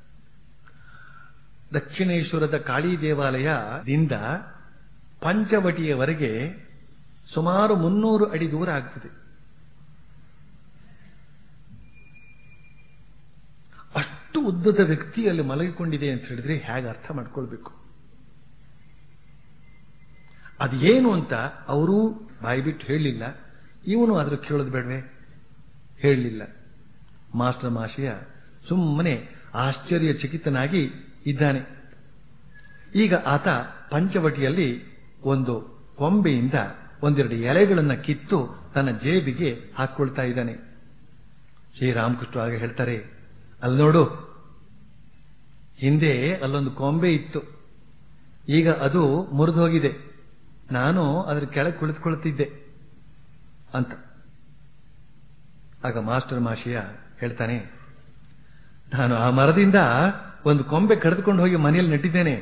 ದಕ್ಷಿಣೇಶ್ವರದ ಕಾಳಿ ದೇವಾಲಯದಿಂದ ಪಂಚವಟಿಯವರೆಗೆ ಸುಮಾರು ಮುನ್ನೂರು ಅಡಿ ದೂರ ಆಗ್ತದೆ ಅಷ್ಟು ಉದ್ದದ ವ್ಯಕ್ತಿ ಅಲ್ಲಿ ಮಲಗಿಕೊಂಡಿದೆ ಅಂತ ಹೇಳಿದ್ರೆ ಹೇಗೆ ಅರ್ಥ ಮಾಡ್ಕೊಳ್ಬೇಕು ಅದೇನು ಅಂತ ಅವರೂ ಬಾಯ್ಬಿಟ್ಟು ಹೇಳಲಿಲ್ಲ ಇವನು ಅದ್ರ ಕೇಳೋದು ಬೇಡವೆ ಹೇಳಲಿಲ್ಲ ಮಾಸ್ಟರ್ ಮಾಶಯ ಸುಮ್ಮನೆ ಆಶ್ಚರ್ಯಚಕಿತನಾಗಿ ಇದ್ದಾನೆ ಈಗ ಆತ ಪಂಚವಟಿಯಲ್ಲಿ ಒಂದು ಕೊಂಬೆಯಿಂದ ಒಂದೆರಡು ಎಲೆಗಳನ್ನ ಕಿತ್ತು ತನ್ನ ಜೇಬಿಗೆ ಹಾಕೊಳ್ತಾ ಇದ್ದಾನೆ ಶ್ರೀರಾಮಕೃಷ್ಣ ಆಗ ಹೇಳ್ತಾರೆ ಅಲ್ಲಿ ನೋಡು ಹಿಂದೆ ಅಲ್ಲೊಂದು ಕೊಂಬೆ ಇತ್ತು ಈಗ ಅದು ಮುರಿದು ಹೋಗಿದೆ ನಾನು ಅದರ ಕೆಳಗೆ ಕುಳಿತುಕೊಳ್ತಿದ್ದೆ ಅಂತ ಆಗ ಮಾಸ್ಟರ್ ಮಾಶಿಯ ಹೇಳ್ತಾನೆ ನಾನು ಆ ಮರದಿಂದ ಒಂದು ಕೊಂಬೆ ಕರೆದುಕೊಂಡು ಹೋಗಿ ಮನೆಯಲ್ಲಿ ನೆಟ್ಟಿದ್ದೇನೆ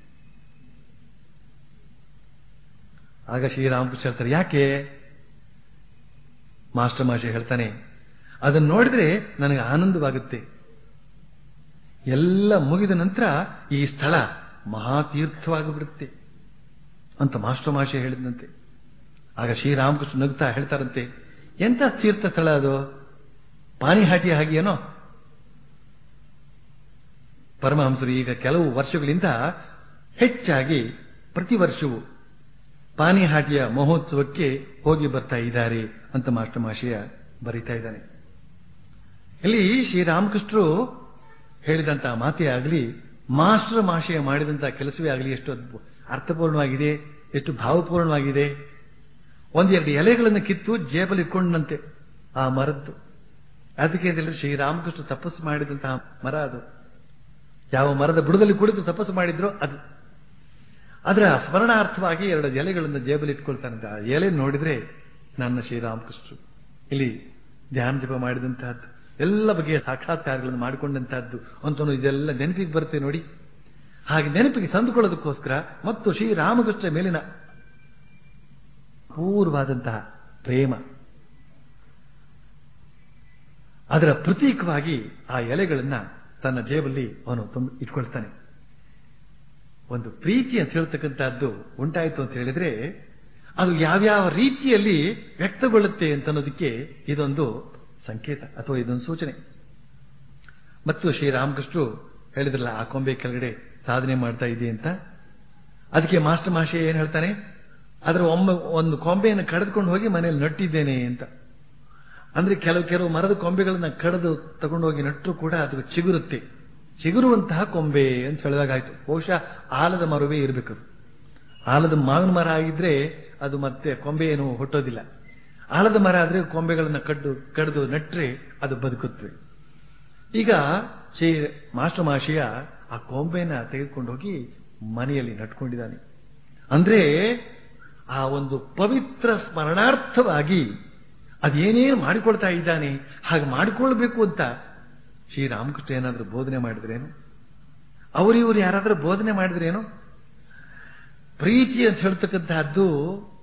ಆಗ ಶ್ರೀರಾಮಕೃಷ್ಣ ಹೇಳ್ತಾರೆ ಯಾಕೆ ಮಾಸ್ಟರ್ ಮಾಷಿ ಹೇಳ್ತಾನೆ ಅದನ್ನು ನೋಡಿದ್ರೆ ನನಗೆ ಆನಂದವಾಗುತ್ತೆ ಎಲ್ಲ ಮುಗಿದ ನಂತರ ಈ ಸ್ಥಳ ಮಹಾತೀರ್ಥವಾಗಿಬಿಡುತ್ತೆ ಅಂತ ಮಾಸ್ಟರ್ ಮಾಷಿ ಹೇಳಿದಂತೆ ಆಗ ಶ್ರೀರಾಮಕೃಷ್ಣ ನಗ್ತಾ ಹೇಳ್ತಾರಂತೆ ಎಂತ ತೀರ್ಥ ಸ್ಥಳ ಅದು ಪಾನಿಹಾಟಿ ಹಾಗೆಯೇನೋ ಪರಮಹಂಸರು ಈಗ ಕೆಲವು ವರ್ಷಗಳಿಂದ ಹೆಚ್ಚಾಗಿ ಪ್ರತಿ ವರ್ಷವೂ ಪಾನಿಹಾಟಿಯ ಮಹೋತ್ಸವಕ್ಕೆ ಹೋಗಿ ಬರ್ತಾ ಇದ್ದಾರೆ ಅಂತ ಮಾಸ್ಟರ್ ಮಾಷಿಯ ಬರೀತಾ ಇದ್ದಾನೆ ಇಲ್ಲಿ ಶ್ರೀರಾಮಕೃಷ್ಣರು ಹೇಳಿದಂತಹ ಮಾತೇ ಆಗಲಿ ಮಾಸ್ಟರ್ ಮಾಷೆಯ ಮಾಡಿದಂತಹ ಕೆಲಸವೇ ಆಗಲಿ ಎಷ್ಟು ಅದ್ಭು- ಅರ್ಥಪೂರ್ಣವಾಗಿದೆ ಎಷ್ಟು ಭಾವಪೂರ್ಣವಾಗಿದೆ ಒಂದೆರಡು ಎಲೆಗಳನ್ನು ಕಿತ್ತು ಜೇಬಲ್ಲಿ ಇಟ್ಕೊಂಡಂತೆ ಆ ಮರದ್ದು ಅದಕ್ಕೆ ಅಂತ ಹೇಳಿದ್ರೆ ಶ್ರೀರಾಮಕೃಷ್ಣ ತಪಸ್ಸು ಮಾಡಿದಂತಹ ಮರ ಅದು ಯಾವ ಮರದ ಬುಡದಲ್ಲಿ ಕುಳಿತು ತಪಸ್ಸು ಮಾಡಿದ್ರೋ ಅದು ಅದರ ಸ್ಮರಣಾರ್ಥವಾಗಿ ಎರಡು ಎಲೆಗಳನ್ನು ಜೇಬಲ್ಲಿ ಇಟ್ಕೊಳ್ತಾನಂತೆ ಆ ಎಲೆ ನೋಡಿದ್ರೆ ನನ್ನ ಶ್ರೀರಾಮಕೃಷ್ಣರು ಇಲ್ಲಿ ಧ್ಯಾನ ಜಪ ಮಾಡಿದಂತಹದ್ದು ಎಲ್ಲ ಬಗೆಯ ಸಾಕ್ಷಾತ್ಕಾರಗಳನ್ನು ಮಾಡಿಕೊಂಡಂತಹದ್ದು ಅಂತನೂ ಇದೆಲ್ಲ ನೆನಪಿಗೆ ಬರುತ್ತೆ ನೋಡಿ ಹಾಗೆ ನೆನಪಿಗೆ ತಂದುಕೊಳ್ಳೋದಕ್ಕೋಸ್ಕರ ಮತ್ತು ಶ್ರೀರಾಮಕೃಷ್ಣ ಮೇಲಿನ ಪೂರ್ವವಾದಂತಹ ಪ್ರೇಮ ಅದರ ಪ್ರತೀಕವಾಗಿ ಆ ಎಲೆಗಳನ್ನ ತನ್ನ ಜೇಬಲ್ಲಿ ಅವನು ತುಂಬ ಇಟ್ಕೊಳ್ತಾನೆ ಒಂದು ಪ್ರೀತಿ ಅಂತ ಹೇಳ್ತಕ್ಕಂಥದ್ದು ಉಂಟಾಯಿತು ಅಂತ ಹೇಳಿದ್ರೆ ಅದು ಯಾವ್ಯಾವ ರೀತಿಯಲ್ಲಿ ವ್ಯಕ್ತಗೊಳ್ಳುತ್ತೆ ಅಂತ ಅನ್ನೋದಕ್ಕೆ ಇದೊಂದು ಸಂಕೇತ ಅಥವಾ ಇದೊಂದು ಸೂಚನೆ ಮತ್ತು ಶ್ರೀರಾಮಕೃಷ್ಣರು ಹೇಳಿದ್ರಲ್ಲ ಆ ಕೊಂಬೆ ಕೆಳಗಡೆ ಸಾಧನೆ ಮಾಡ್ತಾ ಇದೆ ಅಂತ ಅದಕ್ಕೆ ಮಾಸ್ಟರ್ ಮಾಷೆ ಏನ್ ಹೇಳ್ತಾನೆ ಅದರ ಒಮ್ಮೆ ಒಂದು ಕೊಂಬೆಯನ್ನು ಕಳೆದುಕೊಂಡು ಹೋಗಿ ಮನೆಯಲ್ಲಿ ನಟ್ಟಿದ್ದೇನೆ ಅಂತ ಅಂದ್ರೆ ಕೆಲವು ಕೆಲವು ಮರದ ಕೊಂಬೆಗಳನ್ನ ಕಡಿದು ತಗೊಂಡೋಗಿ ನಟ್ಟರು ಕೂಡ ಅದು ಚಿಗುರುತ್ತೆ ಚಿಗುರುವಂತಹ ಕೊಂಬೆ ಅಂತ ಹೇಳಿದಾಗಾಯ್ತು ಬಹುಶಃ ಆಲದ ಮರವೇ ಇರಬೇಕು ಆಲದ ಮಾವಿನ ಮರ ಆಗಿದ್ರೆ ಅದು ಮತ್ತೆ ಕೊಂಬೆ ಏನು ಹುಟ್ಟೋದಿಲ್ಲ ಆಲದ ಮರ ಆದ್ರೆ ಕೊಂಬೆಗಳನ್ನ ಕಡ್ದು ಕಡಿದು ನಟ್ರೆ ಅದು ಬದುಕುತ್ತವೆ ಈಗ ಶ್ರೀ ಮಾಸ್ಟರ್ ಮಾಷಿಯ ಆ ಕೊಂಬೆನ ತೆಗೆದುಕೊಂಡು ಹೋಗಿ ಮನೆಯಲ್ಲಿ ನಟ್ಕೊಂಡಿದ್ದಾನೆ ಅಂದ್ರೆ ಆ ಒಂದು ಪವಿತ್ರ ಸ್ಮರಣಾರ್ಥವಾಗಿ ಅದೇನೇನು ಮಾಡಿಕೊಳ್ತಾ ಇದ್ದಾನೆ ಹಾಗೆ ಮಾಡಿಕೊಳ್ಬೇಕು ಅಂತ ಶ್ರೀರಾಮಕೃಷ್ಣ ಏನಾದರೂ ಬೋಧನೆ ಮಾಡಿದ್ರೇನು ಅವರಿವರು ಯಾರಾದರೂ ಬೋಧನೆ ಮಾಡಿದ್ರೇನು ಪ್ರೀತಿ ಅಂತ ಹೇಳ್ತಕ್ಕಂತಹದ್ದು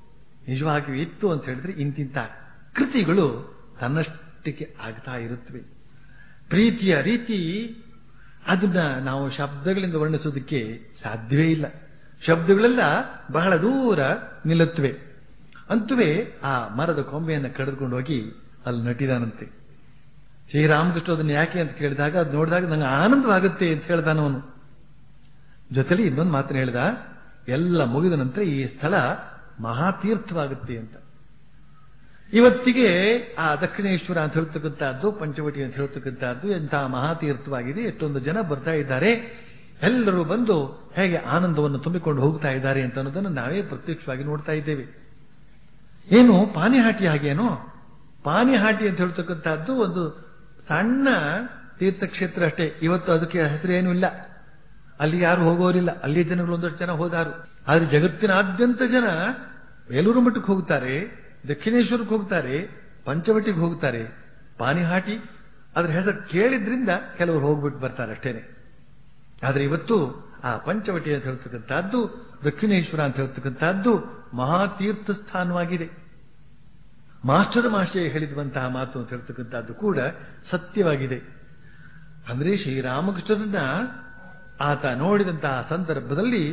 ನಿಜವಾಗಿಯೂ ಇತ್ತು ಅಂತ ಹೇಳಿದ್ರೆ ಇಂತಿಂತ ಕೃತಿಗಳು ತನ್ನಷ್ಟಕ್ಕೆ ಆಗ್ತಾ ಇರುತ್ತವೆ ಪ್ರೀತಿಯ ರೀತಿ ಅದನ್ನ ನಾವು ಶಬ್ದಗಳಿಂದ ವರ್ಣಿಸೋದಕ್ಕೆ ಸಾಧ್ಯವೇ ಇಲ್ಲ ಶಬ್ದಗಳೆಲ್ಲ ಬಹಳ ದೂರ ನಿಲ್ಲುತ್ತವೆ ಅಂತುವೇ ಆ ಮರದ ಕೊಂಬೆಯನ್ನು ಕಡಿದುಕೊಂಡು ಹೋಗಿ ಅಲ್ಲಿ ನಟಿದಾನಂತೆ ಶ್ರೀರಾಮಕೃಷ್ಣ ಅದನ್ನ ಯಾಕೆ ಅಂತ ಕೇಳಿದಾಗ ಅದು ನೋಡಿದಾಗ ನಂಗೆ ಆನಂದವಾಗುತ್ತೆ ಅಂತ ಹೇಳ್ದಾನವನು ಜೊತೆಲಿ ಇನ್ನೊಂದು ಮಾತನ್ನು ಹೇಳಿದ ಎಲ್ಲ ಮುಗಿದ ನಂತರ ಈ ಸ್ಥಳ ಮಹಾತೀರ್ಥವಾಗುತ್ತೆ ಅಂತ ಇವತ್ತಿಗೆ ಆ ದಕ್ಷಿಣೇಶ್ವರ ಅಂತ ಹೇಳ್ತಕ್ಕಂಥದ್ದು ಪಂಚವಟಿ ಅಂತ ಹೇಳ್ತಕ್ಕಂಥದ್ದು ಎಂತಹ ಮಹಾತೀರ್ಥವಾಗಿದೆ ಎಷ್ಟೊಂದು ಜನ ಬರ್ತಾ ಇದ್ದಾರೆ ಎಲ್ಲರೂ ಬಂದು ಹೇಗೆ ಆನಂದವನ್ನು ತುಂಬಿಕೊಂಡು ಹೋಗ್ತಾ ಇದ್ದಾರೆ ಅಂತ ಅನ್ನೋದನ್ನು ನಾವೇ ಪ್ರತ್ಯಕ್ಷವಾಗಿ ನೋಡ್ತಾ ಇದ್ದೇವೆ ಏನು ಪಾನಿಹಾಟಿ ಹಾಗೇನೋ ಪಾನಿಹಾಟಿ ಅಂತ ಹೇಳ್ತಕ್ಕಂಥದ್ದು ಒಂದು ಸಣ್ಣ ತೀರ್ಥಕ್ಷೇತ್ರ ಅಷ್ಟೇ ಇವತ್ತು ಅದಕ್ಕೆ ಹೆಸರೇನೂ ಇಲ್ಲ ಅಲ್ಲಿ ಯಾರು ಹೋಗೋರಿಲ್ಲ ಅಲ್ಲಿ ಜನಗಳು ಒಂದಷ್ಟು ಜನ ಹೋದಾರು ಆದ್ರೆ ಜಗತ್ತಿನಾದ್ಯಂತ ಜನ ಬೇಲೂರು ಮಠಕ್ಕೆ ಹೋಗ್ತಾರೆ ದಕ್ಷಿಣೇಶ್ವರಕ್ಕೆ ಹೋಗ್ತಾರೆ ಪಂಚವಟಿಗೆ ಹೋಗ್ತಾರೆ ಪಾನಿಹಾಟಿ ಅದ್ರ ಹೆಸರು ಕೇಳಿದ್ರಿಂದ ಕೆಲವರು ಹೋಗ್ಬಿಟ್ಟು ಬರ್ತಾರೆ ಅಷ್ಟೇನೆ ಆದ್ರೆ ಇವತ್ತು ಆ ಪಂಚವಟಿ ಅಂತ ಹೇಳ್ತಕ್ಕಂಥದ್ದು ದಕ್ಷಿಣೇಶ್ವರ ಅಂತ ಹೇಳ್ತಕ್ಕಂಥದ್ದು ಮಹಾತೀರ್ಥ ಸ್ಥಾನವಾಗಿದೆ ಮಾಸ್ಟರ್ ಮಾಸ್ಟೇ ಹೇಳಿರುವಂತಹ ಮಾತು ಅಂತ ಹೇಳ್ತಕ್ಕಂಥದ್ದು ಕೂಡ ಸತ್ಯವಾಗಿದೆ ಅಂದ್ರೆ ಶ್ರೀರಾಮಕೃಷ್ಣರನ್ನ ಆತ ನೋಡಿದಂತಹ ಸಂದರ್ಭದಲ್ಲಿ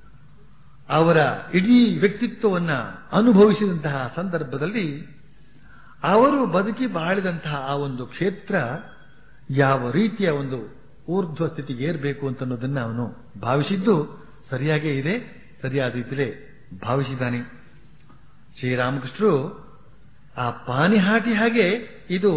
ಅವರ ಇಡೀ ವ್ಯಕ್ತಿತ್ವವನ್ನ ಅನುಭವಿಸಿದಂತಹ ಸಂದರ್ಭದಲ್ಲಿ ಅವರು ಬದುಕಿ ಬಾಳಿದಂತಹ ಆ ಒಂದು ಕ್ಷೇತ್ರ ಯಾವ ರೀತಿಯ ಒಂದು ಊರ್ಧ್ವ ಸ್ಥಿತಿಗೆ ಏರ್ಬೇಕು ಅಂತ ಅನ್ನೋದನ್ನ ಅವನು ಭಾವಿಸಿದ್ದು ಸರಿಯಾಗೇ ಇದೆ ಸರಿಯಾದ ರೀತಿಯಲ್ಲೇ ಭಾವಿಸಿದ್ದಾನೆ ಶ್ರೀರಾಮಕೃಷ್ಣರು ಆ ಪಾನಿಹಾಟಿ ಹಾಗೆ ಇದು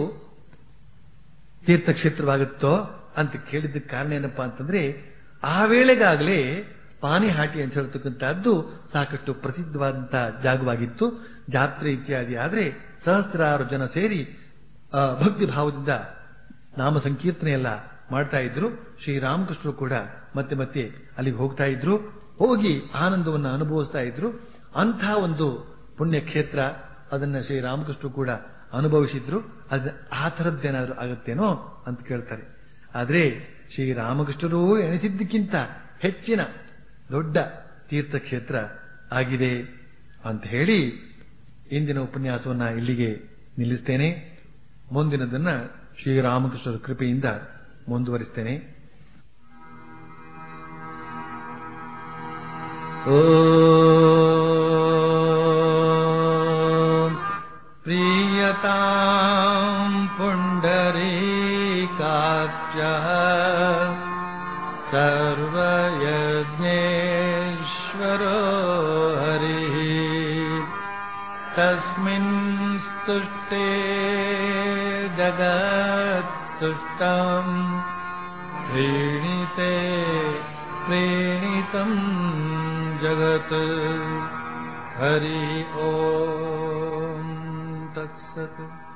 ತೀರ್ಥಕ್ಷೇತ್ರವಾಗುತ್ತೋ ಅಂತ ಕೇಳಿದ್ದಕ್ಕೆ ಕಾರಣ ಏನಪ್ಪಾ ಅಂತಂದ್ರೆ ಆ ವೇಳೆಗಾಗಲೇ ಪಾನಿಹಾಟಿ ಅಂತ ಹೇಳ್ತಕ್ಕಂಥದ್ದು ಸಾಕಷ್ಟು ಪ್ರಸಿದ್ಧವಾದಂತಹ ಜಾಗವಾಗಿತ್ತು ಜಾತ್ರೆ ಇತ್ಯಾದಿ ಆದ್ರೆ ಸಹಸ್ರಾರು ಜನ ಸೇರಿ ಆ, ಭಕ್ತಿ ಭಾವದಿಂದ ನಾಮ ಸಂಕೀರ್ತನೆ ಎಲ್ಲ ಮಾಡ್ತಾ ಇದ್ರು ಶ್ರೀರಾಮಕೃಷ್ಣರು ಕೂಡ ಮತ್ತೆ ಮತ್ತೆ ಅಲ್ಲಿಗೆ ಹೋಗ್ತಾ ಇದ್ರು ಹೋಗಿ ಆನಂದವನ್ನು ಅನುಭವಿಸ್ತಾ ಇದ್ರು ಅಂಥ ಒಂದು ಪುಣ್ಯಕ್ಷೇತ್ರ ಅದನ್ನ ಶ್ರೀರಾಮಕೃಷ್ಣರು ಕೂಡ ಅನುಭವಿಸಿದ್ರು ಅದ ಆ ಥರದ್ದೇನಾದ್ರೂ ಆಗುತ್ತೇನೋ ಅಂತ ಕೇಳ್ತಾರೆ ಆದ್ರೆ ಶ್ರೀರಾಮಕೃಷ್ಣರು ಎನಿಸಿದ್ದಕ್ಕಿಂತ ಹೆಚ್ಚಿನ ದೊಡ್ಡ ತೀರ್ಥಕ್ಷೇತ್ರ ಆಗಿದೆ ಅಂತ ಹೇಳಿ ಇಂದಿನ ಉಪನ್ಯಾಸವನ್ನ ಇಲ್ಲಿಗೆ ನಿಲ್ಲಿಸ್ತೇನೆ ಮುಂದಿನದನ್ನ ಶ್ರೀರಾಮಕೃಷ್ಣರ ಕೃಪೆಯಿಂದ ಮುಂದುವರಿಸ್ತೇನೆ ಓಂ ಪ್ರೀಯತಾಂ ಪುಂಡರೀಕಾಕ್ಷಃ सर्वयज्ञेश्वरो हरिः तस्मिन् स्तुष्टे जगत्तुष्टम् प्रीणिते प्रीणितम् जगत् हरि ॐ तत्सत्